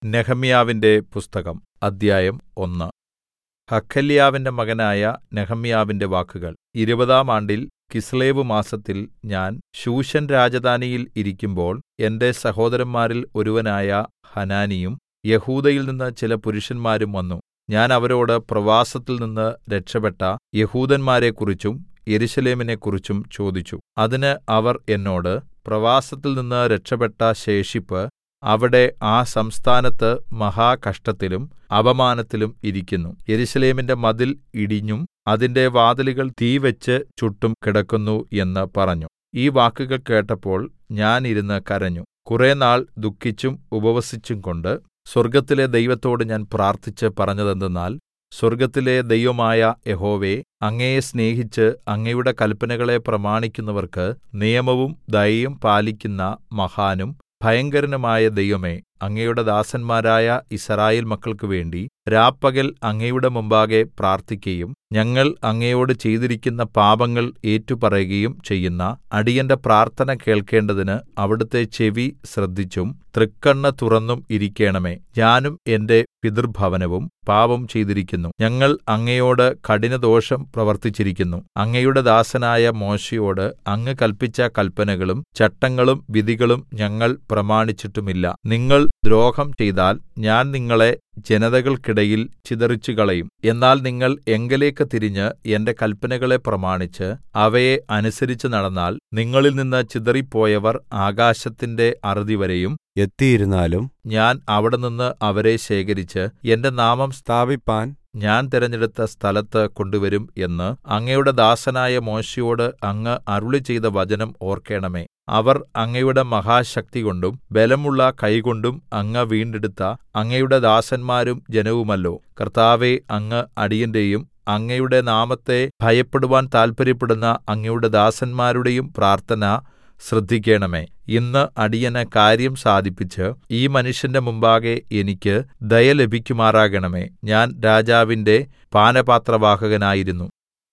നെഹെമ്യാവിന്റെ പുസ്തകം അദ്ധ്യായം ഒന്ന് ഹഖല്യാവിന്റെ മകനായ നെഹെമ്യാവിന്റെ വാക്കുകൾ ഇരുപതാം ആണ്ടിൽ കിസ്ലേവ് മാസത്തിൽ ഞാൻ ശൂശൻ രാജധാനിയിൽ ഇരിക്കുമ്പോൾ എന്റെ സഹോദരന്മാരിൽ ഒരുവനായ ഹനാനിയും യെഹൂദയിൽനിന്ന് ചില പുരുഷന്മാരും വന്നു ഞാൻ അവരോട് പ്രവാസത്തിൽനിന്ന് രക്ഷപ്പെട്ട യെഹൂദന്മാരെക്കുറിച്ചും യെരൂശലേമിനെക്കുറിച്ചും ചോദിച്ചു അതിന് അവർ എന്നോട് പ്രവാസത്തിൽനിന്ന് രക്ഷപ്പെട്ട ശേഷിപ്പ് അവിടെ ആ സംസ്ഥാനത്ത് മഹാകഷ്ടത്തിലും അപമാനത്തിലും ഇരിക്കുന്നു യെരൂശലേമിന്റെ മതിൽ ഇടിഞ്ഞും അതിന്റെ വാതിലുകൾ തീവെച്ച് ചുട്ടും കിടക്കുന്നു എന്ന് പറഞ്ഞു ഈ വാക്കുകൾ കേട്ടപ്പോൾ ഞാൻ ഇരുന്ന് കരഞ്ഞു കുറെനാൾ ദുഃഖിച്ചും ഉപവസിച്ചുംകൊണ്ട് സ്വർഗ്ഗത്തിലെ ദൈവത്തോട് ഞാൻ പ്രാർത്ഥിച്ച് പറഞ്ഞതെന്തെന്നാൽ സ്വർഗ്ഗത്തിലെ ദൈവമായ യഹോവേ അങ്ങയെ സ്നേഹിച്ച് അങ്ങയുടെ കല്പനകളെ പ്രമാണിക്കുന്നവർക്ക് നിയമവും ദയയും പാലിക്കുന്ന മഹാനും ഭയങ്കരനുമായ ദൈവമേ അങ്ങയുടെ ദാസന്മാരായ യിസ്രായേൽ മക്കൾക്ക് വേണ്ടി രാപ്പകൽ അങ്ങയുടെ മുമ്പാകെ പ്രാർത്ഥിക്കയും ഞങ്ങൾ അങ്ങയോട് ചെയ്തിരിക്കുന്ന പാപങ്ങൾ ഏറ്റുപറയുകയും ചെയ്യുന്ന അടിയന്റെ പ്രാർത്ഥന കേൾക്കേണ്ടതിന് അവിടുത്തെ ചെവി ശ്രദ്ധിച്ചും തൃക്കണ്ണ് തുറന്നും ഇരിക്കേണമേ ഞാനും എന്റെ പിതൃഭവനവും പാപം ചെയ്തിരിക്കുന്നു ഞങ്ങൾ അങ്ങയോട് കഠിനദോഷം പ്രവർത്തിച്ചിരിക്കുന്നു അങ്ങയുടെ ദാസനായ മോശെയോട് അങ്ങ് കല്പിച്ച കല്പനകളും ചട്ടങ്ങളും വിധികളും ഞങ്ങൾ പ്രമാണിച്ചിട്ടുമില്ല നിങ്ങൾ ദ്രോഹം ചെയ്താൽ ഞാൻ നിങ്ങളെ ജനതകൾക്കിടയിൽ ചിതറിച്ചുകളയും എന്നാൽ നിങ്ങൾ എങ്കലേക്ക് തിരിഞ്ഞ് എന്റെ കല്പനകളെ പ്രമാണിച്ച് അവയെ അനുസരിച്ച് നടന്നാൽ നിങ്ങളിൽനിന്ന് ചിതറിപ്പോയവർ ആകാശത്തിന്റെ അറുതിവരെയും എത്തിയിരുന്നാലും ഞാൻ അവിടെനിന്ന് അവരെ ശേഖരിച്ച് എന്റെ നാമം സ്ഥാപിപ്പാൻ ഞാൻ തിരഞ്ഞെടുത്ത സ്ഥലത്ത് കൊണ്ടുവരും എന്ന് അങ്ങയുടെ ദാസനായ മോശെയോട് അങ്ങ് അരുളിച്ചെയ്ത വചനം ഓർക്കേണമേ അവർ അങ്ങയുടെ മഹാശക്തികൊണ്ടും ബലമുള്ള കൈകൊണ്ടും അങ്ങ് വീണ്ടെടുത്ത അങ്ങയുടെ ദാസന്മാരും ജനവുമല്ലോ കർത്താവേ അങ്ങ് അടിയന്റെയും അങ്ങയുടെ നാമത്തെ ഭയപ്പെടുവാൻ താല്പര്യപ്പെടുന്ന അങ്ങയുടെ ദാസന്മാരുടെയും പ്രാർത്ഥന ശ്രദ്ധിക്കേണമേ ഇന്ന് അടിയന് കാര്യം സാധിപ്പിച്ച് ഈ മനുഷ്യന്റെ മുമ്പാകെ എനിക്ക് ദയ ലഭിക്കുമാറാകണമേ ഞാൻ രാജാവിന്റെ പാനപാത്രവാഹകനായിരുന്നു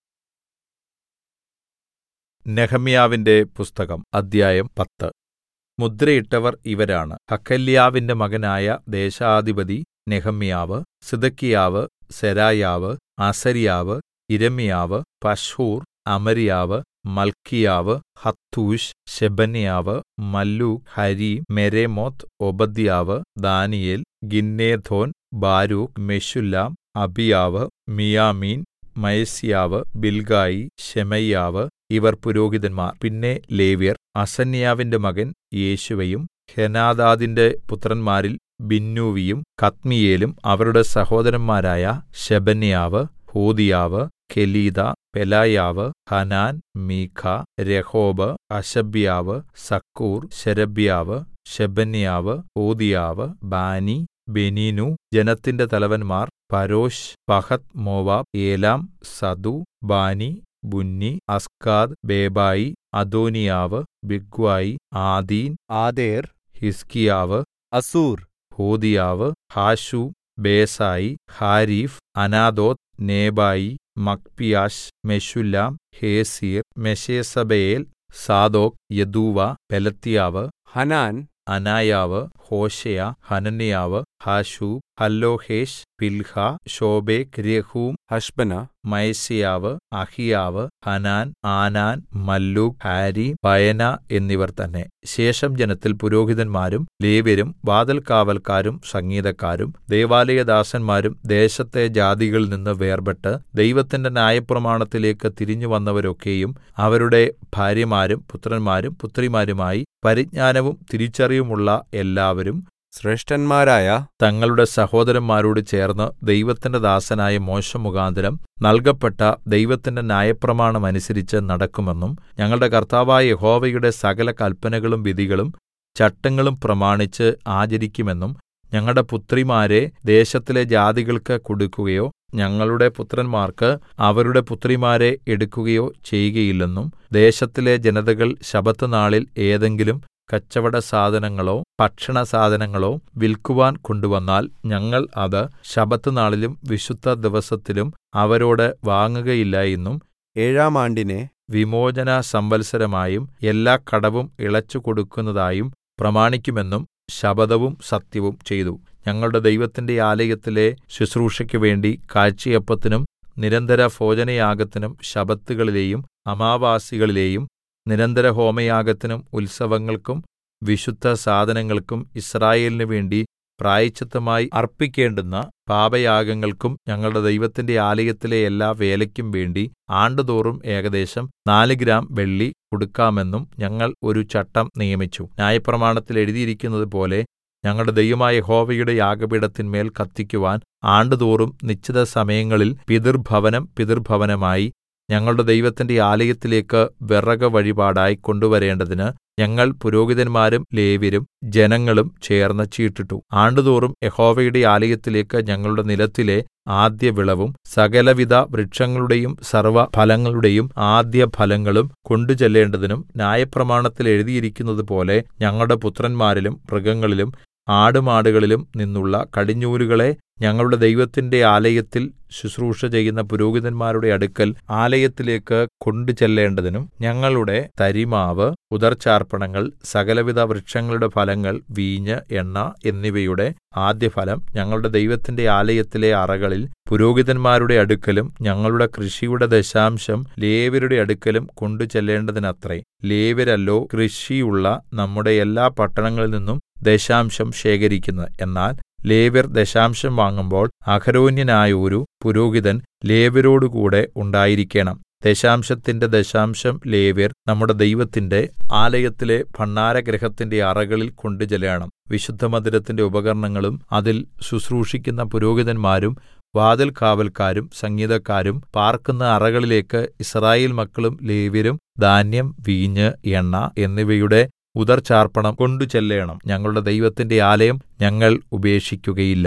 നെഹമ്യാവിന്റെ പുസ്തകം അദ്ധ്യായം പത്ത് മുദ്രയിട്ടവർ ഇവരാണ് ഹക്കല്യാവിന്റെ മകനായ ദേശാധിപതി നെഹമ്യാവ് സിദക്കിയാവ് സെരായാവ് അസര്യാവ് ഇരമ്യാവ് പശ്ഹൂർ അമര്യാവ് മൽക്കിയാവ് ഹത്തൂഷ് ശെബന്യാവ് മല്ലൂക് ഹരി മെരേമോത്ത് ഒബദ്യാവ് ദാനിയേൽ ഗിന്നേഥോൻ ബാരൂക്ക് മെശുല്ലാം അബിയാവ് മിയാമീൻ മയസ്യാവ് ബിൽഗായി ശെമയ്യാവ് ഇവർ പുരോഹിതന്മാർ പിന്നെ ലേവ്യർ അസന്യാവിന്റെ മകൻ യേശുവയും ഹെനാദാദിന്റെ പുത്രന്മാരിൽ ബിന്നൂവിയും കത്മിയേലും അവരുടെ സഹോദരന്മാരായ ശെബന്യാവ് ഹോദിയാവ് കെലീത പെലായാവ് ഹനാൻ മീഖ രഹോബ് അശബ്യാവ് സക്കൂർ ശെരബ്യാവ് ശെബന്യാവ് ഹോദിയാവ് ബാനി ബെനീനു ജനത്തിന്റെ തലവന്മാർ പരോശ് പഹത് മോവാബ് ഏലാം സദു ബാനി ബുന്നി അസ്കാദ് ബേബായി അദോനിയാവ് ബിഗ്വായി ആദീൻ ആദേർ ഹിസ്കിയാവ് അസൂർ ഹോദിയാവ് ഹാശു ബേസായി ഹാരീഫ് അനാദോത്ത് നേബായി മക്പിയാശ് മെശുല്ലാം ഹേസീർ മെശേസബയേൽ സാദോക് യദൂവ പെലത്യാവ് ഹനാൻ അനായാവ് ഹോശയ ഹനന്യാവ് ഹാശൂബ് ഹല്ലോഹേഷ് പിൽഹ ശോബേക് രഹൂം ഹഷ്ബന മയസ്യാവ് അഹിയാവ് ഹനാൻ ആനാൻ മല്ലൂക് ഹാരി ബയന എന്നിവർ തന്നെ ശേഷം ജനത്തിൽ പുരോഹിതന്മാരും ലേവ്യരും വാതിൽകാവൽക്കാരും സംഗീതക്കാരും ദേവാലയദാസന്മാരും ദേശത്തെ ജാതികളിൽ നിന്ന് വേർപെട്ട് ദൈവത്തിന്റെ ന്യായപ്രമാണത്തിലേക്ക് തിരിഞ്ഞു വന്നവരൊക്കെയും അവരുടെ ഭാര്യമാരും പുത്രന്മാരും പുത്രിമാരുമായി പരിജ്ഞാനവും തിരിച്ചറിവുമുള്ള എല്ലാവരും ശ്രേഷ്ഠന്മാരായ തങ്ങളുടെ സഹോദരന്മാരോട് ചേർന്ന് ദൈവത്തിന്റെ ദാസനായ മോശെ മുഖാന്തരം നൽകപ്പെട്ട ദൈവത്തിന്റെ ന്യായപ്രമാണം അനുസരിച്ച് നടക്കുമെന്നും ഞങ്ങളുടെ കർത്താവായ യഹോവയുടെ സകല കല്പനകളും വിധികളും ചട്ടങ്ങളും പ്രമാണിച്ച് ആചരിക്കുമെന്നും ഞങ്ങളുടെ പുത്രിമാരെ ദേശത്തിലെ ജാതികൾക്ക് കൊടുക്കുകയോ ഞങ്ങളുടെ പുത്രന്മാർക്ക് അവരുടെ പുത്രിമാരെ എടുക്കുകയോ ചെയ്യുകയില്ലെന്നും ദേശത്തിലെ ജനതകൾ ശബത്തുനാളിൽ ഏതെങ്കിലും കച്ചവട സാധനങ്ങളോ ഭക്ഷണ സാധനങ്ങളോ വിൽക്കുവാൻ കൊണ്ടുവന്നാൽ ഞങ്ങൾ അത് ശബത്തുനാളിലും വിശുദ്ധ ദിവസത്തിലും അവരോട് വാങ്ങുകയില്ല എന്നും ഏഴാം ആണ്ടിനെ വിമോചന സംവത്സരമായും എല്ലാ കടവും ഇളച്ചു കൊടുക്കുന്നതായും പ്രമാണിക്കുമെന്നും ശപഥവും സത്യവും ചെയ്തു ഞങ്ങളുടെ ദൈവത്തിന്റെ ആലയത്തിലെ ശുശ്രൂഷയ്ക്ക് വേണ്ടി കാഴ്ചയപ്പത്തിനും നിരന്തര ഭോജനയാഗത്തിനും ശബ്ബത്തുകളിലെയും അമാവാസികളിലെയും നിരന്തര ഹോമയാഗത്തിനും ഉത്സവങ്ങൾക്കും വിശുദ്ധ സാധനങ്ങൾക്കും യിസ്രായേലിന് വേണ്ടി പ്രായശ്ചിത്തമായി അർപ്പിക്കേണ്ടുന്ന പാപയാഗങ്ങൾക്കും ഞങ്ങളുടെ ദൈവത്തിന്റെ ആലയത്തിലെ എല്ലാ വേലയ്ക്കും വേണ്ടി ആണ്ടുതോറും ഏകദേശം നാല് ഗ്രാം വെള്ളി കൊടുക്കാമെന്നും ഞങ്ങൾ ഒരു ചട്ടം നിയമിച്ചു ന്യായപ്രമാണത്തിൽ എഴുതിയിരിക്കുന്നതുപോലെ ഞങ്ങളുടെ ദൈവമായ യഹോവയുടെ യാഗപീഠത്തിന്മേൽ കത്തിക്കുവാൻ ആണ്ടുതോറും നിശ്ചിത സമയങ്ങളിൽ പിതൃഭവനം പിതൃഭവനമായി ഞങ്ങളുടെ ദൈവത്തിന്റെ ആലയത്തിലേക്ക് വിറക് വഴിപാടായി കൊണ്ടുവരേണ്ടതിന് ഞങ്ങൾ പുരോഹിതന്മാരും ലേവ്യരും ജനങ്ങളും ചേർന്ന് ചീട്ടിട്ടു ആണ്ടുതോറും യഹോവയുടെ ആലയത്തിലേക്ക് ഞങ്ങളുടെ നിലത്തിലെ ആദ്യവിളവും സകലവിധ വൃക്ഷങ്ങളുടെയും സർവ്വഫലങ്ങളുടെയും ആദ്യഫലങ്ങളും കൊണ്ടുചെല്ലേണ്ടതിനും ന്യായപ്രമാണത്തിൽ എഴുതിയിരിക്കുന്നതുപോലെ ഞങ്ങളുടെ പുത്രന്മാരിലും മൃഗങ്ങളിലും ആടുമാടുകളിലും നിന്നുള്ള കടിഞ്ഞൂലുകളെ ഞങ്ങളുടെ ദൈവത്തിന്റെ ആലയത്തിൽ ശുശ്രൂഷ ചെയ്യുന്ന പുരോഹിതന്മാരുടെ അടുക്കൽ ആലയത്തിലേക്ക് കൊണ്ടുചെല്ലേണ്ടതിനും ഞങ്ങളുടെ തരിമാവ് ഉദർച്ചാർപ്പണങ്ങൾ സകലവിധ വൃക്ഷങ്ങളുടെ ഫലങ്ങൾ വീഞ്ഞ് എണ്ണ എന്നിവയുടെ ആദ്യഫലം ഞങ്ങളുടെ ദൈവത്തിന്റെ ആലയത്തിലെ അറകളിൽ പുരോഹിതന്മാരുടെ അടുക്കലും ഞങ്ങളുടെ കൃഷിയുടെ ദശാംശം ലേവ്യരുടെ അടുക്കലും കൊണ്ടുചെല്ലേണ്ടതിനത്രേ ലേവ്യരല്ലോ കൃഷിയുള്ള നമ്മുടെ എല്ലാ പട്ടണങ്ങളിൽ നിന്നും ദശാംശം ശേഖരിക്കുന്നത് എന്നാൽ ലേവ്യർ ദശാംശം വാങ്ങുമ്പോൾ അഹരോന്യനായോരു പുരോഹിതൻ ലേവ്യരോടുകൂടെ ഉണ്ടായിരിക്കേണം ദശാംശത്തിന്റെ ദശാംശം ലേവ്യർ നമ്മുടെ ദൈവത്തിന്റെ ആലയത്തിലെ ഭണ്ഡാരഗൃഹത്തിന്റെ അറകളിൽ കൊണ്ടുചെല്ലണം വിശുദ്ധമന്ദിരത്തിന്റെ ഉപകരണങ്ങളും അതിൽ ശുശ്രൂഷിക്കുന്ന പുരോഹിതന്മാരും വാതിൽ കാവൽക്കാരും സംഗീതക്കാരും പാർക്കുന്ന അറകളിലേക്ക് യിസ്രായേൽ മക്കളും ലേവ്യരും ധാന്യം വീഞ്ഞ് എണ്ണ എന്നിവയുടെ ഉദർച്ചാർപ്പണം കൊണ്ടുചെല്ലേണം ഞങ്ങളുടെ ദൈവത്തിന്റെ ആലയം ഞങ്ങൾ ഉപേക്ഷിക്കുകയില്ല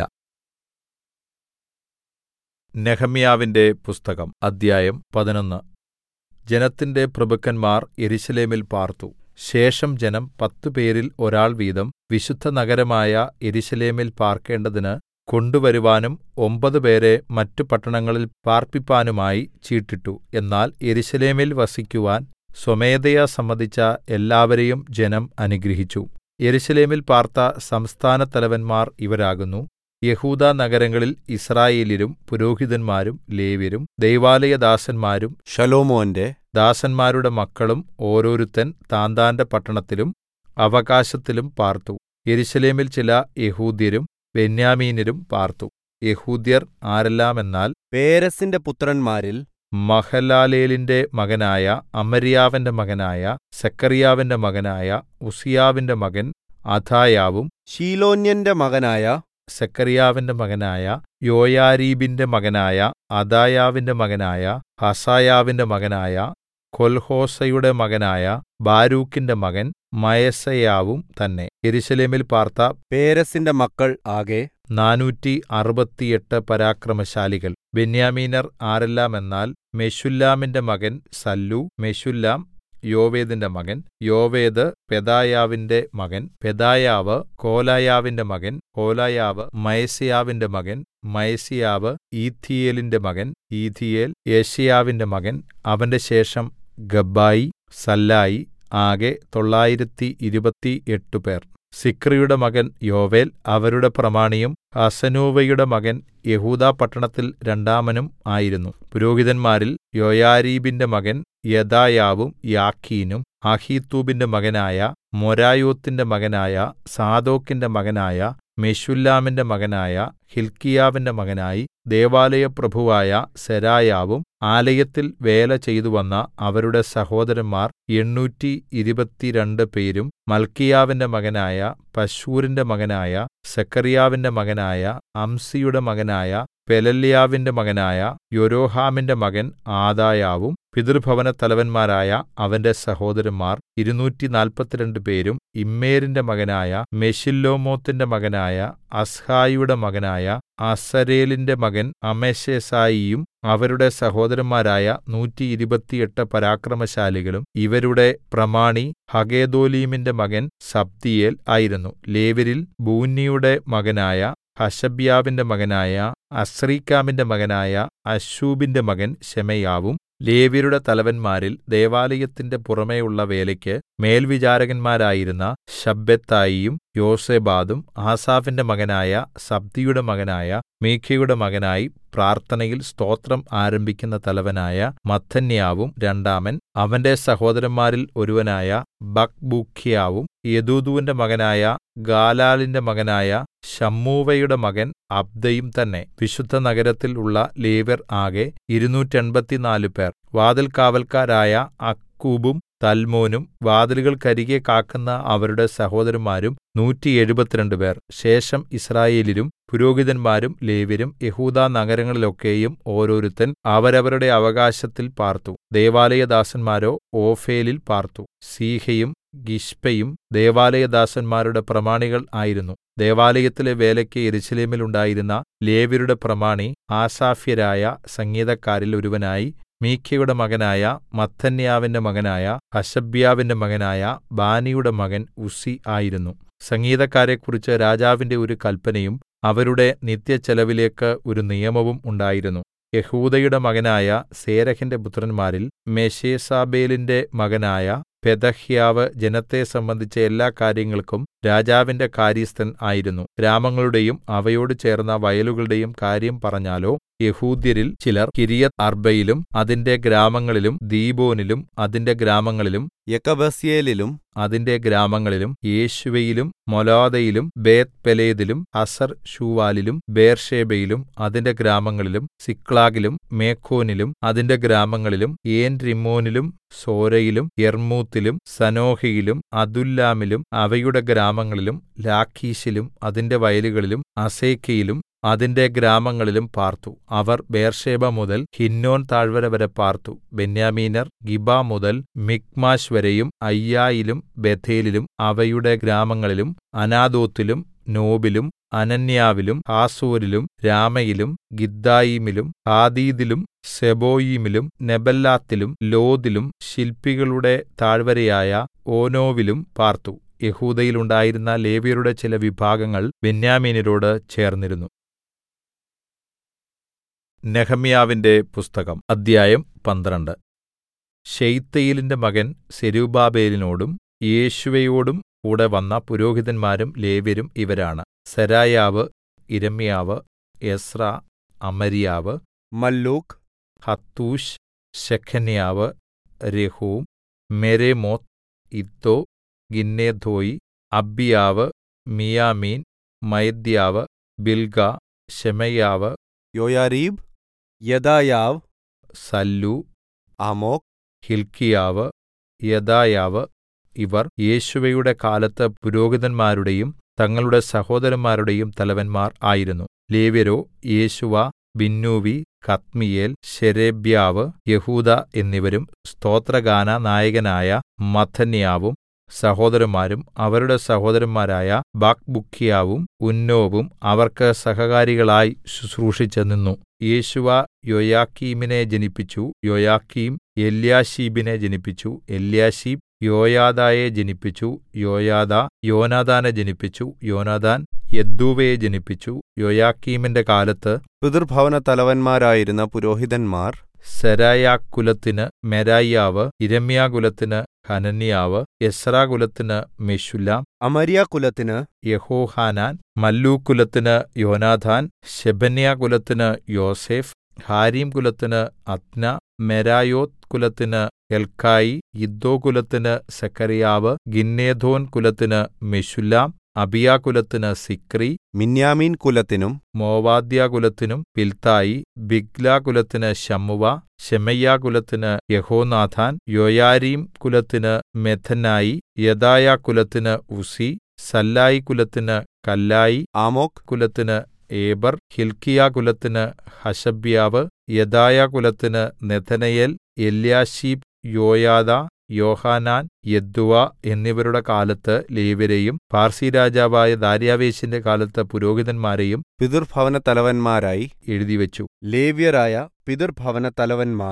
നെഹമ്യാവിന്റെ പുസ്തകം അദ്ധ്യായം പതിനൊന്ന് ജനത്തിന്റെ പ്രഭുക്കന്മാർ യെരൂശലേമിൽ പാർത്തു ശേഷം ജനം പത്തുപേരിൽ ഒരാൾ വീതം വിശുദ്ധ നഗരമായ യെരൂശലേമിൽ പാർക്കേണ്ടതിന് കൊണ്ടുവരുവാനും ഒമ്പത് പേരെ മറ്റു പട്ടണങ്ങളിൽ പാർപ്പിപ്പാനുമായി ചീട്ടിട്ടു എന്നാൽ യെരൂശലേമിൽ വസിക്കുവാൻ സ്വമേധയാ സമ്മതിച്ച എല്ലാവരെയും ജനം അനുഗ്രഹിച്ചു യെരൂശലേമിൽ പാർത്ത സംസ്ഥാനത്തലവന്മാർ ഇവരാകുന്നു യെഹൂദാ നഗരങ്ങളിൽ യിസ്രായേല്യരും പുരോഹിതന്മാരും ലേവ്യരും ദൈവാലയദാസന്മാരും ശലോമോന്റെ ദാസന്മാരുടെ മക്കളും ഓരോരുത്തൻ താന്താന്റെ പട്ടണത്തിലും അവകാശത്തിലും പാർത്തു യെരൂശലേമിൽ ചില യെഹൂദ്യരും ബെന്യാമീന്യരും പാർത്തു യെഹൂദ്യർ ആരെല്ലാമെന്നാൽ പേരസിന്റെ പുത്രന്മാരിൽ മഹലാലേലിന്റെ മകനായ അമര്യാവിന്റെ മകനായ സെക്കറിയാവിന്റെ മകനായ ഉസിയാവിന്റെ മകൻ അഥായാവും ശീലോന്യന്റെ മകനായ സെക്കറിയാവിന്റെ മകനായ യോയാരീബിന്റെ മകനായ അദായാവിന്റെ മകനായ ഹസായാവിന്റെ മകനായ കൊൽഹോസയുടെ മകനായ ബാരൂക്കിന്റെ മകൻ മയസയാവും തന്നെ യെരൂശലേമിൽ പാർത്ത പേരസിന്റെ മക്കൾ ആകെ നാനൂറ്റി അറുപത്തിയെട്ട് പരാക്രമശാലികൾ ബെന്യാമീനർ ആരെല്ലാമെന്നാൽ മെശുല്ലാമിന്റെ മകൻ സല്ലു മെശുല്ലാം യോവേദിന്റെ മകൻ യോവേദ് പെദായാവിന്റെ മകൻ പെദായാവ് കോലായാവിന്റെ മകൻ കോലായാവ് മയസ്യാവിന്റെ മകൻ മയസ്യാവ് ഈഥീയേലിന്റെ മകൻ ഈഥീയേൽ യെശയ്യാവിന്റെ മകൻ അവന്റെ ശേഷം ഗബ്ബായി സല്ലായി ആകെ തൊള്ളായിരത്തി ഇരുപത്തിയെട്ട് പേർ സിക്രിയുടെ മകൻ യോവേൽ അവരുടെ പ്രമാണിയും ഹസനൂവയുടെ മകൻ യെഹൂദാ പട്ടണത്തിൽ രണ്ടാമനും ആയിരുന്നു പുരോഹിതന്മാരിൽ യോയാരീബിന്റെ മകൻ യദായാവും യാക്കീനും അഹീത്തൂബിന്റെ മകനായ മൊരായോത്തിന്റെ മകനായ സാദോക്കിന്റെ മകനായ മെശുല്ലാമിന്റെ മകനായ ഹിൽക്കിയാവിന്റെ മകനായി ദേവാലയപ്രഭുവായ സെരായാവും ആലയത്തിൽ വേല ചെയ്തുവന്ന അവരുടെ സഹോദരന്മാർ എണ്ണൂറ്റി ഇരുപത്തിരണ്ട് പേരും മൽക്കിയാവിന്റെ മകനായ പശൂരിന്റെ മകനായ സെക്കറിയാവിന്റെ മകനായ അംസിയുടെ മകനായ പെലല്യാവിന്റെ മകനായ യൊരോഹാമിന്റെ മകൻ ആദായാവും പിതൃഭവന തലവന്മാരായ അവന്റെ സഹോദരന്മാർ ഇരുന്നൂറ്റി നാല്പത്തിരണ്ട് പേരും ഇമ്മേരിന്റെ മകനായ മെശില്ലോമോത്തിന്റെ മകനായ അസ്ഹായിയുടെ മകനായ അസരേലിന്റെ മകൻ അമശെസായിയും അവരുടെ സഹോദരന്മാരായ നൂറ്റി ഇരുപത്തിയെട്ട് പരാക്രമശാലികളും ഇവരുടെ പ്രമാണി ഹഗേദോലീമിന്റെ മകൻ സബ്ദിയേൽ ആയിരുന്നു ലേവ്യരിൽ ബൂന്നിയുടെ മകനായ ഹശബ്യാവിന്റെ മകനായ അസ്രീക്കാമിന്റെ മകനായ അശ്ശൂബിന്റെ മകൻ ശെമയ്യാവും ലേവ്യരുടെ തലവന്മാരിൽ ദൈവാലയത്തിന്റെ പുറമെയുള്ള വേലയ്ക്ക് മേൽവിചാരകന്മാരായിരുന്ന ശബ്ബെത്തായിയും യോസേബാദും ആസാഫിന്റെ മകനായ സബ്ദിയുടെ മകനായ മീഖയുടെ മകനായി പ്രാർത്ഥനയിൽ സ്തോത്രം ആരംഭിക്കുന്ന തലവനായ മത്ഥന്യാവും രണ്ടാമൻ അവന്റെ സഹോദരന്മാരിൽ ഒരുവനായ ബക്ബൂക്ക്യാവും യെദൂഥൂന്റെ മകനായ ഗാലാലിന്റെ മകനായ ശമ്മൂവയുടെ മകൻ അബ്ദയും തന്നെ വിശുദ്ധ നഗരത്തിൽ ഉള്ള ലേവ്യർ ആകെ ഇരുനൂറ്റെൺപത്തിനാല് പേർ വാതിൽകാവല്ക്കാരായ അക്കൂബും തൽമോനും വാതിലുകൾക്കരികെ കാക്കുന്ന അവരുടെ സഹോദരന്മാരും നൂറ്റി എഴുപത്തിരണ്ട് പേർ ശേഷം യിസ്രായേല്യരും പുരോഹിതന്മാരും ലേവ്യരും യെഹൂദാ നഗരങ്ങളിലൊക്കെയും ഓരോരുത്തൻ അവരവരുടെ അവകാശത്തിൽ പാർത്തു ദൈവാലയദാസന്മാരോ ഓഫേലിൽ പാർത്തു സീഹയും ഗിശ്പയും ദൈവാലയദാസന്മാരുടെ പ്രമാണികൾ ആയിരുന്നു ദൈവാലയത്തിലെ വേലയ്ക്ക് യെരൂശലേമിൽ ഉണ്ടായിരുന്ന ലേവ്യരുടെ പ്രമാണി ആസാഫ്യരായ സംഗീതക്കാരിൽ ഒരുവനായി മീഖയുടെ മകനായ മത്ഥന്യാവിന്റെ മകനായ ഹശബ്യാവിന്റെ മകനായ ബാനിയുടെ മകൻ ഉസ്സി ആയിരുന്നു സംഗീതക്കാരെക്കുറിച്ച് രാജാവിന്റെ ഒരു കല്പനയും അവരുടെ നിത്യച്ചെലവിലേക്ക് ഒരു നിയമവും ഉണ്ടായിരുന്നു യെഹൂദയുടെ മകനായ സേരഹിന്റെ പുത്രന്മാരിൽ മെശേസാബേലിന്റെ മകനായ പെതഹ്യാവ് ജനത്തെ സംബന്ധിച്ച എല്ലാ കാര്യങ്ങൾക്കും രാജാവിന്റെ കാര്യസ്ഥൻ ആയിരുന്നു ഗ്രാമങ്ങളുടെയും അവയോട് ചേർന്ന വയലുകളുടെയും കാര്യം പറഞ്ഞാലോ യെഹൂദ്യരിൽ ചിലർ കിര്യത്ത് അർബയിലും അതിന്റെ ഗ്രാമങ്ങളിലും ദീബോനിലും അതിന്റെ ഗ്രാമങ്ങളിലും യക്കബസ്യേലിലും അതിന്റെ ഗ്രാമങ്ങളിലും യേശുവയിലും മൊലാദയിലും ബേത് പെലേദിലും ഹസർ ഷൂവാലിലും ബേർഷേബയിലും അതിന്റെ ഗ്രാമങ്ങളിലും സിക്ലാഗിലും മേഖോനിലും അതിന്റെ ഗ്രാമങ്ങളിലും ഏൻ റിമ്മോനിലും സോരയിലും യർമൂത്തിലും സനോഹയിലും അതുല്ലാമിലും അവയുടെ ഗ്രാമങ്ങളിലും ലാഖീശിലും അതിന്റെ വയലുകളിലും അസേക്കയിലും അതിന്റെ ഗ്രാമങ്ങളിലും പാർത്തു അവർ ബേർഷേബ മുതൽ ഹിന്നോൻ താഴ്വര വരെ പാർത്തു ബെന്യാമീനർ ഗിബ മുതൽ മിക്മാശ് വരെയും അയ്യായിലും ബഥേലിലും അവയുടെ ഗ്രാമങ്ങളിലും അനാദോത്തിലും നോബിലും അനന്യാവിലും ഹാസോരിലും രാമയിലും ഗിദ്ദായീമിലും ഹാദീദിലും സെബോയീമിലും നെബല്ലാത്തിലും ലോദിലും ശില്പികളുടെ താഴ്വരയായ ഓനോവിലും പാർത്തു യഹൂദയിൽ ഉണ്ടായിരുന്ന ലേവ്യരുടെ ചില വിഭാഗങ്ങൾ ബെന്യാമീനരോട് ചേർന്നിരുന്നു നെഹമ്യാവിന്റെ പുസ്തകം അദ്ധ്യായം പന്ത്രണ്ട് ശെയല്ത്തീയേലിന്റെ മകൻ സെരുബ്ബാബേലിനോടും യേശുവയോടും കൂടെ വന്ന പുരോഹിതന്മാരും ലേവ്യരും ഇവരാണ് സെരായാവ് യിരെമ്യാവ് എസ്രാ അമര്യാവ് മല്ലൂക്ക് ഹത്തൂശ് ശെഖന്യാവ് രെഹൂം മെരേമോത്ത് ഇദ്ദോ ഗിന്നെഥോയി അബ്ബിയാവ് മിയാമീൻ മയദ്യാവ് ബിൽഗ ശെമയ്യാവ് യോയാരീബ് യദായാവ് സല്ലു ആമോക് ഹില്ക്കീയാവ് യെദായാവ് ഇവർ യേശുവയുടെ കാലത്ത് പുരോഹിതന്മാരുടെയും തങ്ങളുടെ സഹോദരന്മാരുടെയും തലവന്മാർ ആയിരുന്നു ലേവ്യരോ യേശുവ ബിന്നൂവി കദ്മീയേൽ ശെരെബ്യാവ് യെഹൂദാ എന്നിവരും സ്തോത്രഗാന നായകനായ മത്ഥന്യാവും സഹോദരന്മാരും അവരുടെ സഹോദരന്മാരായ ബാക്ക്ബുക്കിയാവും ഉന്നോവും അവർക്ക് സഹകാരികളായി ശുശ്രൂഷിച്ചു നിന്നു യേശുവ യോയാക്കീമിനെ ജനിപ്പിച്ചു യോയാക്കീം എല്യാശീബിനെ ജനിപ്പിച്ചു എല്യാശീബ് യോയാദായെ ജനിപ്പിച്ചു യോയാദാ യോനാഥാനെ ജനിപ്പിച്ചു യോനാഥാൻ യദ്ദൂവയെ ജനിപ്പിച്ചു യോയാക്കീമിന്റെ കാലത്ത് പിതൃഭവന തലവന്മാരായിരുന്ന പുരോഹിതന്മാർ സെരായാകുലത്തിന് മെരായ്യാവ് ഇരമ്യാകുലത്തിന് ഹനന്യാവ് എസ്രാകുലത്തിന് മെശുല്ലാം അമര്യാകുലത്തിന് യഹോഹാനാൻ മല്ലൂക്കുലത്തിന് യോനാഥാൻ ശെബന്യാകുലത്തിന് യോസേഫ് ഹാരീം കുലത്തിന് അദ്ന മെരായോത്ത് കുലത്തിന് എൽക്കായി ഇദ്ദോ കുലത്തിന് സെക്കറിയാവ് ഗിന്നേഥോൻ കുലത്തിന് മെശുല്ലാം അബിയാകുലത്തിന് സിക്രി മിന്യാമീൻ കുലത്തിനും മോവാദ്യാകുലത്തിനും പിൽത്തായി ബിഗ്ലാകുലത്തിന് ശമ്മുവ ശെമയ്യാകുലത്തിന് യഹോനാഥാൻ യോയാരീം കുലത്തിന് മെഥനായി യദായ കുലത്തിന് ഉസി സല്ലായി കുലത്തിന് കല്ലായി ആമോക് കുലത്തിന് ഏബർ ഹിൽക്കിയ കുലത്തിന് ഹശബ്യാവ് യദായ കുലത്തിന് നെഥനയേൽ എല്യാശീബ് യോയാദ യോഹാനാൻ യദ്ദുവ എന്നിവരുടെ കാലത്ത് ലേവ്യരെയും പാർസി രാജാവായ ദാര്യാവേശിന്റെ കാലത്ത് പുരോഹിതന്മാരെയും പിതൃഭവന തലവന്മാരായി എഴുതിവെച്ചു ലേവ്യരായ പിതൃഭവന തലവന്മാർ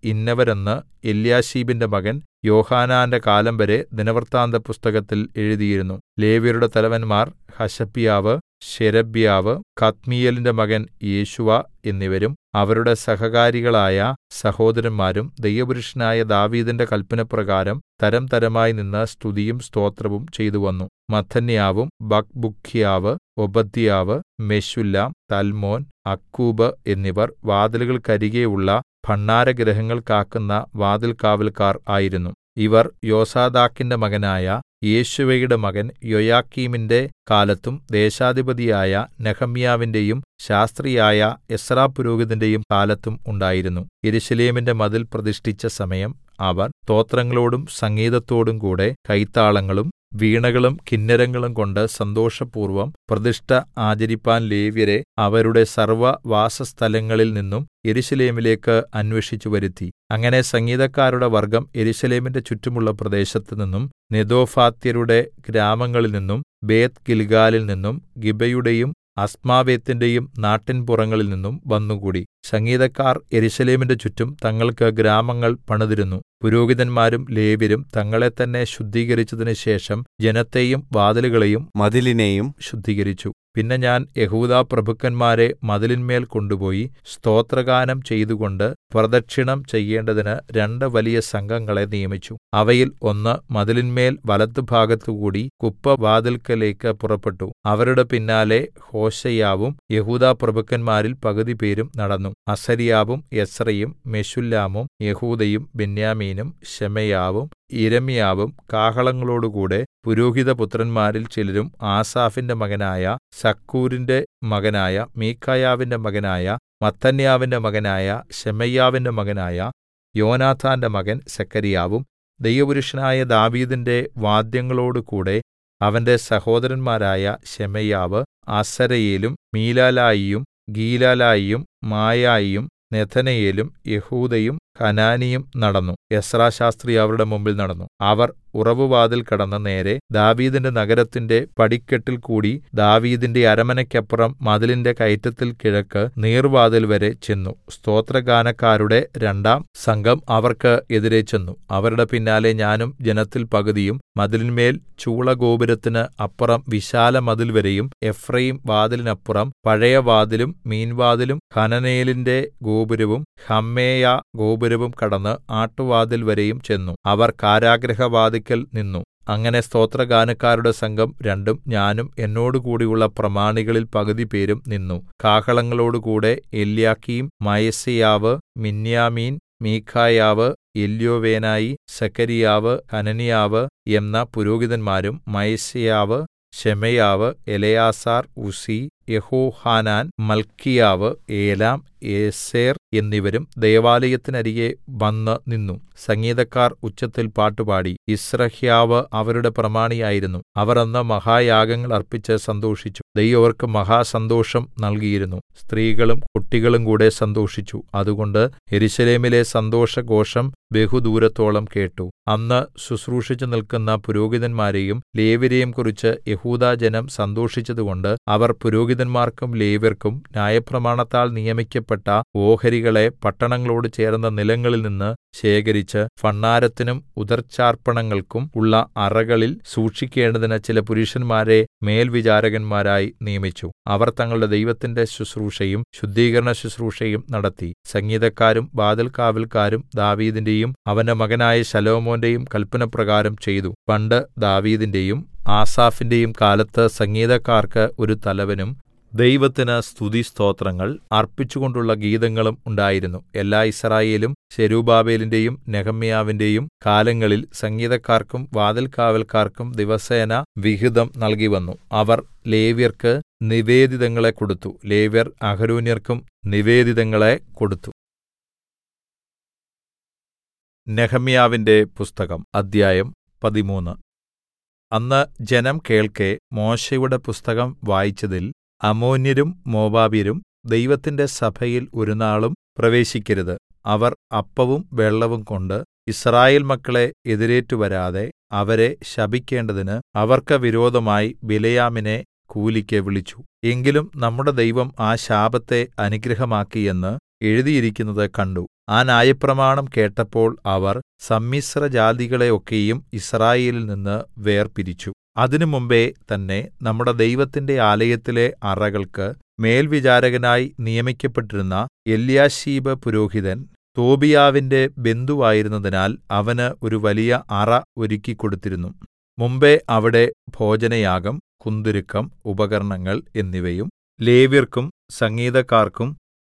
ഇന്നവരെന്ന് എല്യാശീബിന്റെ മകൻ യോഹാനാന്റെ കാലം വരെ ദിനവൃത്താന്തപുസ്തകത്തിൽ എഴുതിയിരുന്നു ലേവ്യരുടെ തലവന്മാർ ഹശബ്യാവ് ശേരെബ്യാവ് കദ്മീയേലിന്റെ മകൻ യേശുവ എന്നിവരും അവരുടെ സഹകാരികളായ സഹോദരന്മാരും ദൈവപുരുഷനായ ദാവീദിന്റെ കല്പനപ്രകാരം തരംതരമായി നിന്ന് സ്തുതിയും സ്തോത്രവും ചെയ്തുവന്നു മത്ഥന്യാവും ബക്ബുക്ക്യാവ് ഓബദ്യാവ് മെശുല്ലാം തൽമോൻ അക്കൂബ് എന്നിവർ വാതിലുകൾക്കരികെയുള്ള ഭണ്ഡാരഗൃഹങ്ങൾ കാക്കുന്ന വാതിൽകാവല്ക്കാർ ആയിരുന്നു ഇവർ യോസാദാക്കിന്റെ മകനായ യേശുവയുടെ മകൻ യോയാക്കീമിന്റെ കാലത്തും ദേശാധിപതിയായ നെഹമ്യാവിന്റെയും ശാസ്ത്രിയായ എസ്രാപുരോഹിതന്റെയും കാലത്തും ഉണ്ടായിരുന്നു യെരൂശലേമിന്റെ മതിൽ പ്രതിഷ്ഠിച്ച സമയം അവർ സ്തോത്രങ്ങളോടും സംഗീതത്തോടും കൂടെ കൈത്താളങ്ങളും വീണകളും കിന്നരങ്ങളും കൊണ്ട് സന്തോഷപൂർവ്വം പ്രതിഷ്ഠ ആചരിപ്പാൻ ലേവ്യരെ അവരുടെ സർവ്വവാസസ്ഥലങ്ങളിൽ നിന്നും യെരൂശലേമിലേക്ക് അന്വേഷിച്ചു വരുത്തി അങ്ങനെ സംഗീതക്കാരുടെ വർഗ്ഗം യെരൂശലേമിന്റെ ചുറ്റുമുള്ള പ്രദേശത്തുനിന്നും നെതോഫാത്യരുടെ ഗ്രാമങ്ങളിൽ നിന്നും ബേത് ഗിൽഗാലിൽ നിന്നും ഗിബയുടെയും അസ്മാവേത്തിന്റെയും നാട്ടിൻപുറങ്ങളിൽ നിന്നും വന്നുകൂടി സംഗീതക്കാർ യെരൂശലേമിന്റെ ചുറ്റും തങ്ങൾക്ക് ഗ്രാമങ്ങൾ പണിതിരുന്നു പുരോഹിതന്മാരും ലേവ്യരും തങ്ങളെ തന്നെ ശുദ്ധീകരിച്ചതിന് ശേഷം ജനത്തെയും വാതിലുകളെയും മതിലിനെയും ശുദ്ധീകരിച്ചു പിന്നെ ഞാൻ യഹൂദാ പ്രഭുക്കന്മാരെ മതിലിന്മേൽ കൊണ്ടുപോയി സ്തോത്രഗാനം ചെയ്തുകൊണ്ട് പ്രദക്ഷിണം ചെയ്യേണ്ടതിന് രണ്ട് വലിയ സംഘങ്ങളെ നിയമിച്ചു അവയിൽ ഒന്ന് മതിലിന്മേൽ വലത്തുഭാഗത്തുകൂടി കുപ്പവാതിൽക്കലേക്ക് പുറപ്പെട്ടു അവരുടെ പിന്നാലെ ഹോശയ്യാവും യെഹൂദാ പ്രഭുക്കന്മാരിൽ പകുതി പേരും നടന്നു അസര്യാവും എസ്രയും മെശുല്ലാമും യെഹൂദയും ബെന്യാമീനും ശെമയ്യാവും യിരെമ്യാവും കാഹളങ്ങളോടുകൂടെ പുരോഹിതപുത്രന്മാരിൽ ചിലരും ആസാഫിന്റെ മകനായ സക്കൂരിന്റെ മകനായ മീഖായാവിന്റെ മകനായ മത്തന്യാവിന്റെ മകനായ ശെമയ്യാവിന്റെ മകനായ യോനാഥാന്റെ മകൻ സെക്കരിയാവും ദൈവപുരുഷനായ ദാവീദിന്റെ വാദ്യങ്ങളോടുകൂടെ അവന്റെ സഹോദരന്മാരായ ശെമയ്യാവ് അസരയേലും മീലാലായിയും ഗീലാലായിയും മായായിയും നെഥനയേലും യഹൂദയും ഹനാനിയും നടന്നു എസ്രാശാസ്ത്രി അവരുടെ മുമ്പിൽ നടന്നു അവർ ഉറവുവാതിൽ കടന്ന് നേരെ ദാവീദിന്റെ നഗരത്തിന്റെ പടിക്കെട്ടിൽ കൂടി ദാവീദിന്റെ അരമനയ്ക്കപ്പുറം മതിലിന്റെ കയറ്റത്തിൽ കിഴക്ക് നീർവാതിൽ വരെ ചെന്നു സ്തോത്രഗാനക്കാരുടെ രണ്ടാം സംഘം അവർക്ക് എതിരെ ചെന്നു അവരുടെ പിന്നാലെ ഞാനും ജനത്തിൽ പകുതിയും മതിലിന്മേൽ ചൂളഗോപുരത്തിന് അപ്പുറം വിശാല മതിൽ വരെയും എഫ്രയീം വാതിലിനപ്പുറം പഴയ വാതിലും മീൻവാതിലും ഹനനേലിന്റെ ഗോപുരവും ഹമ്മേയ ഗോപുരവും കടന്ന് ആട്ടുവാതിൽ വരെയും ചെന്നു അവർ കാരാഗൃഹവാതിക്കൽ നിന്നു അങ്ങനെ സ്തോത്രഗാനക്കാരുടെ സംഘം രണ്ടും ഞാനും എന്നോടുകൂടിയുള്ള പ്രമാണികളിൽ പകുതി പേരും നിന്നു കാഹളങ്ങളോടുകൂടെ എല്യാക്കീം മയസയാവ് മിന്യാമീൻ മീഖായാവ് എല്യോവേനായി സെക്കരിയാവ് ഹനനിയാവ് എന്ന പുരോഹിതന്മാരും മയസയാവ് ശെമയ്യാവ് എലെയാസാർ ഉസി യെഹോഹാനാൻ മൽക്കിയാവ് ഏലാം ഏസെർ എന്നിവരും ദൈവാലയത്തിനരികെ വന്ന് നിന്നു സംഗീതക്കാർ ഉച്ചത്തിൽ പാട്ടുപാടി യിസ്രഹ്യാവ് അവരുടെ പ്രമാണിയായിരുന്നു അവർ അന്ന് മഹായാഗങ്ങൾ അർപ്പിച്ച് സന്തോഷിച്ചു ദൈവം അവർക്ക് മഹാസന്തോഷം നൽകിയിരുന്നു സ്ത്രീകളും കുട്ടികളും കൂടെ സന്തോഷിച്ചു അതുകൊണ്ട് യെരൂശലേമിലെ സന്തോഷഘോഷം ബഹുദൂരത്തോളം കേട്ടു അന്ന് ശുശ്രൂഷിച്ചു നിൽക്കുന്ന പുരോഹിതന്മാരെയും ലേവ്യരെയും കുറിച്ച് യഹൂദാജനം സന്തോഷിച്ചതുകൊണ്ട് അവർ പുരോഹിതന്മാർക്കും ലേവ്യർക്കും ന്യായപ്രമാണത്താൽ നിയമിക്കപ്പെട്ട ഓഹരികളെ പട്ടണങ്ങളോട് ചേർന്ന നിലങ്ങളിൽ നിന്ന് ശേഖരിച്ച് ഭണ്ഡാരത്തിനും ഉദർച്ചാർപ്പണങ്ങൾക്കും ഉള്ള അറകളിൽ സൂക്ഷിക്കേണ്ടതിന് ചില പുരുഷന്മാരെ മേൽവിചാരകന്മാരായി നിയമിച്ചു അവർ തങ്ങളുടെ ദൈവത്തിന്റെ ശുശ്രൂഷയും ശുദ്ധീകരണ ശുശ്രൂഷയും നടത്തി സംഗീതക്കാരും വാതിൽകാവൽക്കാരും ദാവീദിന്റെയും അവന്റെ മകനായ ശലോമോന്റെയും കൽപ്പനപ്രകാരം ചെയ്തു പണ്ട് ദാവീദിന്റെയും ആസാഫിന്റെയും കാലത്ത് സംഗീതക്കാർക്ക് ഒരു തലവനും ദൈവത്തിന് സ്തുതിസ്തോത്രങ്ങൾ അർപ്പിച്ചുകൊണ്ടുള്ള ഗീതങ്ങളും ഉണ്ടായിരുന്നു എല്ലാ യിസ്രായേലും ശെരുബ്ബാബേലിന്റെയും നെഹമ്യാവിന്റെയും കാലങ്ങളിൽ സംഗീതക്കാർക്കും വാതിൽകാവൽക്കാർക്കും ദിവസേന വിഹിതം നൽകിവന്നു അവർ ലേവ്യർക്ക് നിവേദിതങ്ങളെ കൊടുത്തു ലേവ്യർ അഹരോന്യർക്കും നിവേദിതങ്ങളെ കൊടുത്തു നെഹമ്യാവിന്റെ പുസ്തകം അദ്ധ്യായം പതിമൂന്ന് അന്ന് ജനം കേൾക്കെ മോശെയുടെ പുസ്തകം വായിച്ചതിൽ അമ്മോന്യരും മോവാബ്യരും ദൈവത്തിന്റെ സഭയിൽ ഒരുനാളും പ്രവേശിക്കരുത് അവർ അപ്പവും വെള്ളവും കൊണ്ട് യിസ്രായേൽ മക്കളെ എതിരേറ്റുവരാതെ അവരെ ശപിക്കേണ്ടതിന് അവർക്ക് വിരോധമായി ബിലെയാമിനെ കൂലിക്ക് വിളിച്ചു എങ്കിലും നമ്മുടെ ദൈവം ആ ശാപത്തെ അനുഗ്രഹമാക്കി എന്ന് എഴുതിയിരിക്കുന്നത് കണ്ടു ആ ന്യായപ്രമാണം കേട്ടപ്പോൾ അവർ സമ്മിശ്രജാതികളെ ഒക്കെയും യിസ്രായേലിൽ നിന്ന് വേർപിരിച്ചു അതിനു മുമ്പെ തന്നെ നമ്മുടെ ദൈവത്തിന്റെ ആലയത്തിലെ അറകൾക്ക് മേൽവിചാരകനായി നിയമിക്കപ്പെട്ടിരുന്ന എല്യാശീബ് പുരോഹിതൻ തോബീയാവിന്റെ ബന്ധുവായിരുന്നതിനാൽ അവന് ഒരു വലിയ അറ ഒരുക്കിക്കൊടുത്തിരുന്നു മുമ്പെ അവിടെ ഭോജനയാഗം കുന്തുരുക്കം ഉപകരണങ്ങൾ എന്നിവയും ലേവ്യർക്കും സംഗീതക്കാർക്കും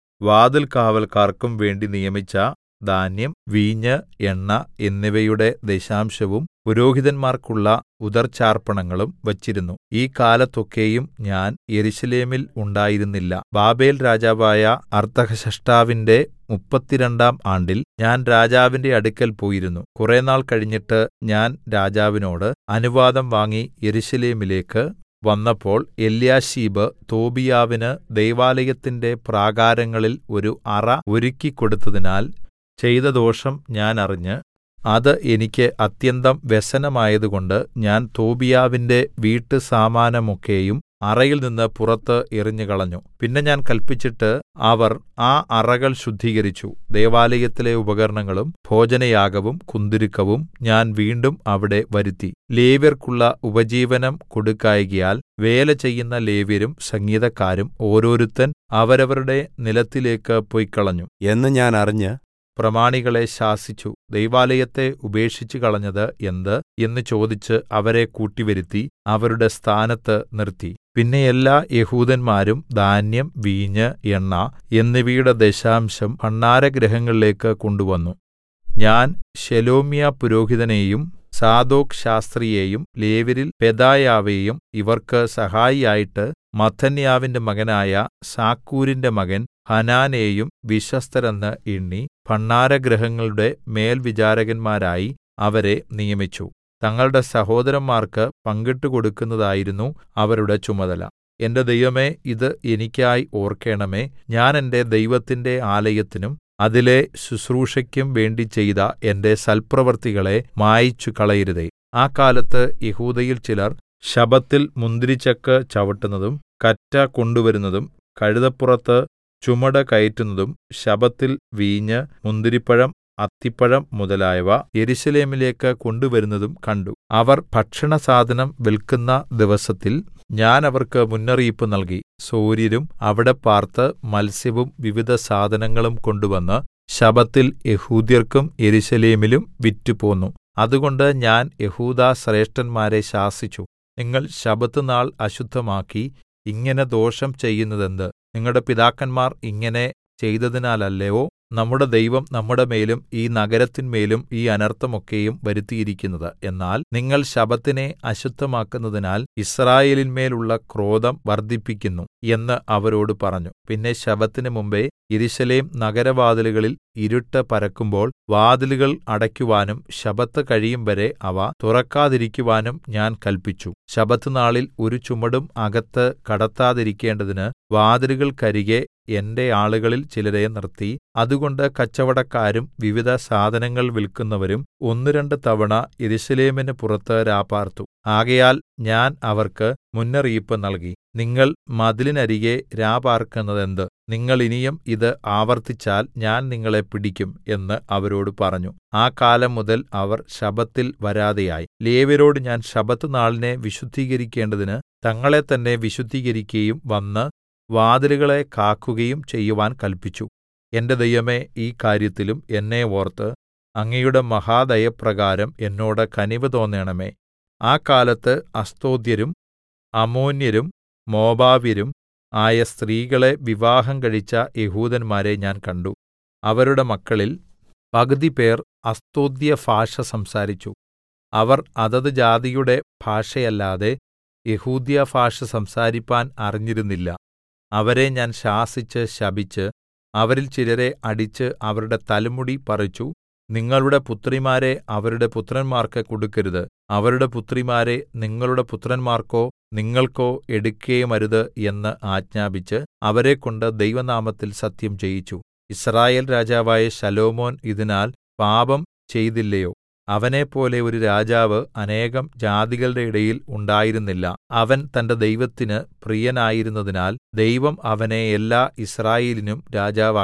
വാതിൽകാവല്ക്കാർക്കും വേണ്ടി നിയമിച്ച ധാന്യം വീഞ്ഞ് എണ്ണ എന്നിവയുടെ ദശാംശവും പുരോഹിതന്മാർക്കുള്ള ഉദർച്ചാർപ്പണങ്ങളും വച്ചിരുന്നു ഈ കാലത്തൊക്കെയും ഞാൻ യെരൂശലേമിൽ ഉണ്ടായിരുന്നില്ല ബാബേൽ രാജാവായ അർത്തഹ്ശഷ്ടാവിന്റെ മുപ്പത്തിരണ്ടാം ആണ്ടിൽ ഞാൻ രാജാവിന്റെ അടുക്കൽ പോയിരുന്നു കുറെനാൾ കഴിഞ്ഞിട്ട് ഞാൻ രാജാവിനോട് അനുവാദം വാങ്ങി യെരൂശലേമിലേക്ക് വന്നപ്പോൾ എല്യാശീബ് തോബീയാവിന് ദൈവാലയത്തിന്റെ പ്രാകാരങ്ങളിൽ ഒരു അറ ഒരുക്കിക്കൊടുത്തതിനാൽ ചെയ്ത ദോഷം ഞാൻ അറിഞ്ഞ് അത് എനിക്ക് അത്യന്തം വ്യസനമായതുകൊണ്ട് ഞാൻ തോബീയാവിന്റെ വീട്ടുസാമാനമൊക്കെയും അറയിൽ നിന്ന് പുറത്ത് എറിഞ്ഞുകളഞ്ഞു പിന്നെ ഞാൻ കല്പിച്ചിട്ട് അവർ ആ അറകൾ ശുദ്ധീകരിച്ചു ദൈവാലയത്തിലെ ഉപകരണങ്ങളും ഭോജനയാഗവും കുന്തുരുക്കവും ഞാൻ വീണ്ടും അവിടെ വരുത്തി ലേവ്യർക്കുള്ള ഉപജീവനം കൊടുക്കായ്കയാൽ വേല ചെയ്യുന്ന ലേവ്യരും സംഗീതക്കാരും ഓരോരുത്തൻ അവരവരുടെ നിലത്തിലേക്ക് പൊയ്ക്കളഞ്ഞു എന്ന് ഞാൻ അറിഞ്ഞ് പ്രമാണികളെ ശാസിച്ചു ദൈവാലയത്തെ ഉപേക്ഷിച്ചു കളഞ്ഞത് എന്ത് എന്ന് ചോദിച്ച് അവരെ കൂട്ടിവരുത്തി അവരുടെ സ്ഥാനത്ത് നിർത്തി പിന്നെ എല്ലാ യഹൂദന്മാരും ധാന്യം വീഞ്ഞ് എണ്ണ എന്നിവയുടെ ദശാംശം ഭണ്ഡാരഗൃഹങ്ങളിലേക്ക് കൊണ്ടുവന്നു ഞാൻ ശെലോമ്യ പുരോഹിതനെയും സാദോക് ശാസ്ത്രിയെയും ലേവ്യരിൽ പെദായാവെയും ഇവർക്ക് സഹായിയായിട്ട് മത്ഥന്യാവിന്റെ മകനായ സാക്കൂരിന്റെ മകൻ ഹനാനെയും വിശ്വസ്തരെന്ന് എണ്ണി ഭണ്ഡാരഗൃഹങ്ങളുടെ മേൽവിചാരകന്മാരായി അവരെ നിയമിച്ചു തങ്ങളുടെ സഹോദരന്മാർക്ക് പങ്കിട്ടുകൊടുക്കുന്നതായിരുന്നു അവരുടെ ചുമതല എന്റെ ദൈവമേ ഇത് എനിക്കായി ഓർക്കേണമേ ഞാൻ എന്റെ ദൈവത്തിന്റെ ആലയത്തിനും അതിലെ ശുശ്രൂഷയ്ക്കും വേണ്ടി ചെയ്ത എന്റെ സൽപ്രവൃത്തികളെ മായിച്ചു കളയരുതേ ആ കാലത്ത് യഹൂദയിൽ ചിലർ ശബ്ബത്തിൽ മുന്തിരിച്ചക്ക് ചവിട്ടുന്നതും കറ്റ കൊണ്ടുവരുന്നതും കഴുതപ്പുറത്ത് ചുമട് കയറ്റുന്നതും ശബ്ബത്തിൽ വീഞ്ഞ് മുന്തിരിപ്പഴം അത്തിപ്പഴം മുതലായവ യെരൂശലേമിലേക്ക് കൊണ്ടുവരുന്നതും കണ്ടു അവർ ഭക്ഷണസാധനം വിൽക്കുന്ന ദിവസത്തിൽ ഞാൻ അവർക്ക് മുന്നറിയിപ്പ് നൽകി സോര്യരും അവിടെ പാർത്ത് മത്സ്യവും വിവിധ സാധനങ്ങളും കൊണ്ടുവന്ന് ശബ്ബത്തിൽ യഹൂദ്യർക്കും യെരൂശലേമിലും വിറ്റുപോന്നു അതുകൊണ്ട് ഞാൻ യഹൂദാ ശ്രേഷ്ഠന്മാരെ ശാസിച്ചു നിങ്ങൾ ശബ്ബത്തുനാൾ അശുദ്ധമാക്കി ഇങ്ങനെ ദോഷം ചെയ്യുന്നതെന്ത് നിങ്ങളുടെ പിതാക്കന്മാർ ഇങ്ങനെ ചെയ്തതിനാലല്ലയോ നമ്മുടെ ദൈവം നമ്മുടെ മേലും ഈ നഗരത്തിന്മേലും ഈ അനർത്ഥമൊക്കെയും വരുത്തിയിരിക്കുന്നത് എന്നാൽ നിങ്ങൾ ശബ്ബത്തിനെ അശുദ്ധമാക്കുന്നതിനാൽ യിസ്രായേലിന്മേലുള്ള ക്രോധം വർദ്ധിപ്പിക്കുന്നു എന്ന് അവരോട് പറഞ്ഞു പിന്നെ ശബ്ബത്തിന് മുമ്പെ യെരൂശലേം നഗരവാതിലുകളിൽ ഇരുട്ട് പരക്കുമ്പോൾ വാതിലുകൾ അടയ്ക്കുവാനും ശബ്ബത്ത് കഴിയുംവരെ അവ തുറക്കാതിരിക്കുവാനും ഞാൻ കല്പിച്ചു ശബ്ബത്തുനാളിൽ ഒരു ചുമടും അകത്ത് കടത്താതിരിക്കേണ്ടതിന് വാതിലുകൾക്കരികെ എന്റെ ആളുകളിൽ ചിലരെ നിർത്തി അതുകൊണ്ട് കച്ചവടക്കാരും വിവിധ സാധനങ്ങൾ വിൽക്കുന്നവരും ഒന്ന് രണ്ട് തവണ യെരൂശലേമിന് പുറത്ത് രാപാർത്തു ആകയാൽ ഞാൻ അവർക്ക് മുന്നറിയിപ്പ് നൽകി നിങ്ങൾ മതിലിനരികെ രാപാർക്കുന്നതെന്ത് നിങ്ങൾ ഇനിയും ഇത് ആവർത്തിച്ചാൽ ഞാൻ നിങ്ങളെ പിടിക്കും എന്ന് അവരോട് പറഞ്ഞു ആ കാലം മുതൽ അവർ ശബ്ബത്തിൽ വരാതെയായി ലേവ്യരോട് ഞാൻ ശബ്ബത്ത് നാളിനെ വിശുദ്ധീകരിക്കേണ്ടതിന് തങ്ങളെ തന്നെ വിശുദ്ധീകരിക്കയും വന്ന് വാതിലുകളെ കാക്കുകയും ചെയ്യുവാൻ കല്പിച്ചു എന്റെ ദൈവമേ ഈ കാര്യത്തിലും എന്നെ ഓർത്ത് അങ്ങയുടെ മഹാദയപ്രകാരം എന്നോട് കനിവ് തോന്നേണമേ ആ കാലത്ത് അസ്തോദ്യരും അമ്മോന്യരും മോവാബ്യരും ആയ സ്ത്രീകളെ വിവാഹം കഴിച്ച യഹൂദന്മാരെ ഞാൻ കണ്ടു അവരുടെ മക്കളിൽ പകുതി പേർ അസ്തോദ്യ ഭാഷ സംസാരിച്ചു അവർ അതത് ജാതിയുടെ ഭാഷയല്ലാതെ യെഹൂദ്യ ഭാഷ സംസാരിപ്പാൻ അറിഞ്ഞിരുന്നില്ല അവരെ ഞാൻ ശാസിച്ച് ശപിച്ച് അവരിൽ ചിലരെ അടിച്ച് അവരുടെ തലമുടി പറിച്ചു നിങ്ങളുടെ പുത്രിമാരെ അവരുടെ പുത്രന്മാർക്ക് കൊടുക്കരുത് അവരുടെ പുത്രിമാരെ നിങ്ങളുടെ പുത്രന്മാർക്കോ നിങ്ങൾക്കോ എടുക്കുകയുമരുത് എന്ന് ആജ്ഞാപിച്ച് അവരെക്കൊണ്ട് ദൈവനാമത്തിൽ സത്യം ചെയ്യിച്ചു യിസ്രായേൽ രാജാവായ ശലോമോൻ ഇതിനാൽ പാപം ചെയ്തില്ലയോ അവനെപ്പോലെ ഒരു രാജാവ് അനേകം ജാതികളുടെ ഇടയിൽ ഉണ്ടായിരുന്നില്ല അവൻ തന്റെ ദൈവത്തിന് പ്രിയനായിരുന്നതിനാൽ ദൈവം അവനെ എല്ലാ യിസ്രായേലിനും രാജാവാക്കി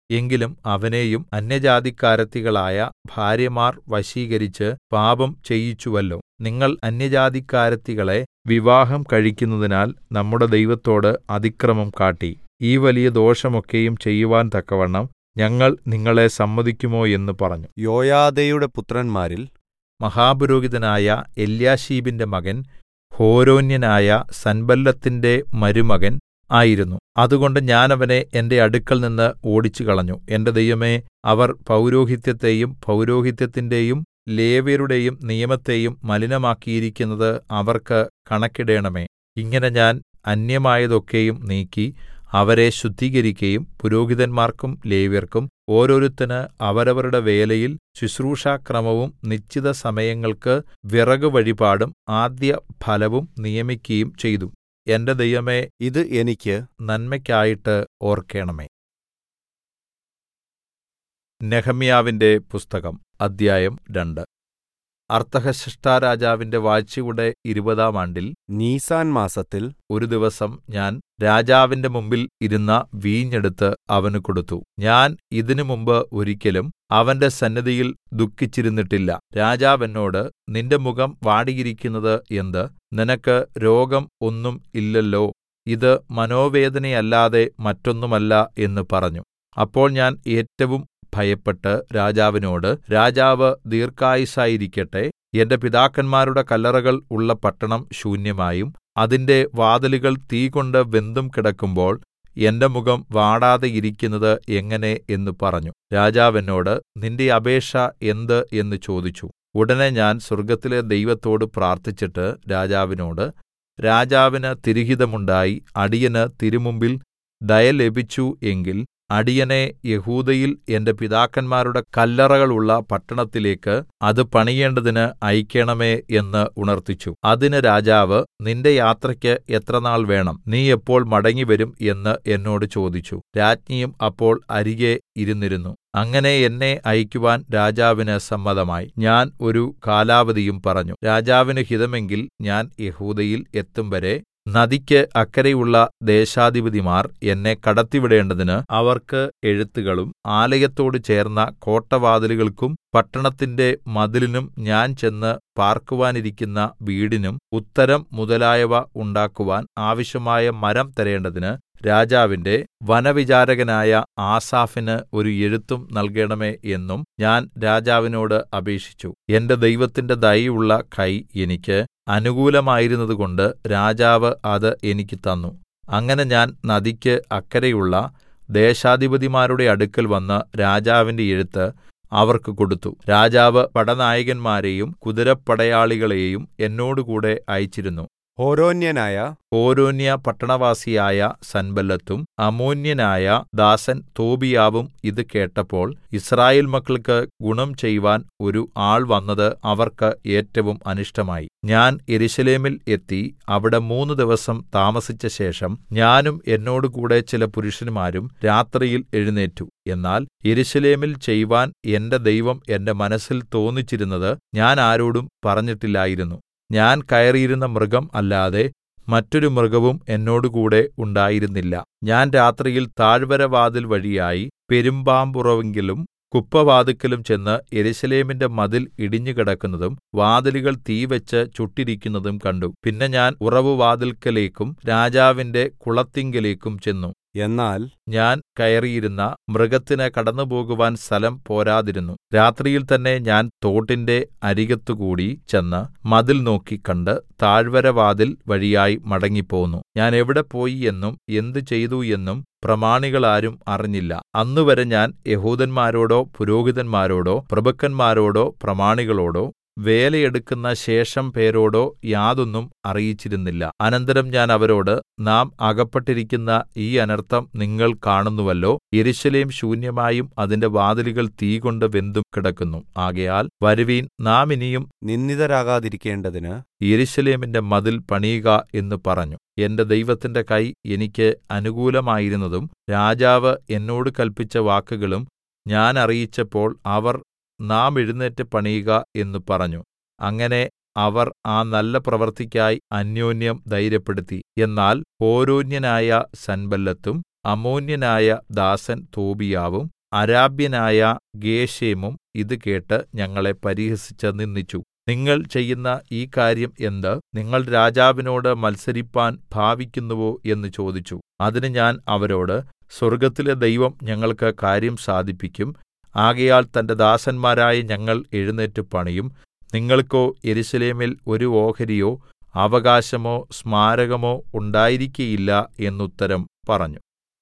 എങ്കിലും അവനെയും അന്യജാതിക്കാരത്തികളായ ഭാര്യമാർ വശീകരിച്ച് പാപം ചെയ്യിച്ചുവല്ലോ നിങ്ങൾ അന്യജാതിക്കാരത്തികളെ വിവാഹം കഴിക്കുന്നതിനാൽ നമ്മുടെ ദൈവത്തോട് അതിക്രമം കാട്ടി ഈ വലിയ ദോഷമൊക്കെയും ചെയ്യുവാൻ തക്കവണ്ണം ഞങ്ങൾ നിങ്ങളെ സമ്മതിക്കുമോ എന്ന് പറഞ്ഞു യോയാദയുടെ പുത്രന്മാരിൽ മഹാപുരോഹിതനായ എല്യാശീബിന്റെ മകൻ ഹോരോന്യനായ സൻബല്ലത്തിന്റെ മരുമകൻ ആയിരുന്നു അതുകൊണ്ട് ഞാൻ അവനെ എന്റെ അടുക്കൽ നിന്ന് ഓടിച്ചുകളഞ്ഞു എന്റെ ദൈവമേ അവർ പൗരോഹിത്യത്തെയും പൗരോഹിത്യത്തിന്റെയും ലേവ്യരുടെയും നിയമത്തെയും മലിനമാക്കിയിരിക്കുന്നത് അവർക്ക് കണക്കിടേണമേ ഇങ്ങനെ ഞാൻ അന്യമായതൊക്കെയും നീക്കി അവരെ ശുദ്ധീകരിക്കയും പുരോഹിതന്മാർക്കും ലേവ്യർക്കും ഓരോരുത്തന് അവരവരുടെ വേലയിൽ ശുശ്രൂഷാക്രമവും നിശ്ചിത സമയങ്ങൾക്ക് വിറക് വഴിപാടും ആദ്യ ഫലവും നിയമിക്കയും ചെയ്തു എന്റെ ദൈവമേ ഇത് എനിക്ക് നന്മയ്ക്കായിട്ട് ഓർക്കേണമേ നെഹമ്യാവിന്റെ പുസ്തകം അദ്ധ്യായം രണ്ട് അർത്ഥഹ്ശഷ്ടാരാജാവിന്റെ വാഴ്ചയുടെ ഇരുപതാം ആണ്ടിൽ നീസാൻ മാസത്തിൽ ഒരു ദിവസം ഞാൻ രാജാവിന്റെ മുമ്പിൽ ഇരുന്ന വീഞ്ഞെടുത്ത് അവന് കൊടുത്തു ഞാൻ ഇതിനു മുമ്പ് ഒരിക്കലും അവന്റെ സന്നിധിയിൽ ദുഃഖിച്ചിരുന്നിട്ടില്ല രാജാവ് എന്നോട് നിന്റെ മുഖം വാടിയിരിക്കുന്നത് എന്ത് നിനക്ക് രോഗം ഒന്നും ഇല്ലല്ലോ ഇത് മനോവേദനയല്ലാതെ മറ്റൊന്നുമല്ല എന്ന് പറഞ്ഞു അപ്പോൾ ഞാൻ ഏറ്റവും ഭയപ്പെട്ട് രാജാവിനോട് രാജാവ് ദീർഘായുസ്സായിരിക്കട്ടെ എന്റെ പിതാക്കന്മാരുടെ കല്ലറകൾ ഉള്ള പട്ടണം ശൂന്യമായും അതിന്റെ വാതിലുകൾ തീകൊണ്ട് വെന്തും കിടക്കുമ്പോൾ എന്റെ മുഖം വാടാതെ ഇരിക്കുന്നത് എങ്ങനെ എന്ന് പറഞ്ഞു രാജാവ് എന്നോട് നിന്റെ അപേക്ഷ എന്ത് എന്ന് ചോദിച്ചു ഉടനെ ഞാൻ സ്വർഗ്ഗത്തിലെ ദൈവത്തോട് പ്രാർത്ഥിച്ചിട്ട് രാജാവിനോട് രാജാവിന് തിരുഹിതമുണ്ടായി അടിയന് തിരുമുമ്പിൽ ദയ ലഭിച്ചു എങ്കിൽ അടിയനെ യഹൂദയിൽ എന്റെ പിതാക്കന്മാരുടെ കല്ലറകളുള്ള പട്ടണത്തിലേക്ക് അത് പണിയേണ്ടതിന് അയക്കേണമേ എന്ന് ഉണർത്തിച്ചു അതിന് രാജാവ് നിന്റെ യാത്രയ്ക്ക് എത്ര നാൾ വേണം നീ എപ്പോൾ മടങ്ങിവരും എന്ന് എന്നോട് ചോദിച്ചു രാജ്ഞിയും അപ്പോൾ അരികെ ഇരുന്നിരുന്നു അങ്ങനെ എന്നെ അയക്കുവാൻ രാജാവിന് സമ്മതമായി ഞാൻ ഒരു കാലാവധിയും പറഞ്ഞു രാജാവിന് ഹിതമെങ്കിൽ ഞാൻ യഹൂദയിൽ എത്തും വരെ നദിക്ക് അക്കരെയുള്ള ദേശാധിപതിമാർ എന്നെ കടത്തിവിടേണ്ടതിന് അവർക്ക് എഴുത്തുകളും ആലയത്തോട് ചേർന്ന കോട്ടവാതിലുകൾക്കും പട്ടണത്തിന്റെ മതിലിനും ഞാൻ ചെന്ന് പാർക്കുവാനിരിക്കുന്ന വീടിനും ഉത്തരം മുതലായവ ഉണ്ടാക്കുവാൻ ആവശ്യമായ മരം തരേണ്ടതിന് രാജാവിന്റെ വനവിചാരകനായ ആസാഫിന് ഒരു എഴുത്തും നൽകണമേ എന്നും ഞാൻ രാജാവിനോട് അപേക്ഷിച്ചു എന്റെ ദൈവത്തിന്റെ ദയയുള്ള കൈ എനിക്ക് അനുകൂലമായിരുന്നതുകൊണ്ട് രാജാവ് അത് എനിക്ക് തന്നു അങ്ങനെ ഞാൻ നദിക്ക് അക്കരെയുള്ള ദേശാധിപതിമാരുടെ അടുക്കൽ വന്ന് രാജാവിന്റെ എഴുത്ത് അവർക്ക് കൊടുത്തു രാജാവ് പടനായകന്മാരെയും കുതിരപ്പടയാളികളെയും എന്നോടുകൂടെ അയച്ചിരുന്നു ഹോരോന്യനായ ഹോരോന്യ പട്ടണവാസിയായ സൻബല്ലത്തും അമ്മോന്യനായ ദാസൻ തോബീയാവും ഇത് കേട്ടപ്പോൾ യിസ്രായേൽ മക്കൾക്ക് ഗുണം ചെയ്‌വാൻ ഒരു ആൾ വന്നത് അവർക്ക് ഏറ്റവും അനിഷ്ടമായി ഞാൻ യെരൂശലേമിൽ എത്തി അവിടെ മൂന്ന് ദിവസം താമസിച്ച ശേഷം ഞാനും എന്നോടുകൂടെ ചില പുരുഷന്മാരും രാത്രിയിൽ എഴുന്നേറ്റു എന്നാൽ യെരൂശലേമിൽ ചെയ്‌വാൻ എന്റെ ദൈവം എന്റെ മനസ്സിൽ തോന്നിച്ചിരുന്നത് ഞാൻ ആരോടും പറഞ്ഞിട്ടില്ലായിരുന്നു ഞാൻ കയറിയിരുന്ന മൃഗം അല്ലാതെ മറ്റൊരു മൃഗവും എന്നോടുകൂടെ ഉണ്ടായിരുന്നില്ല ഞാൻ രാത്രിയിൽ താഴ്വരവാതിൽ വഴിയായി പെരുമ്പാമ്പുറവിങ്കലും കുപ്പവാതിൽക്കലും ചെന്ന് യെരൂശലേമിന്റെ മതിൽ ഇടിഞ്ഞുകിടക്കുന്നതും വാതിലുകൾ തീവെച്ച് ചുട്ടിരിക്കുന്നതും കണ്ടു പിന്നെ ഞാൻ ഉറവുവാതിൽക്കലേക്കും രാജാവിന്റെ കുളത്തിങ്കലേക്കും ചെന്നു എന്നാൽ ഞാൻ കയറിയിരുന്ന മൃഗത്തിന് കടന്നുപോകുവാൻ സ്ഥലം പോരാതിരുന്നു രാത്രിയിൽ തന്നെ ഞാൻ തോട്ടിന്റെ അരികത്തുകൂടി ചെന്ന് മതിൽ നോക്കി കണ്ട് താഴ്വരവാതിൽ വഴിയായി മടങ്ങിപ്പോന്നു ഞാൻ എവിടെ പോയി എന്നും എന്ത് ചെയ്തു എന്നും പ്രമാണികളാരും അറിഞ്ഞില്ല അന്നുവരെ ഞാൻ യഹൂദന്മാരോടോ പുരോഹിതന്മാരോടോ പ്രഭുക്കന്മാരോടോ പ്രമാണികളോടോ വേലയെടുക്കുന്ന ശേഷം പേരോടോ യാതൊന്നും അറിയിച്ചിരുന്നില്ല അനന്തരം ഞാൻ അവരോട് നാം അകപ്പെട്ടിരിക്കുന്ന ഈ അനർത്ഥം നിങ്ങൾ കാണുന്നുവല്ലോ യെരൂശലേം ശൂന്യമായും അതിന്റെ വാതിലുകൾ തീകൊണ്ട് വെന്തും കിടക്കുന്നു ആകയാൽ വരുവീൻ നാം ഇനിയും നിന്ദിതരാകാതിരിക്കേണ്ടതിന് യെരൂശലേമിന്റെ മതിൽ പണിയുക എന്ന് പറഞ്ഞു എന്റെ ദൈവത്തിന്റെ കൈ എനിക്ക് അനുകൂലമായിരുന്നതും രാജാവ് എന്നോട് കല്പിച്ച വാക്കുകളും ഞാൻ അറിയിച്ചപ്പോൾ അവർ നാം എഴുന്നേറ്റ് പണിയുക എന്ന് പറഞ്ഞു അങ്ങനെ അവർ ആ നല്ല പ്രവൃത്തിക്കായി അന്യോന്യം ധൈര്യപ്പെടുത്തി എന്നാൽ ഹോരോന്യനായ സൻബല്ലത്തും അമ്മോന്യനായ ദാസൻ തോബീയാവും അരാബ്യനായ ഗേശെമും ഇത് കേട്ട് ഞങ്ങളെ പരിഹസിച്ച് നിന്ദിച്ചു നിങ്ങൾ ചെയ്യുന്ന ഈ കാര്യം എന്ത് നിങ്ങൾ രാജാവിനോട് മത്സരിപ്പാൻ ഭാവിക്കുന്നുവോ എന്ന് ചോദിച്ചു അതിന് ഞാൻ അവരോട് സ്വർഗ്ഗത്തിലെ ദൈവം ഞങ്ങൾക്ക് കാര്യം സാധിപ്പിക്കും ആകയാൽ തന്റെ ദാസന്മാരായ ഞങ്ങൾ എഴുന്നേറ്റ് പണിയും നിങ്ങൾക്കോ യെരൂശലേമിൽ ഒരു ഓഹരിയോ അവകാശമോ സ്മാരകമോ ഉണ്ടായിരിക്കയില്ല എന്നുത്തരം പറഞ്ഞു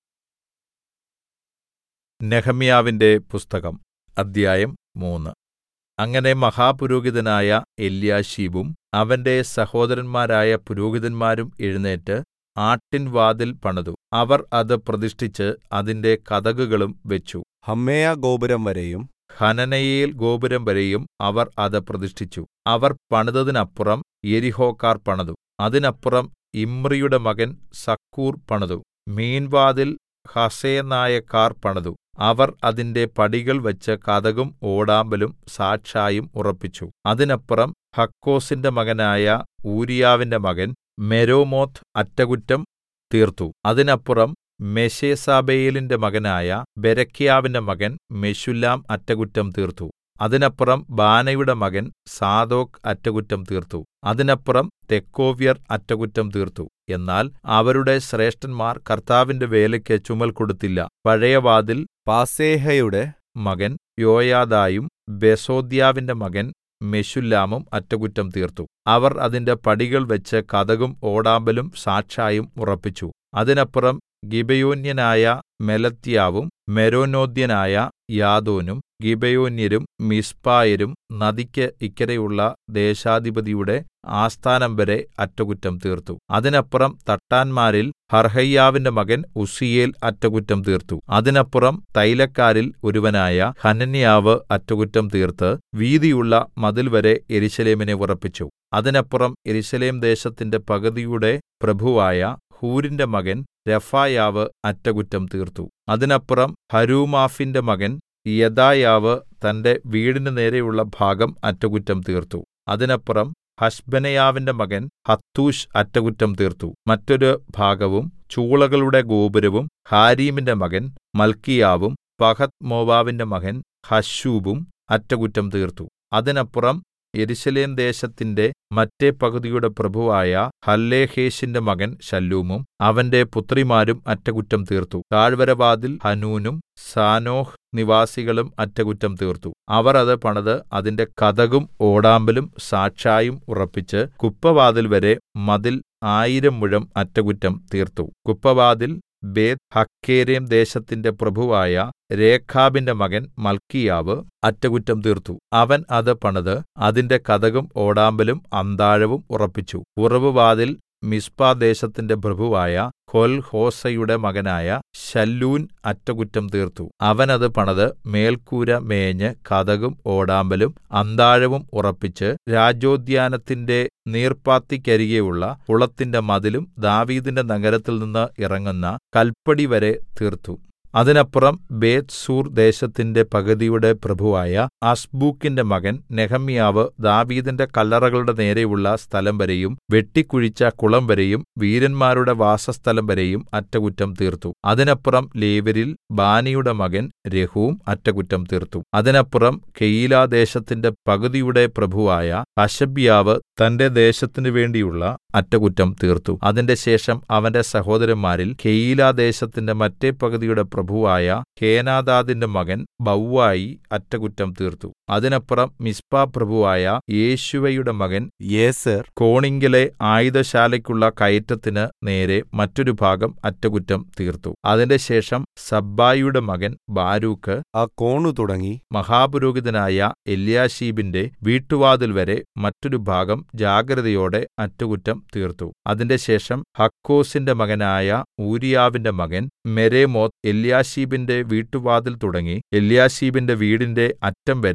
നെഹമ്യാവിന്റെ പുസ്തകം അദ്ധ്യായം മൂന്ന് അങ്ങനെ മഹാപുരോഹിതനായ എല്യാശീബും അവന്റെ സഹോദരന്മാരായ പുരോഹിതന്മാരും എഴുന്നേറ്റ് ആട്ടിൻ വാതിൽ പണിതു അവർ അത് പ്രതിഷ്ഠിച്ച് അതിന്റെ കതകുകളും വെച്ചു ഹമ്മേയ ഗോപുരം വരെയും ഹനനയേൽ ഗോപുരം വരെയും അവർ അത് പ്രതിഷ്ഠിച്ചു അവർ പണിതതിനപ്പുറം യെരിഹോക്കാർ പണിതു അതിനപ്പുറം ഇമ്രിയുടെ മകൻ സക്കൂർ പണിതു മീൻവാതിൽ ഹസേനായക്കാർ പണിതു അവർ അതിന്റെ പടികൾ വെച്ച് കതകും ഓടാമ്പലും സാക്ഷായും ഉറപ്പിച്ചു അതിനപ്പുറം ഹക്കോസിന്റെ മകനായ ഊരിയാവിന്റെ മകൻ മെരോമോത്ത് അറ്റകുറ്റം തീർത്തു അതിനപ്പുറം മെശേസാബേലിന്റെ മകനായ ബെരെഖ്യാവിന്റെ മകൻ മെശുല്ലാം അറ്റകുറ്റം തീർത്തു അതിനപ്പുറം ബാനയുടെ മകൻ സാദോക്ക് അറ്റകുറ്റം തീർത്തു അതിനപ്പുറം തെക്കോവ്യർ അറ്റകുറ്റം തീർത്തു എന്നാൽ അവരുടെ ശ്രേഷ്ഠന്മാർ കർത്താവിന്റെ വേലയ്ക്ക് ചുമൽ കൊടുത്തില്ല പഴയ വാതിൽ പാസേഹയുടെ മകൻ യോയാദായും ബെസോദ്യാവിന്റെ മകൻ മെശുല്ലാമും അറ്റകുറ്റം തീർത്തു അവർ അതിന്റെ പടികൾ വെച്ച് കതകും ഓടാമ്പലും സാക്ഷായും ഉറപ്പിച്ചു അതിനപ്പുറം ഗിബെയോന്യനായ മെലത്യാവും മെരോനോദ്യനായ യാദോനും ഗിബെയോന്യരും മിസ്പായരും നദിക്ക് ഇക്കരെയുള്ള ദേശാധിപതിയുടെ ആസ്ഥാനം വരെ അറ്റകുറ്റം തീർത്തു അതിനപ്പുറം തട്ടാന്മാരിൽ ഹർഹയ്യാവിന്റെ മകൻ ഉസ്സിയേൽ അറ്റകുറ്റം തീർത്തു അതിനപ്പുറം തൈലക്കാരിൽ ഒരുവനായ ഹനന്യാവ് അറ്റകുറ്റം തീർത്ത് വീതിയുള്ള മതിൽ വരെ യെരൂശലേമിനെ ഉറപ്പിച്ചു അതിനപ്പുറം യെരൂശലേം ദേശത്തിന്റെ പകുതിയുടെ പ്രഭുവായ ഹൂരിന്റെ മകൻ രഫായാവ് അറ്റകുറ്റം തീർത്തു അതിനപ്പുറം ഹരൂമാഫിന്റെ മകൻ യെദായാവ് തന്റെ വീടിന് നേരെയുള്ള ഭാഗം അറ്റകുറ്റം തീർത്തു അതിനപ്പുറം ഹശ്ബനെയാവിന്റെ മകൻ ഹത്തൂശ് അറ്റകുറ്റം തീർത്തു മറ്റൊരു ഭാഗവും ചൂളകളുടെ ഗോപുരവും ഹാരീമിന്റെ മകൻ മൽക്കിയാവും പഹത് മോവാബിന്റെ മകൻ ഹശൂബും അറ്റകുറ്റം തീർത്തു അതിനപ്പുറം യെരൂശലേം ദേശത്തിന്റെ മറ്റെ പകുതിയുടെ പ്രഭുവായ ഹല്ലേഹേശിന്റെ മകൻ ശല്ലൂമും അവന്റെ പുത്രിമാരും അറ്റകുറ്റം തീർത്തു താഴ്വരവാതിൽ ഹനൂനും സാനോഹ് നിവാസികളും അറ്റകുറ്റം തീർത്തു അവർ അത് പണിത് അതിന്റെ കതകും ഓടാമ്പലും സാക്ഷായും ഉറപ്പിച്ച് കുപ്പവാതിൽ വരെ മതിൽ ആയിരം മുഴം അറ്റകുറ്റം തീർത്തു കുപ്പവാതിൽ ബേത് ഹക്കേരെം ദേശത്തിന്റെ പ്രഭുവായ രേഖാബിന്റെ മകൻ മൽക്കിയാവ് അറ്റകുറ്റം തീർത്തു അവൻ അത് പണിത് അതിന്റെ കതകും ഓടാമ്പലും അന്താഴവും ഉറപ്പിച്ചു ഉറവുവാതിൽ മിസ്പ ദേശത്തിന്റെ പ്രഭുവായ കൊൽഹോസയുടെ മകനായ ശല്ലൂൻ അറ്റകുറ്റം തീർത്തു അവൻ അത് പണിത് മേൽക്കൂര മേഞ്ഞ് കതകും ഓടാമ്പലും അന്താഴവും ഉറപ്പിച്ച് രാജോദ്യാനത്തിന്റെ നീർപ്പാത്തിക്കരികെയുള്ള കുളത്തിന്റെ മതിലും ദാവീദിന്റെ നഗരത്തിൽ നിന്ന് ഇറങ്ങുന്ന കൽപ്പടി വരെ തീർത്തു അതിനപ്പുറം ബേത്ത്സൂർ ദേശത്തിന്റെ പകുതിയുടെ പ്രഭുവായ അസ്ബൂക്കിന്റെ മകൻ നെഹമ്യാവ് ദാവീദിന്റെ കല്ലറകളുടെ നേരെയുള്ള സ്ഥലം വരെയും വെട്ടിക്കുഴിച്ച കുളം വരെയും വീരന്മാരുടെ വാസസ്ഥലം വരെയും അറ്റകുറ്റം തീർത്തു അതിനപ്പുറം ലേവരിൽ ബാനിയുടെ മകൻ രഹൂം അറ്റകുറ്റം തീർത്തു അതിനപ്പുറം കെയീലാദേശത്തിന്റെ പകുതിയുടെ പ്രഭുവായ ഹശബ്യാവ് തന്റെ ദേശത്തിനു വേണ്ടിയുള്ള അറ്റകുറ്റം തീർത്തു അതിന്റെ ശേഷം അവന്റെ സഹോദരന്മാരിൽ കെയീലാദേശത്തിന്റെ മറ്റെ പകുതിയുടെ പ്രഭുവായ ഹേനാദാദിന്റെ മകൻ ബവ്വായി അറ്റകുറ്റം തീർത്തു അതിനപ്പുറം മിസ്പ പ്രഭുവായ യേശുവയുടെ മകൻ യേസർ കോണിങ്കലെ ആയുധശാലയ്ക്കുള്ള കയറ്റത്തിന് നേരെ മറ്റൊരു ഭാഗം അറ്റകുറ്റം തീർത്തു അതിന്റെ ശേഷം സബ്ബായിയുടെ മകൻ ബാരൂക്ക് ആ കോണു തുടങ്ങി മഹാപുരോഹിതനായ എല്യാശീബിന്റെ വീട്ടുവാതിൽ വരെ മറ്റൊരു ഭാഗം ജാഗ്രതയോടെ അറ്റകുറ്റം തീർത്തു അതിന്റെ ശേഷം ഹക്കോസിന്റെ മകനായ ഊരിയാവിന്റെ മകൻ മെരേമോത്ത് എല്യാശീബിന്റെ വീട്ടുവാതിൽ തുടങ്ങി എല്യാശീബിന്റെ വീടിന്റെ അറ്റം വരെ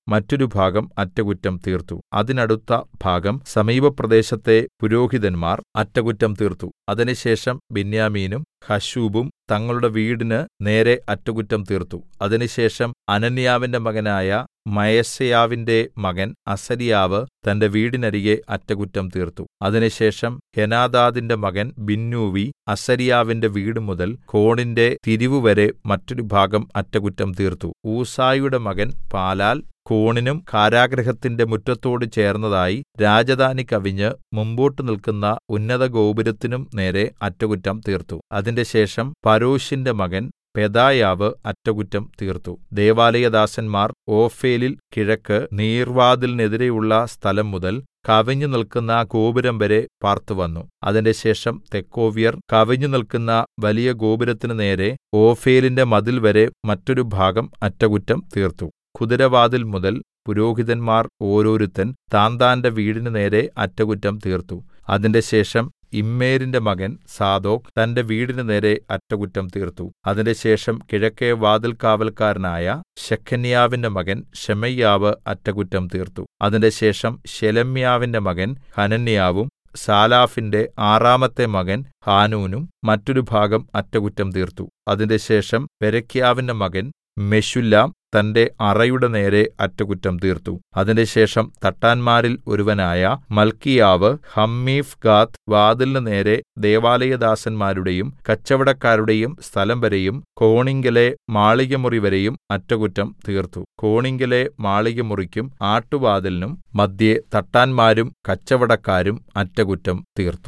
മറ്റൊരു ഭാഗം അറ്റകുറ്റം തീർത്തു അതിനടുത്ത ഭാഗം സമീപപ്രദേശത്തെ പുരോഹിതന്മാർ അറ്റകുറ്റം തീർത്തു അതിനുശേഷം ബെന്യാമീനും ഹശ്ശൂബും തങ്ങളുടെ വീടിന് നേരെ അറ്റകുറ്റം തീർത്തു അതിനുശേഷം അനന്യാവിന്റെ മകനായ മയസേയാവിന്റെ മകൻ അസര്യാവ് തന്റെ വീടിനരികെ അറ്റകുറ്റം തീർത്തു അതിനുശേഷം ഹെനാദാദിന്റെ മകൻ ബിന്നൂവി അസര്യാവിന്റെ വീട് മുതൽ കോണിന്റെ തിരിവുവരെ മറ്റൊരു ഭാഗം അറ്റകുറ്റം തീർത്തു ഊസായിയുടെ മകൻ പാലാൽ കോണിനും കാരാഗൃഹത്തിന്റെ മുറ്റത്തോട് ചേർന്നതായി രാജധാനി കവിഞ്ഞ് മുമ്പോട്ട് നിൽക്കുന്ന ഉന്നതഗോപുരത്തിനും നേരെ അറ്റകുറ്റം തീർത്തു അതിന്റെ ശേഷം പരോശിന്റെ മകൻ പെദായാവ് അറ്റകുറ്റം തീർത്തു ദേവാലയദാസന്മാർ ഓഫേലിൽ കിഴക്ക് നീർവാതിലിനെതിരെയുള്ള സ്ഥലം മുതൽ കവിഞ്ഞു നിൽക്കുന്ന ഗോപുരം വരെ പാർത്തുവന്നു അതിന്റെ ശേഷം തെക്കോവ്യർ കവിഞ്ഞു നിൽക്കുന്ന വലിയ ഗോപുരത്തിനു നേരെ ഓഫേലിന്റെ മതിൽ വരെ മറ്റൊരു ഭാഗം അറ്റകുറ്റം തീർത്തു കുതിരവാതിൽ മുതൽ പുരോഹിതന്മാർ ഓരോരുത്തൻ താന്താന്റെ വീടിന് നേരെ അറ്റകുറ്റം തീർത്തു അതിന്റെ ശേഷം ഇമ്മേരിന്റെ മകൻ സാദോക്ക് തന്റെ വീടിന് നേരെ അറ്റകുറ്റം തീർത്തു അതിന്റെ ശേഷം കിഴക്കെ വാതിൽ കാവൽക്കാരനായ ശെഖന്യാവിന്റെ മകൻ ശെമയ്യാവ് അറ്റകുറ്റം തീർത്തു അതിന്റെ ശേഷം ശെലെമ്യാവിന്റെ മകൻ ഹനന്യാവും സാലാഫിന്റെ ആറാമത്തെ മകൻ ഹാനൂനും മറ്റൊരു ഭാഗം അറ്റകുറ്റം തീർത്തു അതിന്റെ ശേഷം പെരക്യാവിന്റെ മകൻ മെശുല്ലാം തന്റെ അറയുടെ നേരെ അറ്റകുറ്റം തീർത്തു അതിൻറെശേഷം തട്ടാന്മാരിൽ ഒരുവനായ മൽക്കിയാവ് ഹമ്മീഫ് ഗാത്ത് വാതിലിന് നേരെ ദേവാലയദാസന്മാരുടെയും കച്ചവടക്കാരുടെയും സ്ഥലം വരെയും കോണിങ്കലെ മാളികമുറി വരെയും അറ്റകുറ്റം തീർത്തു കോണിങ്കലെ മാളികമുറിക്കും ആട്ടുവാതിലിനും മദ്ധ്യേ തട്ടാന്മാരും കച്ചവടക്കാരും അറ്റകുറ്റം തീർത്തു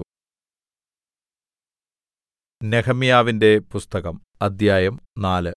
നെഹമ്യാവിന്റെ പുസ്തകം അദ്ധ്യായം നാല്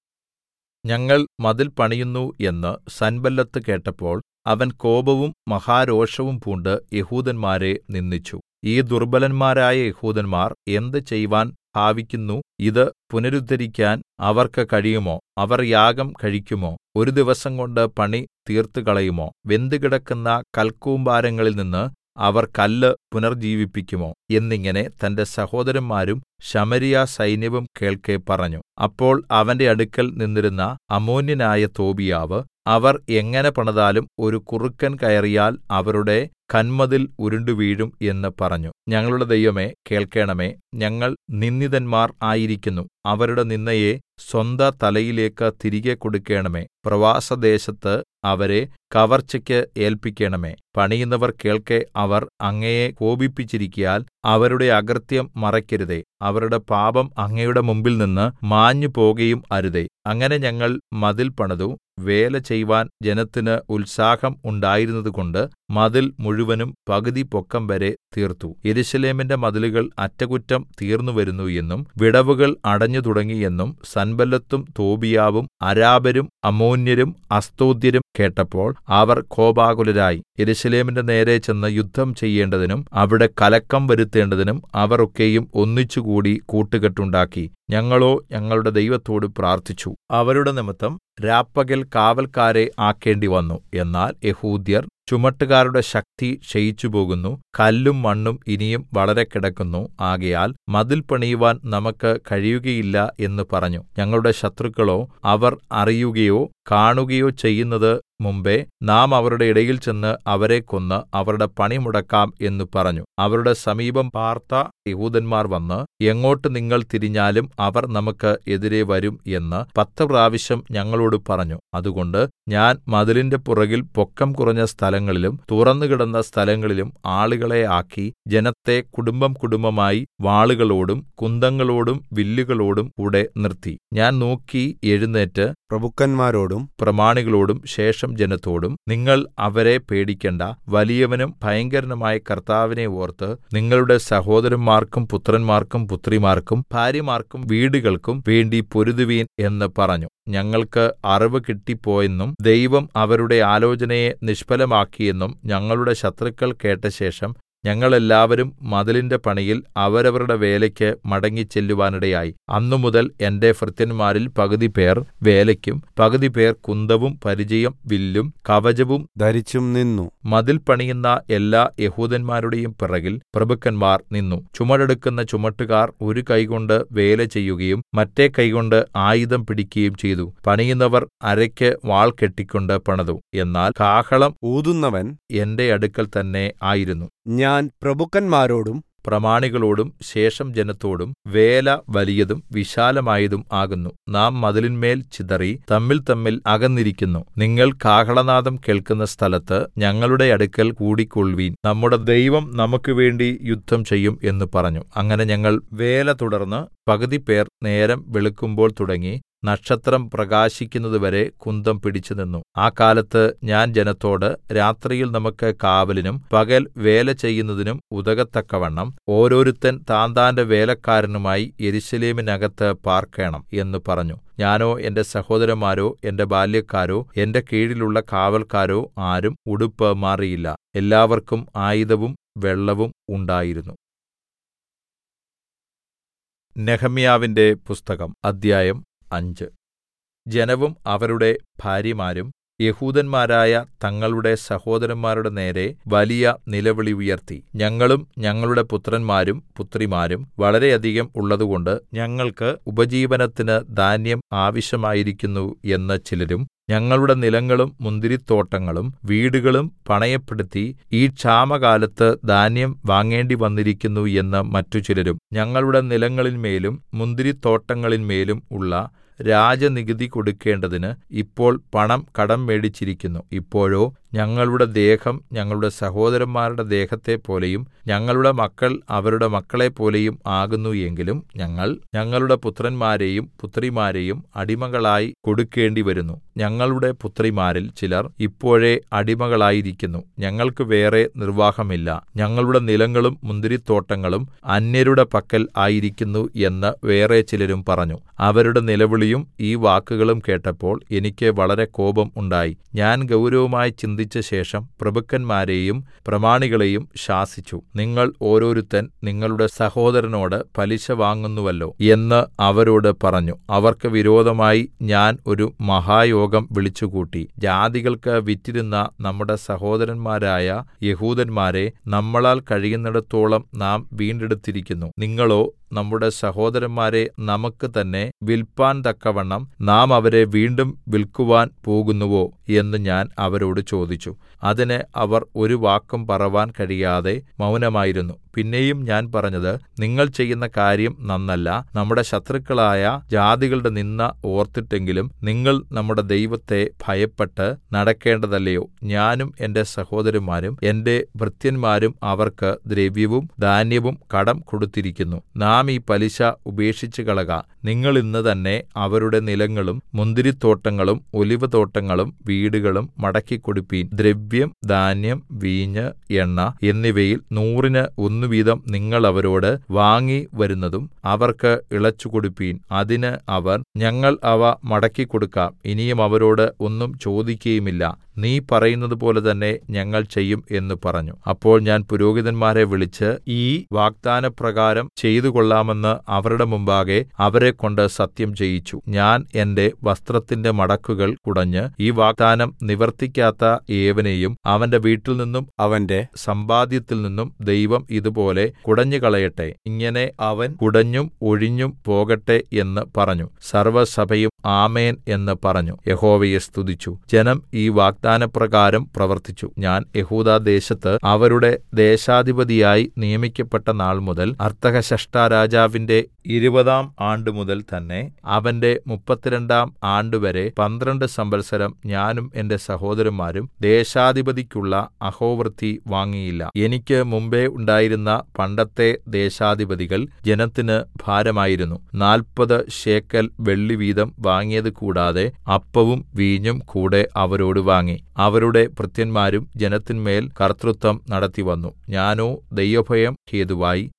ഞങ്ങൾ മതിൽ പണിയുന്നു എന്ന് സൻബല്ലത്ത് കേട്ടപ്പോൾ അവൻ കോപവും മഹാരോഷവും പൂണ്ട് യഹൂദന്മാരെ നിന്ദിച്ചു ഈ ദുർബലന്മാരായ യഹൂദന്മാർ എന്ത് ചെയ്‌വാൻ ഭാവിക്കുന്നു ഇത് പുനരുദ്ധരിക്കാൻ അവർക്ക് കഴിയുമോ അവർ യാഗം കഴിക്കുമോ ഒരു ദിവസംകൊണ്ട് പണി തീർത്തുകളയുമോ വെന്തുകിടക്കുന്ന കൽക്കൂമ്പാരങ്ങളിൽ നിന്ന് അവർ കല്ല് പുനർജ്ജീവിപ്പിക്കുമോ എന്നിങ്ങനെ തന്റെ സഹോദരന്മാരും ശമര്യ സൈന്യവും കേൾക്കെ പറഞ്ഞു അപ്പോൾ അവന്റെ അടുക്കൽ നിന്നിരുന്ന അമ്മോന്യനായ തോബീയാവ് അവർ എങ്ങനെ പണിതാലും ഒരു കുറുക്കൻ കയറിയാൽ അവരുടെ കന്മതിൽ ഉരുണ്ടുവീഴും എന്ന് പറഞ്ഞു ഞങ്ങളുടെ ദൈവമേ കേൾക്കേണമേ ഞങ്ങൾ നിന്ദിതന്മാർ ആയിരിക്കുന്നു അവരുടെ നിന്ദയെ സ്വന്ത തലയിലേക്ക് തിരികെ കൊടുക്കണമേ പ്രവാസദേശത്ത് അവരെ കവർച്ചയ്ക്ക് ഏല്പിക്കണമേ പണിയുന്നവർ കേൾക്കെ അവർ അങ്ങയെ കോപിപ്പിച്ചിരിക്കയാൽ അവരുടെ അകൃത്യം മറയ്ക്കരുതേ അവരുടെ പാപം അങ്ങയുടെ മുമ്പിൽനിന്ന് മാഞ്ഞു പോകയും അരുതേ അങ്ങനെ ഞങ്ങൾ മതിൽ പണിതു വേല ചെയ്‌വാൻ ജനത്തിന് ഉത്സാഹം ഉണ്ടായിരുന്നതുകൊണ്ട് മതിൽ മുഴുവനും പകുതി പൊക്കം വരെ തീർത്തു യെരൂശലേമിന്റെ മതിലുകൾ അറ്റകുറ്റം തീർന്നുവരുന്നു എന്നും വിടവുകൾ അടഞ്ഞു തുടങ്ങി എന്നും സൻബല്ലത്തും തോബീയാവും അരാബരും അമ്മോന്യരും അസ്തോദ്യരും കേട്ടപ്പോൾ അവർ കോപാകുലരായി യെരൂശലേമിന്റെ നേരെ ചെന്ന് യുദ്ധം ചെയ്യേണ്ടതിനും അവിടെ കലക്കം വരുത്തേണ്ടതിനും അവർ ഒക്കെയും ഒന്നിച്ചുകൂടി കൂട്ടുകെട്ടുണ്ടാക്കി ഞങ്ങളോ ഞങ്ങളുടെ ദൈവത്തോട് പ്രാർത്ഥിച്ചു അവരുടെ നിമിത്തം രാപ്പകൽ കാവൽക്കാരെ ആക്കേണ്ടിവന്നു എന്നാൽ യെഹൂദ്യർ ചുമട്ടുകാരുടെ ശക്തി ക്ഷയിച്ചുപോകുന്നു കല്ലും മണ്ണും ഇനിയും വളരെ കിടക്കുന്നു ആകയാൽ മതിൽ പണിയുവാൻ നമുക്ക് കഴിയുകയില്ല എന്ന് പറഞ്ഞു ഞങ്ങളുടെ ശത്രുക്കളോ അവർ അറിയുകയോ കാണുകയോ ചെയ്യുന്നത് മുമ്പെ നാം അവരുടെ ഇടയിൽ ചെന്ന് അവരെ കൊന്ന് അവരുടെ പണി മുടക്കാം എന്ന് പറഞ്ഞു അവരുടെ സമീപം പാർത്ത യഹൂദന്മാർ വന്ന് എങ്ങോട്ട് നിങ്ങൾ തിരിഞ്ഞാലും അവർ നമുക്ക് എതിരെ വരും എന്ന് പത്ത് പ്രാവശ്യം ഞങ്ങളോട് പറഞ്ഞു അതുകൊണ്ട് ഞാൻ മതിലിന്റെ പുറകിൽ പൊക്കം കുറഞ്ഞ സ്ഥലങ്ങളിലും തുറന്നുകിടന്ന സ്ഥലങ്ങളിലും ആളുകളെ ആക്കി ജനത്തെ കുടുംബം കുടുംബമായി വാളുകളോടും കുന്തങ്ങളോടും വില്ലുകളോടും കൂടെ നിർത്തി ഞാൻ നോക്കി എഴുന്നേറ്റ് പ്രഭുക്കന്മാരോടും പ്രമാണികളോടും ശേഷം ജനത്തോടും നിങ്ങൾ അവരെ പേടിക്കണ്ട വലിയവനും ഭയങ്കരനുമായ കർത്താവിനെ ഓർത്ത് നിങ്ങളുടെ സഹോദരന്മാർക്കും പുത്രന്മാർക്കും പുത്രിമാർക്കും ഭാര്യമാർക്കും വീടുകൾക്കും വേണ്ടി പൊരുതുവീൻ എന്ന് പറഞ്ഞു ഞങ്ങൾക്ക് അറിവ് കിട്ടിപ്പോയെന്നും ദൈവം അവരുടെ ആലോചനയെ നിഷ്ഫലമാക്കിയെന്നും ഞങ്ങളുടെ ശത്രുക്കൾ കേട്ടശേഷം ഞങ്ങൾ എല്ലാവരും മതിലിന്റെ പണിയിൽ അവരവരുടെ വേലയ്ക്ക് മടങ്ങിച്ചെല്ലുവാനിടയായി അന്നുമുതൽ എന്റെ ഭൃത്യന്മാരിൽ പകുതിപേർ വേലയ്ക്കും പകുതിപേർ കുന്തവും പരിചയും വില്ലും കവചവും ധരിച്ചും നിന്നു മതിൽ പണിയുന്ന എല്ലാ യഹൂദന്മാരുടെയും പിറകിൽ പ്രഭുക്കന്മാർ നിന്നു ചുമടെടുക്കുന്ന ചുമട്ടുകാർ ഒരു കൈകൊണ്ട് വേല ചെയ്യുകയും മറ്റേ കൈകൊണ്ട് ആയുധം പിടിക്കുകയും ചെയ്തു പണിയുന്നവർ അരയ്ക്ക് വാൾ കെട്ടിക്കൊണ്ട് പണിതു എന്നാൽ കാഹളം ഊതുന്നവൻ എന്റെ അടുക്കൽ തന്നെ ആയിരുന്നു ഞാൻ പ്രഭുക്കന്മാരോടും പ്രമാണികളോടും ശേഷം ജനത്തോടും വേല വലിയതും വിശാലമായതും ആകുന്നു നാം മതിലിന്മേൽ ചിതറി തമ്മിൽ തമ്മിൽ അകന്നിരിക്കുന്നു നിങ്ങൾ കാഹളനാദം കേൾക്കുന്ന സ്ഥലത്ത് ഞങ്ങളുടെ അടുക്കൽ കൂടിക്കൊള്ളുവീൻ നമ്മുടെ ദൈവം നമുക്ക് വേണ്ടി യുദ്ധം ചെയ്യും എന്ന് പറഞ്ഞു അങ്ങനെ ഞങ്ങൾ വേല തുടർന്ന് പകുതി പേർ നേരം വെളുക്കുമ്പോൾ തുടങ്ങി നക്ഷത്രം പ്രകാശിക്കുന്നതുവരെ കുന്തം പിടിച്ചുനിന്നു ആ കാലത്ത് ഞാൻ ജനത്തോട് രാത്രിയിൽ നമുക്ക് കാവലിനും പകൽ വേല ചെയ്യുന്നതിനും ഉതകത്തക്കവണ്ണം ഓരോരുത്തൻ താന്താന്റെ വേലക്കാരനുമായി യെരൂശലേമിനകത്ത് പാർക്കേണം എന്ന് പറഞ്ഞു ഞാനോ എന്റെ സഹോദരന്മാരോ എന്റെ ബാല്യക്കാരോ എന്റെ കീഴിലുള്ള കാവൽക്കാരോ ആരും ഉടുപ്പ് മാറിയില്ല എല്ലാവർക്കും ആയുധവും വെള്ളവും ഉണ്ടായിരുന്നു നെഹമ്യാവിന്റെ പുസ്തകം അദ്ധ്യായം അഞ്ച് ജനവും അവരുടെ ഭാര്യമാരും യഹൂദന്മാരായ തങ്ങളുടെ സഹോദരന്മാരുടെ നേരെ വലിയ നിലവിളി ഉയർത്തി ഞങ്ങളും ഞങ്ങളുടെ പുത്രന്മാരും പുത്രിമാരും വളരെയധികം ഉള്ളതുകൊണ്ട് ഞങ്ങൾക്ക് ഉപജീവനത്തിന് ധാന്യം ആവശ്യമായിരിക്കുന്നു എന്ന് ചിലരും ഞങ്ങളുടെ നിലങ്ങളും മുന്തിരിത്തോട്ടങ്ങളും വീടുകളും പണയപ്പെടുത്തി ഈ ക്ഷാമകാലത്ത് ധാന്യം വാങ്ങേണ്ടി വന്നിരിക്കുന്നു എന്ന് മറ്റു ചിലരും ഞങ്ങളുടെ നിലങ്ങളിന്മേലും മുന്തിരിത്തോട്ടങ്ങളിന്മേലും ഉള്ള രാജനികുതി കൊടുക്കേണ്ടതിന് ഇപ്പോൾ പണം കടം മേടിച്ചിരിക്കുന്നു ഇപ്പോഴോ ഞങ്ങളുടെ ദേഹം ഞങ്ങളുടെ സഹോദരന്മാരുടെ ദേഹത്തെപ്പോലെയും ഞങ്ങളുടെ മക്കൾ അവരുടെ മക്കളെപ്പോലെയും ആകുന്നു എങ്കിലും ഞങ്ങൾ ഞങ്ങളുടെ പുത്രന്മാരെയും പുത്രിമാരെയും അടിമകളായി കൊടുക്കേണ്ടി വരുന്നു ഞങ്ങളുടെ പുത്രിമാരിൽ ചിലർ ഇപ്പോഴേ അടിമകളായിരിക്കുന്നു ഞങ്ങൾക്ക് വേറെ നിർവാഹമില്ല ഞങ്ങളുടെ നിലങ്ങളും മുന്തിരിത്തോട്ടങ്ങളും അന്യരുടെ പക്കൽ ആയിരിക്കുന്നു എന്ന് വേറെ ചിലരും പറഞ്ഞു അവരുടെ നിലവിളിയും ഈ വാക്കുകളും കേട്ടപ്പോൾ എനിക്ക് വളരെ കോപം ഉണ്ടായി ഞാൻ ഗൗരവമായി ചിന്തിച്ച ശേഷം പ്രഭുക്കന്മാരെയും പ്രമാണികളെയും ശാസിച്ചു നിങ്ങൾ ഓരോരുത്തൻ നിങ്ങളുടെ സഹോദരനോട് പലിശ വാങ്ങുന്നുവല്ലോ എന്ന് അവരോട് പറഞ്ഞു അവർക്ക് വിരോധമായി ഞാൻ ഒരു മഹായോഗം വിളിച്ചുകൂട്ടി ജാതികൾക്ക് വിറ്റിരുന്ന നമ്മുടെ സഹോദരന്മാരായ യഹൂദന്മാരെ നമ്മളാൽ കഴിയുന്നിടത്തോളം നാം വീണ്ടെടുത്തിരിക്കുന്നു നിങ്ങളോ നമ്മുടെ സഹോദരന്മാരെ നമുക്ക് തന്നെ വിൽപ്പാൻ തക്കവണ്ണം നാം അവരെ വീണ്ടും വിൽക്കുവാൻ പോകുന്നുവോ എന്ന് ഞാൻ അവരോട് ചോദിച്ചു അതിന് അവർ ഒരു വാക്കും പറവാൻ കഴിയാതെ മൗനമായിരുന്നു പിന്നെയും ഞാൻ പറഞ്ഞത് നിങ്ങൾ ചെയ്യുന്ന കാര്യം നന്നല്ല നമ്മുടെ ശത്രുക്കളായ ജാതികളുടെ നിന്ന ഓർത്തിട്ടെങ്കിലും നിങ്ങൾ നമ്മുടെ ദൈവത്തെ ഭയപ്പെട്ട് നടക്കേണ്ടതല്ലയോ ഞാനും എന്റെ സഹോദരന്മാരും എന്റെ ഭൃത്യന്മാരും അവർക്ക് ദ്രവ്യവും ധാന്യവും കടം കൊടുത്തിരിക്കുന്നു നാം ഈ പലിശ ഉപേക്ഷിച്ചു കളക നിങ്ങൾ ഇന്ന് തന്നെ അവരുടെ നിലങ്ങളും മുന്തിരിത്തോട്ടങ്ങളും ഒലിവുതോട്ടങ്ങളും വീടുകളും മടക്കിക്കൊടുപ്പീൻ ദ്രവ്യം ധാന്യം വീഞ്ഞ് എണ്ണ എന്നിവയിൽ നൂറിന് ഒന്ന് വീതം നിങ്ങൾ അവരോട് വാങ്ങി വരുന്നതും അവർക്ക് ഇളച്ചുകൊടുപ്പീൻ അതിന് അവർ ഞങ്ങൾ അവ മടക്കിക്കൊടുക്കാം ഇനിയും അവരോട് ഒന്നും ചോദിക്കുകയുമില്ല നീ പറയുന്നതുപോലെ തന്നെ ഞങ്ങൾ ചെയ്യും എന്ന് പറഞ്ഞു അപ്പോൾ ഞാൻ പുരോഹിതന്മാരെ വിളിച്ച് ഈ വാഗ്ദാനപ്രകാരം ചെയ്തു കൊള്ളാമെന്ന് അവരുടെ മുമ്പാകെ അവരെ കൊണ്ട് സത്യം ചെയ്യിച്ചു ഞാൻ എന്റെ വസ്ത്രത്തിന്റെ മടക്കുകൾ കുടഞ്ഞ് ഈ വാഗ്ദാനം നിവർത്തിക്കാത്ത ഏവനെയും അവന്റെ വീട്ടിൽ നിന്നും അവന്റെ സമ്പാദ്യത്തിൽ നിന്നും ദൈവം ഇതുപോലെ കുടഞ്ഞുകളയട്ടെ ഇങ്ങനെ അവൻ കുടഞ്ഞും ഒഴിഞ്ഞും പോകട്ടെ എന്ന് പറഞ്ഞു സർവ്വസഭയും ആമേൻ എന്ന് പറഞ്ഞു യഹോവയെ സ്തുതിച്ചു ജനം ഈ വാഗ്ദാനപ്രകാരം പ്രവർത്തിച്ചു ഞാൻ യഹൂദാദേശത്ത് അവരുടെ ദേശാധിപതിയായി നിയമിക്കപ്പെട്ട നാൾ മുതൽ അർത്ഥഹശഷ്ടാ രാജാവിന്റെ ഇരുപതാം ആണ്ട് മുതൽ തന്നെ അവന്റെ മുപ്പത്തിരണ്ടാം ആണ്ടുവരെ പന്ത്രണ്ട് സംവത്സരം ഞാനും എന്റെ സഹോദരന്മാരും ദേശാധിപതിക്കുള്ള അഹോവൃത്തി വാങ്ങിയില്ല എനിക്ക് മുമ്പേ ഉണ്ടായിരുന്ന പണ്ടത്തെ ദേശാധിപതികൾ ജനത്തിന് ഭാരമായിരുന്നു നാൽപ്പത് ശേക്കൽ വെള്ളി വീതം വാങ്ങിയത് കൂടാതെ അപ്പവും വീഞ്ഞും കൂടെ അവരോട് വാങ്ങി അവരുടെ ഭൃത്യന്മാരും ജനത്തിന്മേൽ കർത്തൃത്വം നടത്തിവന്നു ഞാനോ ദൈവഭയം ഹേതുവായി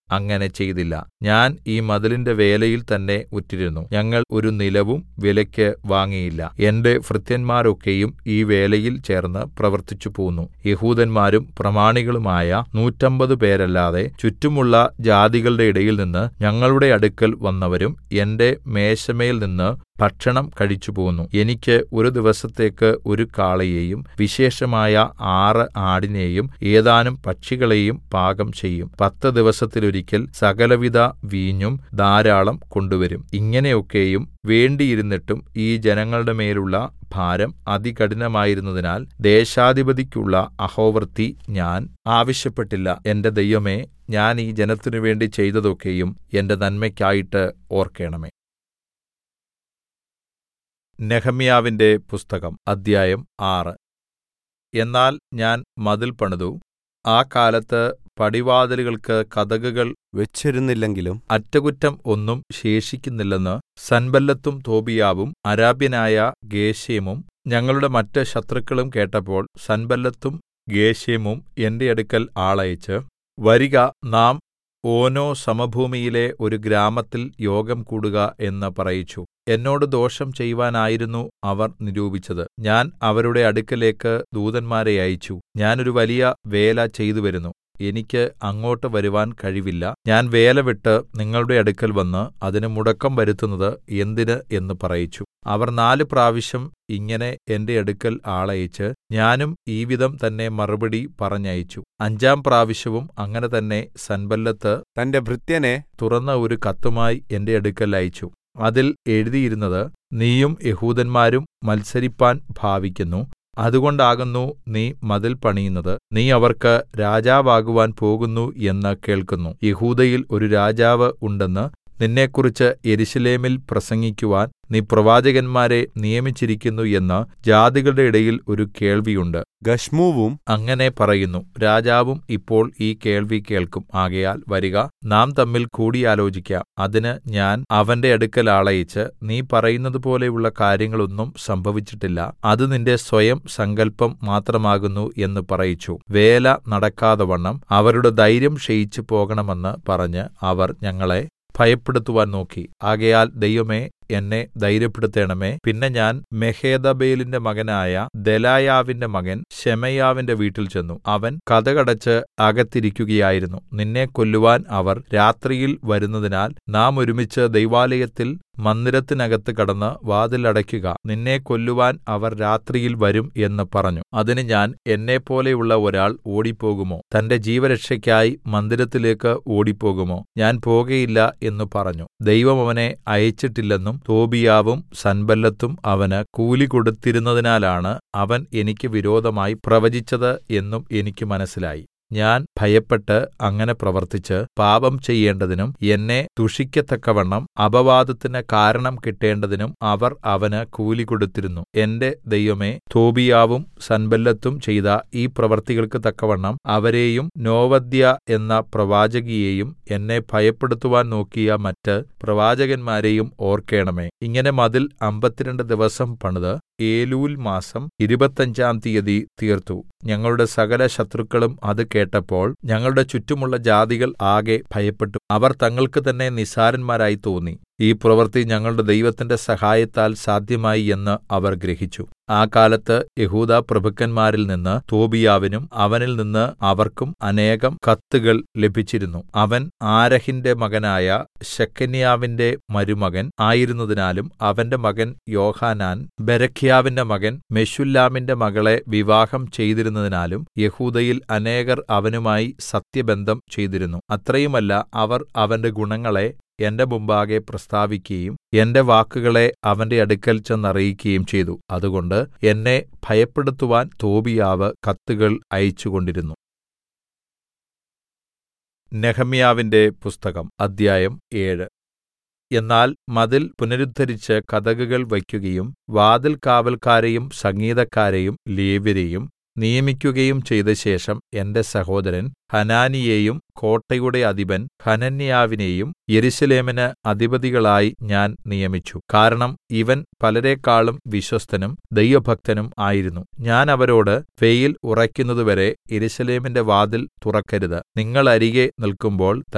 അങ്ങനെ ചെയ്തില്ല ഞാൻ ഈ മതിലിന്റെ വേലയിൽ തന്നെ ഉറ്റിരുന്നു ഞങ്ങൾ ഒരു നിലവും വിലയ്ക്ക് വാങ്ങിയില്ല എന്റെ ഭൃത്യന്മാരൊക്കെയും ഈ വേലയിൽ ചേർന്ന് പ്രവർത്തിച്ചു പോന്നു യഹൂദന്മാരും പ്രമാണികളുമായ നൂറ്റമ്പത് പേരല്ലാതെ ചുറ്റുമുള്ള ജാതികളുടെ ഇടയിൽ നിന്ന് ഞങ്ങളുടെ അടുക്കൽ വന്നവരും എന്റെ മേശമേൽ നിന്ന് ഭക്ഷണം കഴിച്ചുപോന്നു എനിക്ക് ഒരു ദിവസത്തേക്ക് ഒരു കാളയെയും വിശേഷമായ ആറ് ആടിനെയും ഏതാനും പക്ഷികളെയും പാകം ചെയ്യും പത്ത് ദിവസത്തിലൊരിക്കൽ സകലവിധ വീഞ്ഞും ധാരാളം കൊണ്ടുവരും ഇങ്ങനെയൊക്കെയും വേണ്ടിയിരുന്നിട്ടും ഈ ജനങ്ങളുടെ മേലുള്ള ഭാരം അതികഠിനമായിരുന്നതിനാൽ ദേശാധിപതിക്കുള്ള അഹോവൃത്തി ഞാൻ ആവശ്യപ്പെട്ടില്ല എന്റെ ദൈവമേ ഞാൻ ഈ ജനത്തിനു വേണ്ടി ചെയ്തതൊക്കെയും എന്റെ നന്മയ്ക്കായിട്ട് ഓർക്കേണമേ നെഹമ്യാവിന്റെ പുസ്തകം അദ്ധ്യായം ആറ് എന്നാൽ ഞാൻ മതിൽ പണിതു ആ കാലത്ത് പടിവാതിലുകൾക്ക് കതകുകൾ വെച്ചിരുന്നില്ലെങ്കിലും അറ്റകുറ്റം ഒന്നും ശേഷിക്കുന്നില്ലെന്ന് സൻബല്ലത്തും തോബീയാവും അരാബ്യനായ ഗേശെമും ഞങ്ങളുടെ മറ്റ് ശത്രുക്കളും കേട്ടപ്പോൾ സൻബല്ലത്തും ഗേശെമും എന്റെ അടുക്കൽ ആളയച്ച് വരിക നാം ഓനോ സമഭൂമിയിലെ ഒരു ഗ്രാമത്തിൽ യോഗം കൂടുക എന്ന് പറയിച്ചു എന്നോട് ദോഷം ചെയ്യുവാനായിരുന്നു അവർ നിരൂപിച്ചത് ഞാൻ അവരുടെ അടുക്കലേക്ക് ദൂതന്മാരെ അയച്ചു ഞാൻ ഒരു വലിയ വേല ചെയ്തുവരുന്നു എനിക്ക് അങ്ങോട്ട് വരുവാൻ കഴിവില്ല ഞാൻ വേല വിട്ട് നിങ്ങളുടെ അടുക്കൽ വന്ന് അതിന് മുടക്കം വരുത്തുന്നത് എന്തിന് എന്ന് പറയിച്ചു അവർ നാല് പ്രാവശ്യം ഇങ്ങനെ എന്റെ അടുക്കൽ ആളയച്ച് ഞാനും ഈ വിധം തന്നെ മറുപടി പറഞ്ഞയച്ചു അഞ്ചാം പ്രാവശ്യവും അങ്ങനെ തന്നെ സൻബല്ലത്ത് തന്റെ ഭൃത്യനെ തുറന്ന ഒരു കത്തുമായി എന്റെ അടുക്കൽ അയച്ചു അതിൽ എഴുതിയിരുന്നത് നീയും യഹൂദന്മാരും മത്സരിപ്പാൻ ഭാവിക്കുന്നു അതുകൊണ്ടാകുന്നു നീ മതിൽ പണിയുന്നത് നീ അവർക്ക് രാജാവാകുവാൻ പോകുന്നു എന്ന് കേൾക്കുന്നു യഹൂദയിൽ ഒരു രാജാവ് ഉണ്ടെന്ന് നിന്നെക്കുറിച്ച് യെരൂശലേമിൽ പ്രസംഗിക്കുവാൻ നീ പ്രവാചകന്മാരെ നിയമിച്ചിരിക്കുന്നു എന്ന് ജാതികളുടെ ഇടയിൽ ഒരു കേൾവിയുണ്ട് ഗശ്മൂവും അങ്ങനെ പറയുന്നു രാജാവും ഇപ്പോൾ ഈ കേൾവി കേൾക്കും ആകയാൽ വരിക നാം തമ്മിൽ കൂടിയാലോചിക്കാം അതിന് ഞാൻ അവന്റെ അടുക്കൽ ആളയച്ച് നീ പറയുന്നത് പോലെയുള്ള കാര്യങ്ങളൊന്നും സംഭവിച്ചിട്ടില്ല അത് നിന്റെ സ്വയം സങ്കല്പം മാത്രമാകുന്നു എന്ന് പറയിച്ചു വേല നടക്കാതവണ്ണം അവരുടെ ധൈര്യം ക്ഷയിച്ചു പോകണമെന്ന് പറഞ്ഞ് അവർ ഞങ്ങളെ ഭയപ്പെടുത്തുവാൻ നോക്കി ആകയാൽ ദൈവമേ എന്നെ ധൈര്യപ്പെടുത്തേണമേ പിന്നെ ഞാൻ മെഹേതബേലിന്റെ മകനായ ദെലായാവിന്റെ മകൻ ശെമയ്യാവിന്റെ വീട്ടിൽ ചെന്നു അവൻ കതകടച്ച് അകത്തിരിക്കുകയായിരുന്നു നിന്നെ കൊല്ലുവാൻ അവർ രാത്രിയിൽ വരുന്നതിനാൽ നാം ഒരുമിച്ച് ദൈവാലയത്തിൽ മന്ദിരത്തിനകത്ത് കടന്ന് വാതിൽ അടയ്ക്കുക നിന്നെ കൊല്ലുവാൻ അവർ രാത്രിയിൽ വരും എന്ന് പറഞ്ഞു അതിന് ഞാൻ എന്നെപ്പോലെയുള്ള ഒരാൾ ഓടിപ്പോകുമോ തന്റെ ജീവരക്ഷയ്ക്കായി മന്ദിരത്തിലേക്ക് ഓടിപ്പോകുമോ ഞാൻ പോകയില്ല എന്ന് പറഞ്ഞു ദൈവം അവനെ അയച്ചിട്ടില്ലെന്നും തോബിയാവും സൻബല്ലത്തും അവന് കൂലി കൊടുത്തിരുന്നതിനാലാണ് അവൻ എനിക്ക് വിരോധമായി പ്രവചിച്ചത് എന്നും എനിക്ക് മനസ്സിലായി ഞാൻ ഭയപ്പെട്ട് അങ്ങനെ പ്രവർത്തിച്ച് പാപം ചെയ്യേണ്ടതിനും എന്നെ ദുഷിക്കത്തക്കവണ്ണം അപവാദത്തിന് കാരണം കിട്ടേണ്ടതിനും അവർ അവന് കൂലി കൊടുത്തിരുന്നു എന്റെ ദൈവമേ തോബിയാവും സൻബല്ലത്തും ചെയ്ത ഈ പ്രവർത്തികൾക്ക് തക്കവണ്ണം അവരെയും നോവദ്യ എന്ന പ്രവാചകിയെയും എന്നെ ഭയപ്പെടുത്തുവാൻ നോക്കിയ മറ്റ് പ്രവാചകന്മാരെയും ഓർക്കേണമേ ഇങ്ങനെ മതിൽ അമ്പത്തിരണ്ട് ദിവസം പണിത് ഏലൂൽ മാസം ഇരുപത്തഞ്ചാം തീയതി തീർത്തു ഞങ്ങളുടെ സകല ശത്രുക്കളും അത് കേട്ടപ്പോൾ ഞങ്ങളുടെ ചുറ്റുമുള്ള ജാതികൾ ആകെ ഭയപ്പെട്ടു അവർ തങ്ങൾക്ക് തന്നെ നിസ്സാരന്മാരായി തോന്നി ഈ പ്രവൃത്തി ഞങ്ങളുടെ ദൈവത്തിന്റെ സഹായത്താൽ സാധ്യമായി എന്ന് അവർ ഗ്രഹിച്ചു ആ കാലത്ത് യഹൂദ പ്രഭുക്കന്മാരിൽ നിന്ന് തോബിയാവിനും അവനിൽ നിന്ന് അവർക്കും അനേകം കത്തുകൾ ലഭിച്ചിരുന്നു അവൻ ആരഹിന്റെ മകനായ ശെക്കന്യാവിന്റെ മരുമകൻ ആയിരുന്നതിനാലും അവന്റെ മകൻ യോഹാനാൻ ബെരഖ്യാവിന്റെ മകൻ മെശുല്ലാമിന്റെ മകളെ വിവാഹം ചെയ്തിരുന്നതിനാലും യഹൂദയിൽ അനേകർ അവനുമായി സത്യബന്ധം ചെയ്തിരുന്നു അത്രയുമല്ല അവർ അവന്റെ ഗുണങ്ങളെ എന്റെ മുമ്പാകെ പ്രസ്താവിക്കുകയും എന്റെ വാക്കുകളെ അവന്റെ അടുക്കൽ ചെന്നറിയിക്കുകയും ചെയ്തു അതുകൊണ്ട് എന്നെ ഭയപ്പെടുത്തുവാൻ തോബിയാവ് കത്തുകൾ അയച്ചുകൊണ്ടിരുന്നു നെഹമ്യാവിന്റെ പുസ്തകം അദ്ധ്യായം ഏഴ് എന്നാൽ മതിൽ പുനരുദ്ധരിച്ച് കതകുകൾ വയ്ക്കുകയും വാതിൽ കാവൽക്കാരെയും സംഗീതക്കാരെയും ലേവ്യരെയും നിയമിക്കുകയും ചെയ്തശേഷം എന്റെ സഹോദരൻ ഹനാനിയെയും കോട്ടയുടെ അധിപൻ ഹനന്യാവിനെയും യെരൂശലേമിന് അധിപതികളായി ഞാൻ നിയമിച്ചു കാരണം ഇവൻ പലരെക്കാളും വിശ്വസ്തനും ദൈവഭക്തനും ആയിരുന്നു ഞാൻ അവരോട് വെയിൽ ഉറയ്ക്കുന്നതുവരെ യെരൂശലേമിന്റെ വാതിൽ തുറക്കരുത് നിങ്ങൾ അരികെ നിൽക്കുമ്പോൾ തന്നെ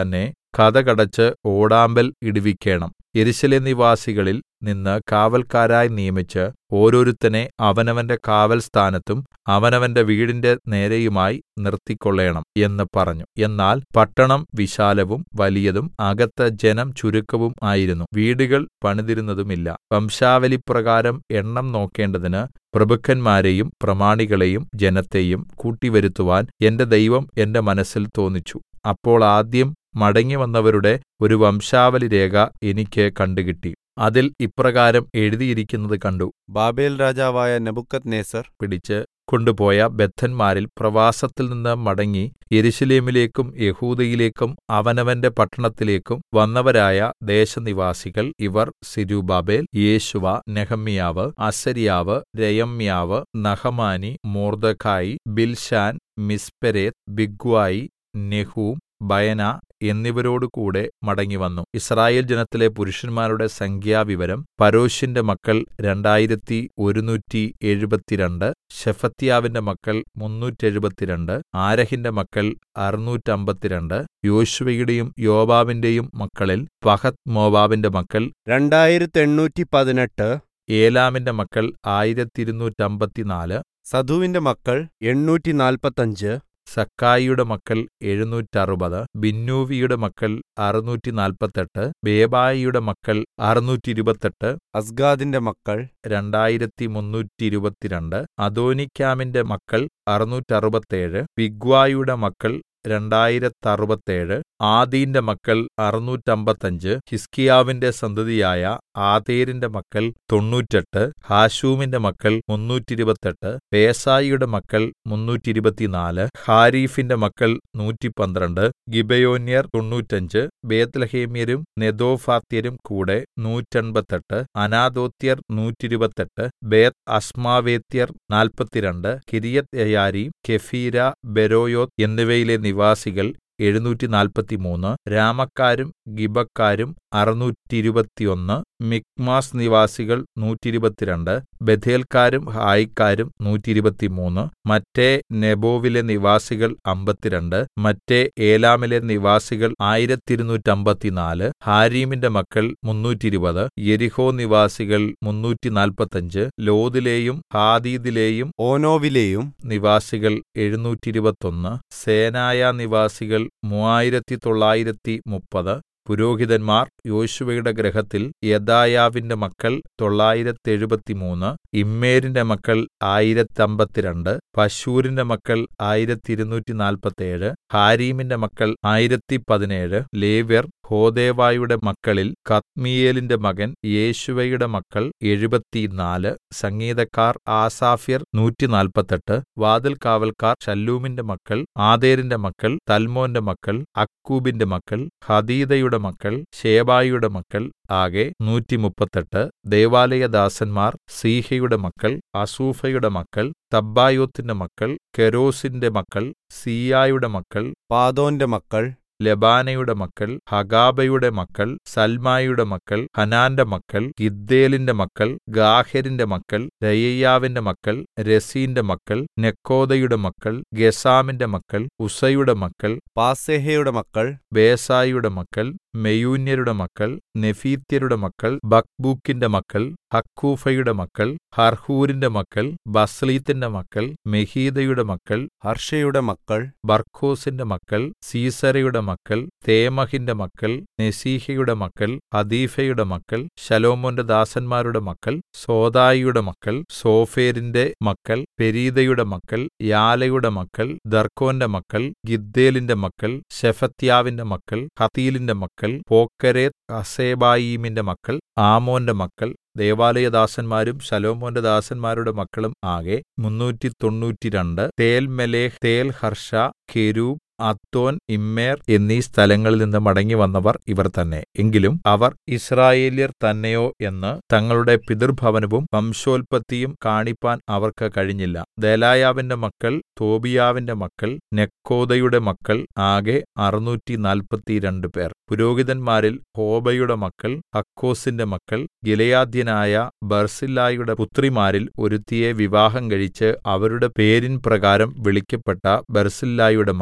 കതകടച്ച് ഓടാമ്പൽ ഇടുവിക്കേണം യെരൂശലേം നിവാസികളിൽ നിന്ന് കാവല്ക്കാരായി നിയമിച്ച് ഓരോരുത്തനെ അവനവന്റെ കാവൽ സ്ഥാനത്തും അവനവന്റെ വീടിന്റെ നേരെയുമായി നിർത്തിക്കൊള്ളേണം എന്ന് പറഞ്ഞു എന്നാൽ പട്ടണം വിശാലവും വലിയതും അകത്ത് ജനം ചുരുക്കവും ആയിരുന്നു വീടുകൾ പണിതിരുന്നതുമില്ല വംശാവലിപ്രകാരം എണ്ണം നോക്കേണ്ടതിന് പ്രഭുക്കന്മാരെയും പ്രമാണികളെയും ജനത്തെയും കൂട്ടിവരുത്തുവാൻ എന്റെ ദൈവം എന്റെ മനസ്സിൽ തോന്നിച്ചു അപ്പോൾ ആദ്യം മടങ്ങിവന്നവരുടെ ഒരു വംശാവലിരേഖ എനിക്ക് കണ്ടുകിട്ടി അതിൽ ഇപ്രകാരം എഴുതിയിരിക്കുന്നത് കണ്ടു ബാബേൽ രാജാവായ നെബൂഖദ്നേസർ പിടിച്ച് കൊണ്ടുപോയ ബദ്ധന്മാരിൽ പ്രവാസത്തിൽ നിന്ന് മടങ്ങി യെരൂശലേമിലേക്കും യെഹൂദയിലേക്കും അവനവന്റെ പട്ടണത്തിലേക്കും വന്നവരായ ദേശനിവാസികൾ ഇവർ സിരുബാബേൽ യേശുവ നെഹമ്യാവ് അസര്യാവ് രയമ്യാവ് നഹമാനി മൊർദെഖായി ബിൽശാൻ മിസ്പെരേത്ത് ബിഗ്വായി നെഹൂം ബയന എന്നിവരോടുകൂടെ മടങ്ങിവന്നു യിസ്രായേൽ ജനത്തിലെ പുരുഷന്മാരുടെ സംഖ്യാവിവരം പരോശിന്റെ മക്കൾ രണ്ടായിരത്തി ഒരുനൂറ്റി എഴുപത്തിരണ്ട് ശെഫത്യാവിന്റെ മക്കൾ മുന്നൂറ്റെഴുപത്തിരണ്ട് ആരഹിന്റെ മക്കൾ അറുനൂറ്റമ്പത്തിരണ്ട് യോശുവയുടെയും യോവാബിന്റെയും മക്കളിൽ പഹത്ത് മോവാബിന്റെ മക്കൾ രണ്ടായിരത്തി എണ്ണൂറ്റി പതിനെട്ട് ഏലാമിന്റെ മക്കൾ ആയിരത്തിരുന്നൂറ്റമ്പത്തിനാല് സധുവിന്റെ മക്കൾ എണ്ണൂറ്റി നാൽപ്പത്തഞ്ച് സക്കായിയുടെ മക്കൾ എഴുനൂറ്ററുപത് ബിന്നൂവിയുടെ മക്കൾ അറുനൂറ്റി നാൽപ്പത്തെട്ട് ബേബായിയുടെ മക്കൾ അറുനൂറ്റി ഇരുപത്തെട്ട് അസ്ഗാദിന്റെ മക്കൾ രണ്ടായിരത്തി മുന്നൂറ്റി ഇരുപത്തിരണ്ട് അദോനിക്കാമിന്റെ മക്കൾ അറുനൂറ്ററുപത്തേഴ് ബിഗ്വായുടെ മക്കൾ രണ്ടായിരത്തറുപത്തേഴ് ആദീന്റെ മക്കൾ അറുനൂറ്റമ്പത്തഞ്ച് ഹിസ്കിയാവിന്റെ സന്തതിയായ ആതേരിന്റെ മക്കൾ തൊണ്ണൂറ്റെട്ട് ഹാശൂമിന്റെ മക്കൾ മുന്നൂറ്റിരുപത്തെട്ട് പേസായിയുടെ മക്കൾ മുന്നൂറ്റിരുപത്തിനാല് ഹാരീഫിന്റെ മക്കൾ നൂറ്റിപ്പന്ത്രണ്ട് ഗിബയോന്യർ തൊണ്ണൂറ്റഞ്ച് ബേത്ത്ലഹേമ്യരും നെതോഫാത്യരും കൂടെ നൂറ്റെൺപത്തെട്ട് അനാദോത്യർ നൂറ്റിരുപത്തെട്ട് ബേത്ത് അസ്മാവേത്യർ നാൽപ്പത്തിരണ്ട് കിരിയത് യയാരീം കെഫീര ബെരോയോത്ത് എന്നിവയിലെ നിവാസികൾ എഴുന്നൂറ്റി നാൽപ്പത്തിമൂന്ന് രാമക്കാരും ഗിബക്കാരും അറുനൂറ്റിരുപത്തിയൊന്ന് മിക്മാസ് നിവാസികൾ നൂറ്റിരുപത്തിരണ്ട് ബഥേൽക്കാരും ഹായിക്കാരും നൂറ്റിരുപത്തിമൂന്ന് മറ്റേ നെബോവിലെ നിവാസികൾ അമ്പത്തിരണ്ട് മറ്റേ ഏലാമിലെ നിവാസികൾ ആയിരത്തിരുന്നൂറ്റമ്പത്തിനാല് ഹാരീമിന്റെ മക്കൾ മുന്നൂറ്റിരുപത് യെരിഹോ നിവാസികൾ മുന്നൂറ്റിനാൽപ്പത്തഞ്ച് ലോദിലെയും ഹാദീദിലെയും ഓനോവിലെയും നിവാസികൾ എഴുന്നൂറ്റിരുപത്തൊന്ന് സേനായ നിവാസികൾ മൂവായിരത്തി തൊള്ളായിരത്തി മുപ്പത് പുരോഹിതന്മാർ യോശുവയുടെ ഗൃഹത്തിൽ യെദായാവിന്റെ മക്കൾ തൊള്ളായിരത്തെഴുപത്തിമൂന്ന് ഇമ്മേരിന്റെ മക്കൾ ആയിരത്തമ്പത്തിരണ്ട് പശൂരിന്റെ മക്കൾ ആയിരത്തിരുന്നൂറ്റി നാൽപ്പത്തേഴ് ഹാരീമിന്റെ മക്കൾ ആയിരത്തി പതിനേഴ് ലേവ്യർ ഹോദേവായുടെ മക്കളിൽ കത്മീയേലിന്റെ മകൻ യേശുവയുടെ മക്കൾ എഴുപത്തിനാല് സംഗീതക്കാർ ആസാഫ്യർ നൂറ്റിനാൽപ്പത്തെട്ട് വാതിൽ കാവൽക്കാർ ശല്ലൂമിന്റെ മക്കൾ ആദേരിന്റെ മക്കൾ തൽമോന്റെ മക്കൾ അക്കൂബിന്റെ മക്കൾ ഹദീദയുടെ മക്കൾ ശേബായിയുടെ മക്കൾ ആകെ നൂറ്റിമുപ്പത്തെട്ട് ദേവാലയദാസന്മാർ സീഹയുടെ മക്കൾ അസൂഫയുടെ മക്കൾ തബ്ബായോത്തിന്റെ മക്കൾ കെരോസിന്റെ മക്കൾ സീയായുടെ മക്കൾ പാദോന്റെ മക്കൾ ലെബാനയുടെ മക്കൾ ഹഗാബയുടെ മക്കൾ സൽമായുടെ മക്കൾ ഹനാന്റെ മക്കൾ ഗിദ്ദേലിന്റെ മക്കൾ ഗാഹരിന്റെ മക്കൾ രയയ്യാവിന്റെ മക്കൾ രസീന്റെ മക്കൾ നെക്കോദയുടെ മക്കൾ ഗെസാമിന്റെ മക്കൾ ഉസയുടെ മക്കൾ പാസേഹയുടെ മക്കൾ ബേസായിയുടെ മക്കൾ മെയൂന്യരുടെ മക്കൾ നെഫീത്യരുടെ മക്കൾ ബക്ബൂക്കിന്റെ മക്കൾ ഹക്കൂഫയുടെ മക്കൾ ഹർഹൂരിന്റെ മക്കൾ ബസ്ലീത്തിന്റെ മക്കൾ മെഹീദയുടെ മക്കൾ ഹർഷയുടെ മക്കൾ ബർക്കോസിന്റെ മക്കൾ സീസരയുടെ മക്കൾ തേമഹിന്റെ മക്കൾ നെസീഹയുടെ മക്കൾ ഹദീഫയുടെ മക്കൾ ശലോമോന്റെ ദാസന്മാരുടെ മക്കൾ സോദായിയുടെ മക്കൾ സോഫേരിന്റെ മക്കൾ പെരീദയുടെ മക്കൾ യാലയുടെ മക്കൾ ദർക്കോന്റെ മക്കൾ ഗിദ്ദേലിന്റെ മക്കൾ ശെഫത്യാവിന്റെ മക്കൾ ഹതീലിന്റെ മക്കൾ പോക്കരേത്ത് ഹസേബായീമിന്റെ മക്കൾ ആമോന്റെ മക്കൾ ദേവാലയദാസന്മാരും ശലോമോന്റെ ദാസന്മാരുടെ മക്കളും ആകെ മുന്നൂറ്റി തൊണ്ണൂറ്റിരണ്ട് തേൽമെലേഹ് തേൽ ഹർഷ കെരൂബ് അത്തോൻ ഇമ്മേർ എന്നീ സ്ഥലങ്ങളിൽ നിന്ന് മടങ്ങിവന്നവർ ഇവർ തന്നെ എങ്കിലും അവർ ഇസ്രായേല്യർ തന്നെയോ എന്ന് തങ്ങളുടെ പിതൃഭവനവും വംശോൽപത്തിയും കാണിപ്പാൻ അവർക്ക് കഴിഞ്ഞില്ല ദലായാവിന്റെ മക്കൾ തോബിയാവിന്റെ മക്കൾ നെക്കോദയുടെ മക്കൾ ആകെ അറുനൂറ്റി നാൽപ്പത്തിരണ്ട് പേർ പുരോഹിതന്മാരിൽ ഹോബയുടെ മക്കൾ ഹക്കോസിന്റെ മക്കൾ ഗിലയാദ്യനായ ബർസില്ലായുടെ പുത്രിമാരിൽ ഒരുത്തിയെ വിവാഹം കഴിച്ച് അവരുടെ പേരിൻ പ്രകാരം വിളിക്കപ്പെട്ട ബർസില്ലായുടെ മക്കൾ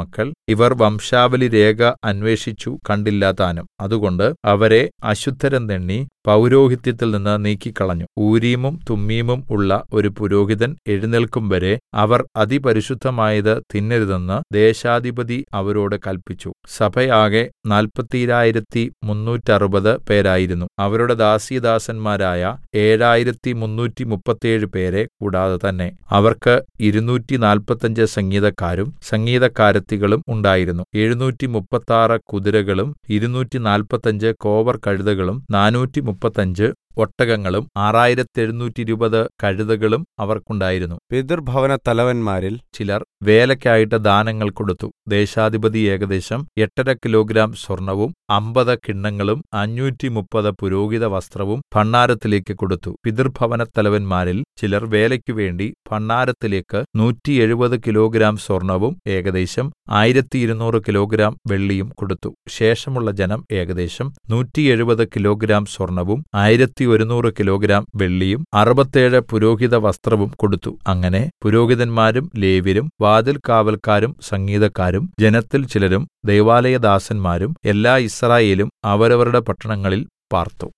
ഇവർ വംശാവലിരേഖ അന്വേഷിച്ചു കണ്ടില്ല താനും അതുകൊണ്ട് അവരെ അശുദ്ധരെന്നെണ്ണി പൗരോഹിത്യത്തിൽ നിന്ന് നീക്കിക്കളഞ്ഞു ഊരീമും തുമ്മീമും ഉള്ള ഒരു പുരോഹിതൻ എഴുന്നേൽക്കും വരെ അവർ അതിപരിശുദ്ധമായത് തിന്നരുതെന്ന് ദേശാധിപതി അവരോട് കല്പിച്ചു സഭയാകെ നാല്പത്തീരായിരത്തി മുന്നൂറ്ററുപത് പേരായിരുന്നു അവരുടെ ദാസീദാസന്മാരായ ഏഴായിരത്തി മുന്നൂറ്റി മുപ്പത്തേഴ് പേരെ കൂടാതെ തന്നെ അവർക്ക് ഇരുന്നൂറ്റി നാല്പത്തഞ്ച് സംഗീതക്കാരും സംഗീതക്കാരത്തികളും ഉണ്ടായിരുന്നു എഴുന്നൂറ്റി മുപ്പത്താറ് കുതിരകളും ഇരുന്നൂറ്റി നാല്പത്തഞ്ച് കോവർ കഴുതകളും നാനൂറ്റി മുപ്പത്തഞ്ച് ഒട്ടകങ്ങളും ആറായിരത്തി എഴുന്നൂറ്റി ഇരുപത് കഴുതകളും അവർക്കുണ്ടായിരുന്നു പിതൃഭവന തലവന്മാരിൽ ചിലർ വേലയ്ക്കായിട്ട് ദാനങ്ങൾ കൊടുത്തു ദേശാധിപതി ഏകദേശം എട്ടര കിലോഗ്രാം സ്വർണവും അമ്പത് കിണ്ണങ്ങളും അഞ്ഞൂറ്റി മുപ്പത് പുരോഹിത വസ്ത്രവും ഭണ്ഡാരത്തിലേക്ക് കൊടുത്തു പിതൃഭവന തലവന്മാരിൽ ചിലർ വേലയ്ക്കു വേണ്ടി ഭണ്ഡാരത്തിലേക്ക് നൂറ്റി എഴുപത് കിലോഗ്രാം സ്വർണവും ഏകദേശം ആയിരത്തി ഇരുന്നൂറ് കിലോഗ്രാം വെള്ളിയും കൊടുത്തു ശേഷമുള്ള ജനം ഏകദേശം നൂറ്റി എഴുപത് കിലോഗ്രാം സ്വർണവും ആയിരത്തി ഒരുന്നൂറ് കിലോഗ്രാം വെള്ളിയും അറുപത്തേഴ് പുരോഹിത വസ്ത്രവും കൊടുത്തു അങ്ങനെ പുരോഹിതന്മാരും ലേവ്യരും വാതിൽ കാവൽക്കാരും സംഗീതക്കാരും ജനത്തിൽ ചിലരും ദൈവാലയദാസന്മാരും എല്ലാ യിസ്രായേലും അവരവരുടെ പട്ടണങ്ങളിൽ പാർത്തു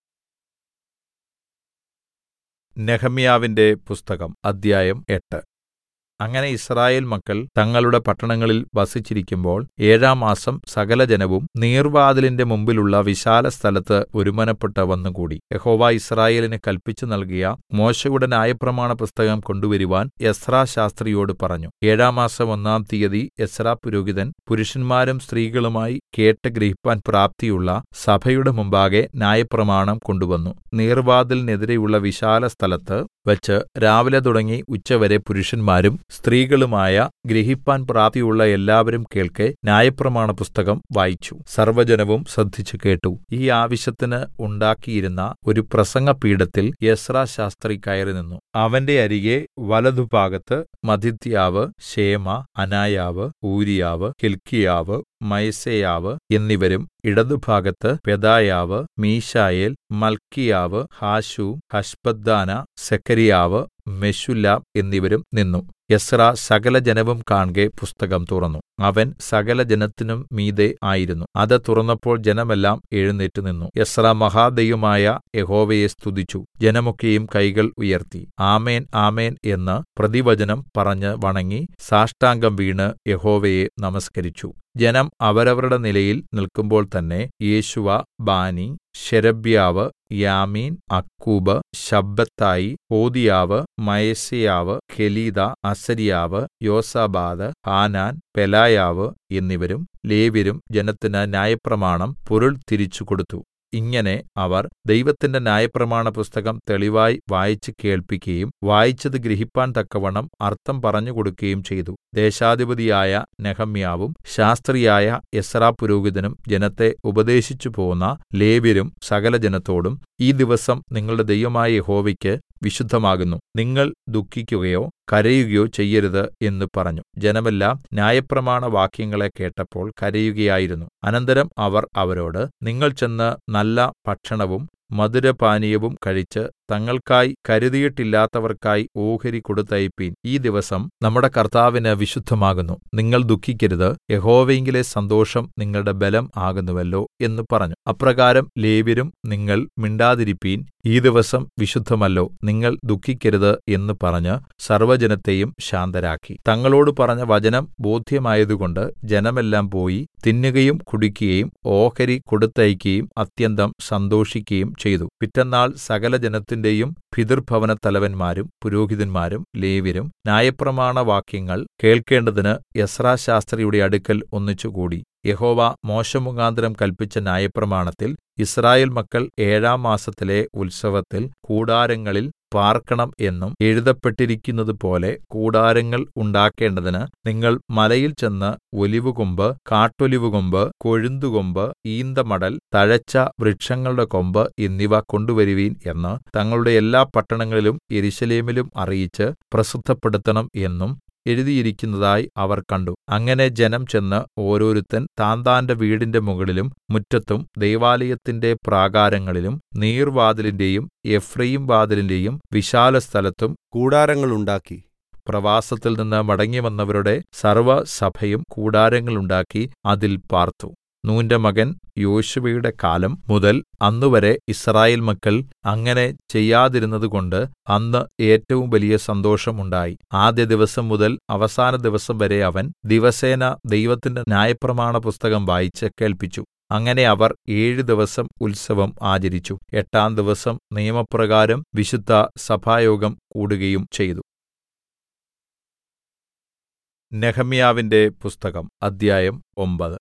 നെഹമ്യാവിന്റെ പുസ്തകം അദ്ധ്യായം എട്ട് അങ്ങനെ യിസ്രായേൽ മക്കൾ തങ്ങളുടെ പട്ടണങ്ങളിൽ വസിച്ചിരിക്കുമ്പോൾ ഏഴാം മാസം സകലജനവും നീർവാതിലിന്റെ മുമ്പിലുള്ള വിശാലസ്ഥലത്ത് ഒരുമനപ്പെട്ട് വന്നുകൂടി യഹോവ യിസ്രായേലിന് കല്പിച്ചു നൽകിയ മോശെയുടെ ന്യായപ്രമാണ പുസ്തകം കൊണ്ടുവരുവാൻ എസ്രാ ശാസ്ത്രിയോട് പറഞ്ഞു ഏഴാം മാസം ഒന്നാം തീയതി എസ്രാ പുരോഹിതൻ പുരുഷന്മാരും സ്ത്രീകളുമായി കേട്ട് ഗ്രഹിപ്പാൻ പ്രാപ്തിയുള്ള സഭയുടെ മുമ്പാകെ ന്യായപ്രമാണം കൊണ്ടുവന്നു നീർവാതിലിനെതിരെയുള്ള വിശാല സ്ഥലത്ത് വച്ച് രാവിലെ തുടങ്ങി ഉച്ചവരെ പുരുഷന്മാരും സ്ത്രീകളുമായ ഗ്രഹിപ്പാൻ പ്രാപ്തിയുള്ള എല്ലാവരും കേൾക്കെ ന്യായപ്രമാണ പുസ്തകം വായിച്ചു സർവ്വജനവും ശ്രദ്ധിച്ചു കേട്ടു ഈ ആവശ്യത്തിന് ഉണ്ടാക്കിയിരുന്ന ഒരു പ്രസംഗപീഠത്തിൽ യസ്രാ ശാസ്ത്രി കയറി നിന്നു അവന്റെ അരികെ വലതുഭാഗത്ത് മഥിത്യാവ് ശേമ അനായാവ് ഊരിയാവ് ഹിൽക്കിയാവ് മയസേയാവ് എന്നിവരും ഇടതുഭാഗത്ത് പെദായാവ് മീശായേൽ മൽക്കിയാവ് ഹാശൂം ഹശ്ബദ്ദാന സെക്കരിയാവ് മെശുല്ലാം എന്നിവരും നിന്നു എസ്രാ സകല ജനവും കാൺകെ പുസ്തകം തുറന്നു അവൻ സകല ജനത്തിനും മീതെ ആയിരുന്നു അത് തുറന്നപ്പോൾ ജനമെല്ലാം എഴുന്നേറ്റ് നിന്നു എസ്രാ മഹാദൈവമായ യഹോവയെ സ്തുതിച്ചു ജനമൊക്കെയും കൈകൾ ഉയർത്തി ആമേൻ ആമേൻ എന്ന് പ്രതിവചനം പറഞ്ഞ് വണങ്ങി സാഷ്ടാംഗം വീണ് യഹോവയെ നമസ്കരിച്ചു ജനം അവരവരുടെ നിലയിൽ നിൽക്കുമ്പോൾ തന്നെ യേശുവ ബാനി ശെരബ്യാവ് യാമീൻ അക്കൂബ് ശബ്ബത്തായി ഹോദിയാവ് മയസയാവ് കെലീത അസരിയാവ് യോസാബാദ് ഹാനാൻ പെലായാവ് എന്നിവരും ലേവ്യരും ജനത്തിന് ന്യായപ്രമാണം പൊരുൾ തിരിച്ചു കൊടുത്തു ഇങ്ങനെ അവർ ദൈവത്തിന്റെ ന്യായപ്രമാണ പുസ്തകം തെളിവായി വായിച്ച് കേൾപ്പിക്കുകയും വായിച്ചത് ഗ്രഹിപ്പാൻ തക്കവണ്ണം അർത്ഥം പറഞ്ഞുകൊടുക്കുകയും ചെയ്തു ദേശാധിപതിയായ നെഹമ്യാവും ശാസ്ത്രിയായ എസ്രാ പുരോഹിതനും ജനത്തെ ഉപദേശിച്ചു പോന്ന ലേവ്യരും സകല ജനത്തോടും ഈ ദിവസം നിങ്ങളുടെ ദൈവമായ യഹോവയ്ക്ക് വിശുദ്ധമാകുന്നു നിങ്ങൾ ദുഃഖിക്കുകയോ കരയുകയോ ചെയ്യരുത് എന്ന് പറഞ്ഞു ജനമെല്ലാം ന്യായപ്രമാണ വാക്യങ്ങളെ കേട്ടപ്പോൾ കരയുകയായിരുന്നു അനന്തരം അവർ അവരോട് നിങ്ങൾ ചെന്ന് നല്ല ഭക്ഷണവും മധുരപാനീയവും കഴിച്ച് തങ്ങൾക്കായി കരുതിയിട്ടില്ലാത്തവർക്കായി ഓഹരി കൊടുത്തയപ്പീൻ ഈ ദിവസം നമ്മുടെ കർത്താവിന് വിശുദ്ധമാകുന്നു നിങ്ങൾ ദുഃഖിക്കരുത് യഹോവയിങ്കിലെ സന്തോഷം നിങ്ങളുടെ ബലം ആകുന്നുവല്ലോ എന്ന് പറഞ്ഞു അപ്രകാരം ലേവ്യരും നിങ്ങൾ മിണ്ടാതിരിപ്പീൻ ഈ ദിവസം വിശുദ്ധമല്ലോ നിങ്ങൾ ദുഃഖിക്കരുത് എന്ന് പറഞ്ഞ് സർവ്വജനത്തെയും ശാന്തരാക്കി തങ്ങളോട് പറഞ്ഞ വചനം ബോധ്യമായതുകൊണ്ട് ജനമെല്ലാം പോയി തിന്നുകയും കുടിക്കുകയും ഓഹരി കൊടുത്തയക്കുകയും അത്യന്തം സന്തോഷിക്കുകയും ചെയ്തു പിറ്റെന്നാൾ സകല ജനത്തിന്റെയും പിതൃഭവന തലവന്മാരും പുരോഹിതന്മാരും ലേവ്യരും ന്യായപ്രമാണ വാക്യങ്ങൾ കേൾക്കേണ്ടതിന് യസ്രാ ശാസ്ത്രിയുടെ അടുക്കൽ ഒന്നിച്ചുകൂടി യഹോവ മോശമുഖാന്തരം കല്പിച്ച ന്യായപ്രമാണത്തിൽ യിസ്രായേൽ മക്കൾ ഏഴാം മാസത്തിലെ ഉത്സവത്തിൽ കൂടാരങ്ങളിൽ പാർക്കണം എന്നും എഴുതപ്പെട്ടിരിക്കുന്നതുപോലെ കൂടാരങ്ങൾ ഉണ്ടാക്കേണ്ടതിന് നിങ്ങൾ മലയിൽ ചെന്ന് ഒലിവുകൊമ്പ് കാട്ടൊലിവുകൊമ്പ് കൊഴുന്തുകൊമ്പ് ഈന്തമടൽ തഴച്ച വൃക്ഷങ്ങളുടെ കൊമ്പ് എന്നിവ കൊണ്ടുവരുവീൻ എന്ന് തങ്ങളുടെ എല്ലാ പട്ടണങ്ങളിലും യെരൂശലേമിലും അറിയിച്ച് പ്രസിദ്ധപ്പെടുത്തണം എന്നും എഴുതിയിരിക്കുന്നതായി അവർ കണ്ടു അങ്ങനെ ജനം ചെന്ന് ഓരോരുത്തൻ താന്താന്റെ വീടിന്റെ മുകളിലും മുറ്റത്തും ദൈവാലയത്തിന്റെ പ്രാകാരങ്ങളിലും നീർവാതിലിന്റെയും എഫ്രയീം വാതിലിന്റെയും വിശാലസ്ഥലത്തും കൂടാരങ്ങളുണ്ടാക്കി പ്രവാസത്തിൽ നിന്ന് മടങ്ങിവന്നവരുടെ സർവ്വസഭയും കൂടാരങ്ങളുണ്ടാക്കി അതിൽ പാർത്തു നൂന്റെ മകൻ യോശുവയുടെ കാലം മുതൽ അന്നുവരെ യിസ്രായേൽ മക്കൾ അങ്ങനെ ചെയ്യാതിരുന്നതുകൊണ്ട് അന്ന് ഏറ്റവും വലിയ സന്തോഷം ഉണ്ടായി ആദ്യ ദിവസം മുതൽ അവസാന ദിവസം വരെ അവൻ ദിവസേന ദൈവത്തിന്റെ ന്യായപ്രമാണ പുസ്തകം വായിച്ച് കേൾപ്പിച്ചു അങ്ങനെ അവർ ഏഴു ദിവസം ഉത്സവം ആചരിച്ചു എട്ടാം ദിവസം നിയമപ്രകാരം വിശുദ്ധ സഭായോഗം കൂടുകയും ചെയ്തു നെഹമ്യാവിന്റെ പുസ്തകം അദ്ധ്യായം ഒമ്പത്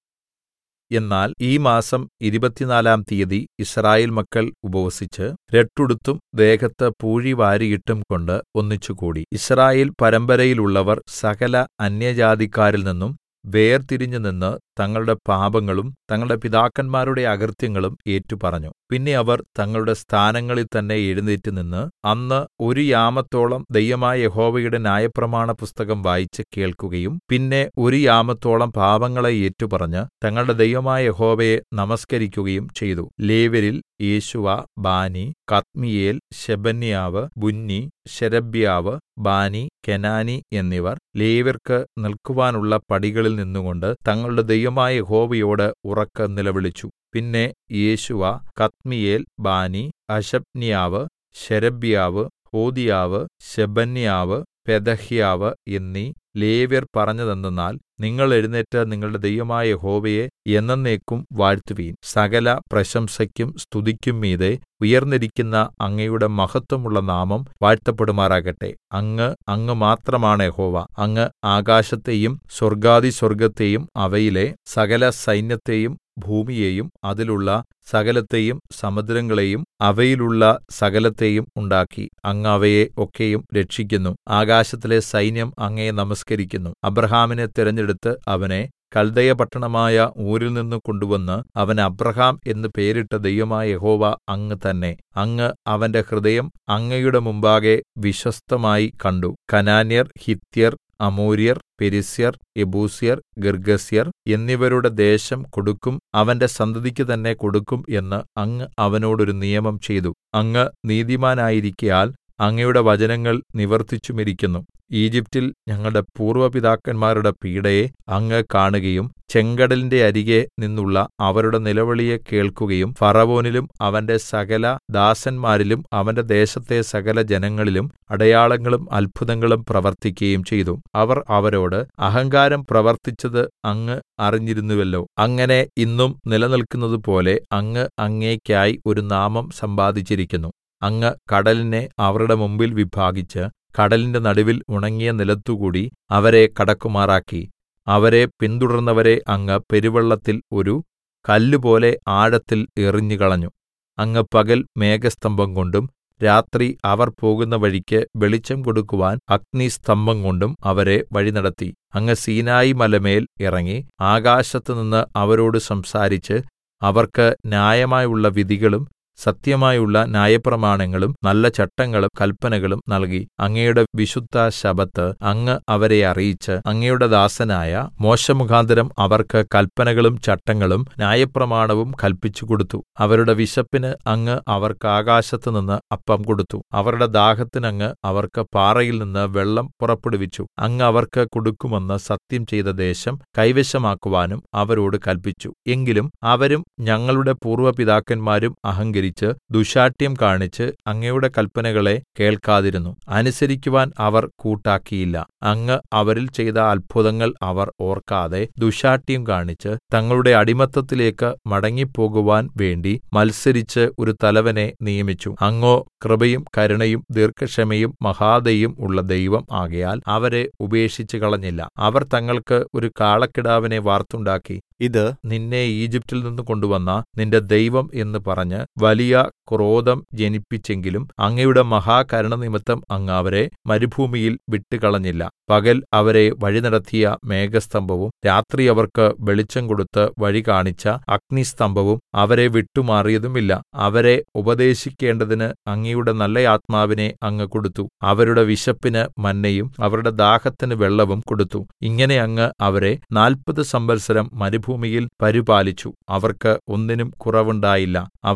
എന്നാൽ ഈ മാസം ഇരുപത്തിനാലാം തീയതി യിസ്രായേൽ മക്കൾ ഉപവസിച്ച് രട്ടുടുത്തും ദേഹത്ത് പൂഴി വാരിയിട്ടും കൊണ്ട് ഒന്നിച്ചുകൂടി യിസ്രായേൽ പരമ്പരയിലുള്ളവർ സകല അന്യജാതിക്കാരിൽ നിന്നും വേർതിരിഞ്ഞുനിന്ന് തങ്ങളുടെ പാപങ്ങളും തങ്ങളുടെ പിതാക്കന്മാരുടെ അകൃത്യങ്ങളും ഏറ്റുപറഞ്ഞു പിന്നെ അവർ തങ്ങളുടെ സ്ഥാനങ്ങളിൽ തന്നെ എഴുന്നേറ്റ് നിന്ന് അന്ന് ഒരു യാമത്തോളം ദൈവമായ യഹോവയുടെ ന്യായപ്രമാണ പുസ്തകം വായിച്ച് കേൾക്കുകയും പിന്നെ ഒരു യാമത്തോളം പാപങ്ങളെ ഏറ്റുപറഞ്ഞ് തങ്ങളുടെ ദൈവമായ യഹോവയെ നമസ്കരിക്കുകയും ചെയ്തു ലേവ്യരിൽ യേശുവ ബാനി കദ്മീയേൽ ശെബന്യാവ് ബുന്നി ശെരബ്യാവ് ബാനി കെനാനി എന്നിവർ ലേവ്യർക്ക് നിൽക്കുവാനുള്ള പടികളിൽ നിന്നുകൊണ്ട് തങ്ങളുടെ ദൈവമായ യഹോവയോട് ഉറക്കെ നിലവിളിച്ചു പിന്നെ യേശുവ കദ്മീയേൽ ബാനി ഹശബ്ന്യാവ് ശെരബ്യാവ് ഹോദിയാവ് ശെബന്യാവ് പെദഹ്യാവ് എന്നീ ലേവ്യർ പറഞ്ഞതെന്തെന്നാൽ നിങ്ങൾ എഴുന്നേറ്റ് നിങ്ങളുടെ ദൈവമായ യഹോവയെ എന്നേക്കും വാഴ്ത്തുവീൻ സകല പ്രശംസയ്ക്കും സ്തുതിക്കും മീതെ ഉയർന്നിരിക്കുന്ന അങ്ങയുടെ മഹത്വമുള്ള നാമം വാഴ്ത്തപ്പെടുമാറാകട്ടെ അങ്ങ് അങ്ങ് മാത്രമാണ് യഹോവ അങ്ങ് ആകാശത്തെയും സ്വർഗ്ഗാതിസ്വർഗ്ഗത്തെയും അവയിലെ സകല സൈന്യത്തെയും ഭൂമിയെയും അതിലുള്ള സകലത്തെയും സമുദ്രങ്ങളെയും അവയിലുള്ള സകലത്തെയും ഉണ്ടാക്കി അങ്ങ് അവയെ ഒക്കെയും രക്ഷിക്കുന്നു ആകാശത്തിലെ സൈന്യം അങ്ങയെ നമസ്കരിക്കുന്നു അബ്രഹാമിനെ തിരഞ്ഞെടുത്ത് അവനെ കൽദയ പട്ടണമായ ഊരിൽ നിന്ന് കൊണ്ടുവന്ന് അവന് അബ്രഹാം എന്ന് പേരിട്ട ദൈവമായ യഹോവ അങ്ങ് തന്നെ അങ്ങ് അവന്റെ ഹൃദയം അങ്ങയുടെ മുമ്പാകെ വിശ്വസ്തമായി കണ്ടു കനാന്യർ ഹിത്യർ അമോര്യർ പെരിസ്യർ യെബൂസ്യർ ഗിർഗസ്യർ എന്നിവരുടെ ദേശം കൊടുക്കും അവന്റെ സന്തതിക്ക് തന്നെ കൊടുക്കും എന്ന് അങ്ങ് അവനോടൊരു നിയമം ചെയ്തു അങ്ങ് നീതിമാനായിരിക്കയാൽ അങ്ങയുടെ വചനങ്ങൾ നിവർത്തിച്ചുമിരിക്കുന്നു ഈജിപ്റ്റിൽ ഞങ്ങളുടെ പൂർവ്വ പിതാക്കന്മാരുടെ പീഡയെ അങ്ങ് കാണുകയും ചെങ്കടലിന്റെ അരികെ നിന്നുള്ള അവരുടെ നിലവിളിയെ കേൾക്കുകയും ഫറവോനിലും അവന്റെ സകല ദാസന്മാരിലും അവന്റെ ദേശത്തെ സകല ജനങ്ങളിലും അടയാളങ്ങളും അത്ഭുതങ്ങളും പ്രവർത്തിക്കുകയും ചെയ്തു അവർ അവരോട് അഹങ്കാരം പ്രവർത്തിച്ചത് അങ്ങ് അറിഞ്ഞിരുന്നുവല്ലോ അങ്ങനെ ഇന്നും നിലനിൽക്കുന്നതുപോലെ അങ്ങ് അങ്ങേയ്ക്കായി ഒരു നാമം സമ്പാദിച്ചിരിക്കുന്നു അങ്ങ് കടലിനെ അവരുടെ മുമ്പിൽ വിഭാഗിച്ച് കടലിന്റെ നടുവിൽ ഉണങ്ങിയ നിലത്തുകൂടി അവരെ കടക്കുമാറാക്കി അവരെ പിന്തുടർന്നവരെ അങ്ങ് പെരുവെള്ളത്തിൽ ഒരു കല്ലുപോലെ ആഴത്തിൽ എറിഞ്ഞുകളഞ്ഞു അങ്ങ് പകൽ മേഘസ്തംഭം കൊണ്ടും രാത്രി അവർ പോകുന്ന വഴിക്ക് വെളിച്ചം കൊടുക്കുവാൻ അഗ്നിസ്തംഭം കൊണ്ടും അവരെ വഴിനടത്തി അങ്ങ് സീനായി മലമേൽ ഇറങ്ങി ആകാശത്തുനിന്ന് അവരോട് സംസാരിച്ച് അവർക്ക് ന്യായമായുള്ള വിധികളും സത്യമായുള്ള ന്യായപ്രമാണങ്ങളും നല്ല ചട്ടങ്ങളും കൽപ്പനകളും നൽകി അങ്ങയുടെ വിശുദ്ധ ശബത്ത് അങ്ങ് അവരെ അറിയിച്ച് അങ്ങയുടെ ദാസനായ മോശമുഖാന്തരം അവർക്ക് കൽപ്പനകളും ചട്ടങ്ങളും ന്യായപ്രമാണവും കൽപ്പിച്ചു കൊടുത്തു അവരുടെ വിശപ്പിന് അങ്ങ് അവർക്ക് ആകാശത്തുനിന്ന് അപ്പം കൊടുത്തു അവരുടെ ദാഹത്തിന് അങ്ങ് അവർക്ക് പാറയിൽ നിന്ന് വെള്ളം പുറപ്പെടുവിച്ചു അങ്ങ് അവർക്ക് കൊടുക്കുമെന്ന് സത്യം ചെയ്ത ദേശം കൈവശമാക്കുവാനും അവരോട് കൽപ്പിച്ചു എങ്കിലും അവരും ഞങ്ങളുടെ പൂർവ്വ പിതാക്കന്മാരും അഹങ്കരിച്ചു ദുശാഠ്യം കാണിച്ച് അങ്ങയുടെ കൽപ്പനകളെ കേൾക്കാതിരുന്നു അനുസരിക്കുവാൻ അവർ കൂട്ടാക്കിയില്ല അങ്ങ് അവരിൽ ചെയ്ത അത്ഭുതങ്ങൾ അവർ ഓർക്കാതെ ദുശാഠ്യം കാണിച്ച് തങ്ങളുടെ അടിമത്തത്തിലേക്ക് മടങ്ങിപ്പോകുവാൻ വേണ്ടി മത്സരിച്ച് ഒരു തലവനെ നിയമിച്ചു അങ്ങോ കൃപയും കരുണയും ദീർഘക്ഷമയും മഹാദയും ഉള്ള ദൈവം ആകയാൽ അവരെ ഉപേക്ഷിച്ചു കളഞ്ഞില്ല അവർ തങ്ങൾക്ക് ഒരു കാളക്കിടാവിനെ വാർത്തുണ്ടാക്കി ഇത് നിന്നെ ഈജിപ്റ്റിൽ നിന്ന് കൊണ്ടുവന്ന നിന്റെ ദൈവം എന്ന് പറഞ്ഞ് വലിയ ക്രോധം ജനിപ്പിച്ചെങ്കിലും അങ്ങയുടെ മഹാകരുണ നിമിത്തം അങ്ങ് അവരെ മരുഭൂമിയിൽ വിട്ടുകളഞ്ഞില്ല പകൽ അവരെ വഴിനടത്തിയ മേഘസ്തംഭവും രാത്രി അവർക്ക് വെളിച്ചം കൊടുത്ത് വഴി കാണിച്ച അഗ്നിസ്തംഭവും അവരെ വിട്ടുമാറിയതുമില്ല അവരെ ഉപദേശിക്കേണ്ടതിന് അങ്ങയുടെ നല്ല ആത്മാവിനെ അങ്ങ് കൊടുത്തു അവരുടെ വിശപ്പിന് മന്നയും അവരുടെ ദാഹത്തിന് വെള്ളവും കൊടുത്തു ഇങ്ങനെ അങ്ങ് അവരെ നാൽപ്പത് സംവത്സരം മരുഭൂമിയിൽ പരിപാലിച്ചു അവർക്ക് ഒന്നിനും കുറവുണ്ടായില്ല അവരുടെ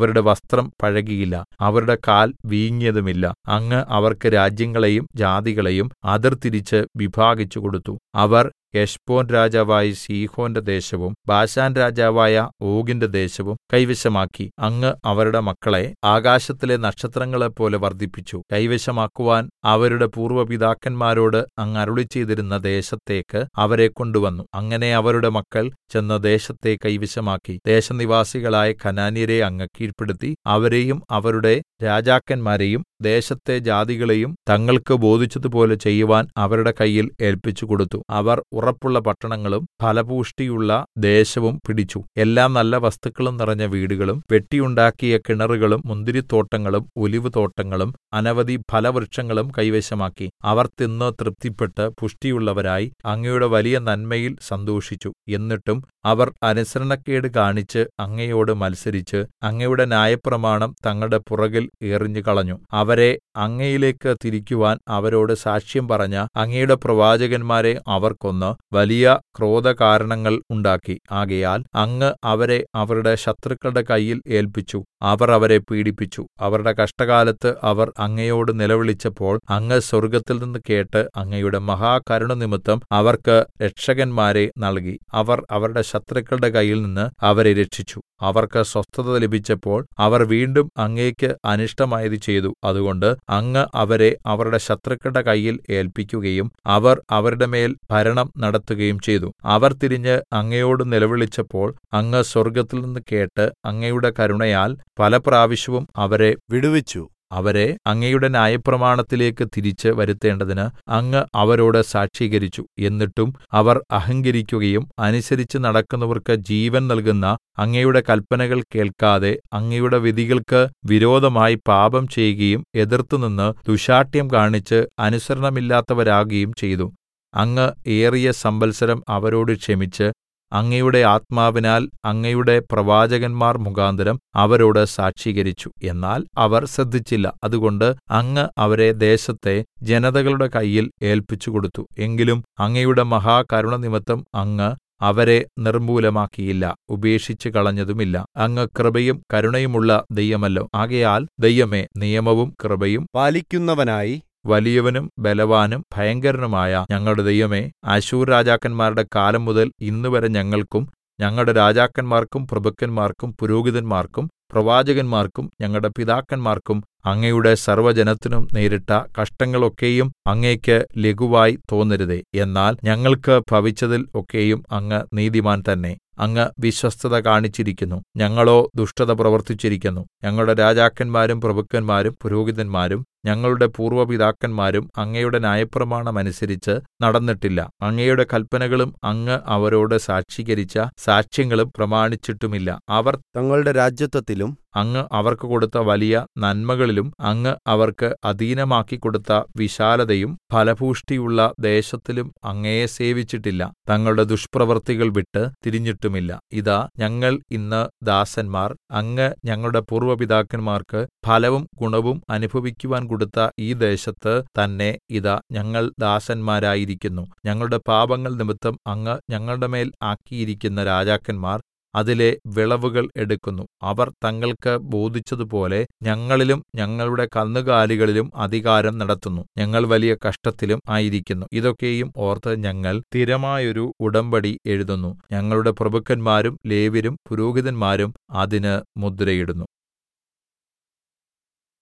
വസ്ത്രം പഴകിയില്ല അവരുടെ കാൽ വീങ്ങിയതുമില്ല അങ്ങ് അവർക്ക് രാജ്യങ്ങളെയും ജാതികളെയും അതിർതിരിച്ച് വിഭാഗിച്ചു കൊടുത്തു അവർ ഹെശ്ബോൻ രാജാവായ സീഹോന്റെ ദേശവും ബാശാൻ രാജാവായ ഓഗിന്റെ ദേശവും കൈവശമാക്കി അങ്ങ് അവരുടെ മക്കളെ ആകാശത്തിലെ നക്ഷത്രങ്ങളെപ്പോലെ വർദ്ധിപ്പിച്ചു കൈവശമാക്കുവാൻ അവരുടെ പൂർവ്വ പിതാക്കന്മാരോട് അങ്ങ് അരുളിച്ചെയ്തിരുന്ന ദേശത്തേക്ക് അവരെ കൊണ്ടുവന്നു അങ്ങനെ അവരുടെ മക്കൾ ചെന്ന് ദേശത്തെ കൈവശമാക്കി ദേശനിവാസികളായ കനാന്യരെ അങ്ങ് കീഴ്പ്പെടുത്തി അവരെയും അവരുടെ രാജാക്കന്മാരെയും ദേശത്തെ ജാതികളെയും തങ്ങൾക്ക് ബോധിച്ചതുപോലെ ചെയ്യുവാൻ അവരുടെ കയ്യിൽ ഏല്പിച്ചു കൊടുത്തു അവർ ഉറപ്പുള്ള പട്ടണങ്ങളും ഫലപുഷ്ടിയുള്ള ദേശവും പിടിച്ചു എല്ലാ നല്ല വസ്തുക്കളും നിറഞ്ഞ വീടുകളും വെട്ടിയുണ്ടാക്കിയ കിണറുകളും മുന്തിരിത്തോട്ടങ്ങളും ഒലിവുതോട്ടങ്ങളും അനവധി ഫലവൃക്ഷങ്ങളും കൈവശമാക്കി അവർ തിന്ന് തൃപ്തിപ്പെട്ട് പുഷ്ടിയുള്ളവരായി അങ്ങയുടെ വലിയ നന്മയിൽ സന്തോഷിച്ചു എന്നിട്ടും അവർ അനുസരണക്കേട് കാണിച്ച് അങ്ങയോട് മത്സരിച്ച് അങ്ങയുടെ ന്യായപ്രമാണം തങ്ങളുടെ പുറകിൽ എറിഞ്ഞു കളഞ്ഞു അവരെ അങ്ങയിലേക്ക് തിരിക്കുവാൻ അവരോട് സാക്ഷ്യം പറഞ്ഞ അങ്ങയുടെ പ്രവാചകന്മാരെ അവർ കൊന്ന് വലിയ ക്രോധകാരണങ്ങൾ ഉണ്ടാക്കി ആകയാൽ അങ്ങ് അവരെ അവരുടെ ശത്രുക്കളുടെ കയ്യിൽ ഏല്പിച്ചു അവർ അവരെ പീഡിപ്പിച്ചു അവരുടെ കഷ്ടകാലത്ത് അവർ അങ്ങയോട് നിലവിളിച്ചപ്പോൾ അങ്ങ് സ്വർഗ്ഗത്തിൽ നിന്ന് കേട്ട് അങ്ങയുടെ മഹാകരുണ നിമിത്തം അവർക്ക് രക്ഷകന്മാരെ നൽകി അവർ അവരുടെ ശത്രുക്കളുടെ കയ്യിൽ നിന്ന് അവരെ രക്ഷിച്ചു അവർക്ക് സ്വസ്ഥത ലഭിച്ചപ്പോൾ അവർ വീണ്ടും അങ്ങേക്ക് അനിഷ്ടമായത് ചെയ്തു അതുകൊണ്ട് അങ്ങ് അവരെ അവരുടെ ശത്രുക്കളുടെ കയ്യിൽ ഏല്പിക്കുകയും അവർ അവരുടെ മേൽ ഭരണം നടത്തുകയും ചെയ്തു അവർ തിരിഞ്ഞ് അങ്ങയോട് നിലവിളിച്ചപ്പോൾ അങ്ങ് സ്വർഗ്ഗത്തിൽ നിന്ന് കേട്ട് അങ്ങയുടെ കരുണയാൽ പല പ്രാവശ്യവും അവരെ വിടുവിച്ചു അവരെ അങ്ങയുടെ ന്യായപ്രമാണത്തിലേക്ക് തിരിച്ച് വരുത്തേണ്ടതിന് അങ്ങ് അവരോട് സാക്ഷീകരിച്ചു എന്നിട്ടും അവർ അഹങ്കരിക്കുകയും അനുസരിച്ച് നടക്കുന്നവർക്ക് ജീവൻ നൽകുന്ന അങ്ങയുടെ കല്പനകൾ കേൾക്കാതെ അങ്ങയുടെ വിധികൾക്ക് വിരോധമായി പാപം ചെയ്യുകയും എതിർത്തുനിന്ന് ദുശാഠ്യം കാണിച്ച് അനുസരണമില്ലാത്തവരാകുകയും ചെയ്തു അങ്ങ് ഏറിയ സംവത്സരം അവരോട് ക്ഷമിച്ച് അങ്ങയുടെ ആത്മാവിനാൽ അങ്ങയുടെ പ്രവാചകന്മാർ മുഖാന്തരം അവരോട് സാക്ഷീകരിച്ചു എന്നാൽ അവർ ശ്രദ്ധിച്ചില്ല അതുകൊണ്ട് അങ്ങ് അവരെ ദേശത്തെ ജനതകളുടെ കയ്യിൽ ഏല്പിച്ചു കൊടുത്തു എങ്കിലും അങ്ങയുടെ മഹാകരുണ നിമിത്തം അങ്ങ് അവരെ നിർമ്മൂലമാക്കിയില്ല ഉപേക്ഷിച്ചു കളഞ്ഞതുമില്ല അങ്ങ് കൃപയും കരുണയുമുള്ള ദൈവമല്ലോ ആകയാൽ ദൈവമേ നിയമവും കൃപയും പാലിക്കുന്നവനായി വലിയവനും ബലവാനും ഭയങ്കരനുമായ ഞങ്ങളുടെ ദൈവമേ അശൂർ രാജാക്കന്മാരുടെ കാലം മുതൽ ഇന്നുവരെ ഞങ്ങൾക്കും ഞങ്ങളുടെ രാജാക്കന്മാർക്കും പ്രഭുക്കന്മാർക്കും പുരോഹിതന്മാർക്കും പ്രവാചകന്മാർക്കും ഞങ്ങളുടെ പിതാക്കന്മാർക്കും അങ്ങയുടെ സർവ്വജനത്തിനും നേരിട്ട കഷ്ടങ്ങളൊക്കെയും അങ്ങേക്ക് ലഘുവായി തോന്നരുതേ എന്നാൽ ഞങ്ങൾക്ക് ഭവിച്ചതിൽ ഒക്കെയും അങ്ങ് നീതിമാൻ തന്നെ അങ്ങ് വിശ്വസ്തത കാണിച്ചിരിക്കുന്നു ഞങ്ങളോ ദുഷ്ടത പ്രവർത്തിച്ചിരിക്കുന്നു ഞങ്ങളുടെ രാജാക്കന്മാരും പ്രഭുക്കന്മാരും പുരോഹിതന്മാരും ഞങ്ങളുടെ പൂർവ്വ പിതാക്കന്മാരും അങ്ങയുടെ ന്യായപ്രമാണം അനുസരിച്ച് നടന്നിട്ടില്ല അങ്ങയുടെ കല്പനകളും അങ്ങ് അവരോട് സാക്ഷീകരിച്ച സാക്ഷ്യങ്ങളും പ്രമാണിച്ചിട്ടുമില്ല അവർ തങ്ങളുടെ രാജ്യത്വത്തിലും അങ്ങ് അവർക്ക് കൊടുത്ത വലിയ നന്മകളിലും അങ്ങ് അവർക്ക് അധീനമാക്കി കൊടുത്ത വിശാലതയും ഫലപുഷ്ടിയുള്ള ദേശത്തിലും അങ്ങയെ സേവിച്ചിട്ടില്ല തങ്ങളുടെ ദുഷ്പ്രവൃത്തികൾ വിട്ട് തിരിഞ്ഞിട്ടുമില്ല ഇതാ ഞങ്ങൾ ഇന്ന് ദാസന്മാർ അങ്ങ് ഞങ്ങളുടെ പൂർവ്വ പിതാക്കന്മാർക്ക് ഫലവും ഗുണവും അനുഭവിക്കുവാൻ കൊടുത്ത ഈ ദേശത്ത് തന്നെ ഇതാ ഞങ്ങൾ ദാസന്മാരായിരിക്കുന്നു ഞങ്ങളുടെ പാപങ്ങൾ നിമിത്തം അങ്ങ് ഞങ്ങളുടെ മേൽ ആക്കിയിരിക്കുന്ന രാജാക്കന്മാർ അതിലെ വിളവുകൾ എടുക്കുന്നു അവർ തങ്ങൾക്ക് ബോധിച്ചതുപോലെ ഞങ്ങളിലും ഞങ്ങളുടെ കന്നുകാലികളിലും അധികാരം നടത്തുന്നു ഞങ്ങൾ വലിയ കഷ്ടത്തിലും ആയിരിക്കുന്നു ഇതൊക്കെയും ഓർത്ത് ഞങ്ങൾ സ്ഥിരമായൊരു ഉടമ്പടി എഴുതുന്നു ഞങ്ങളുടെ പ്രഭുക്കന്മാരും ലേവ്യരും പുരോഹിതന്മാരും അതിന് മുദ്രയിടുന്നു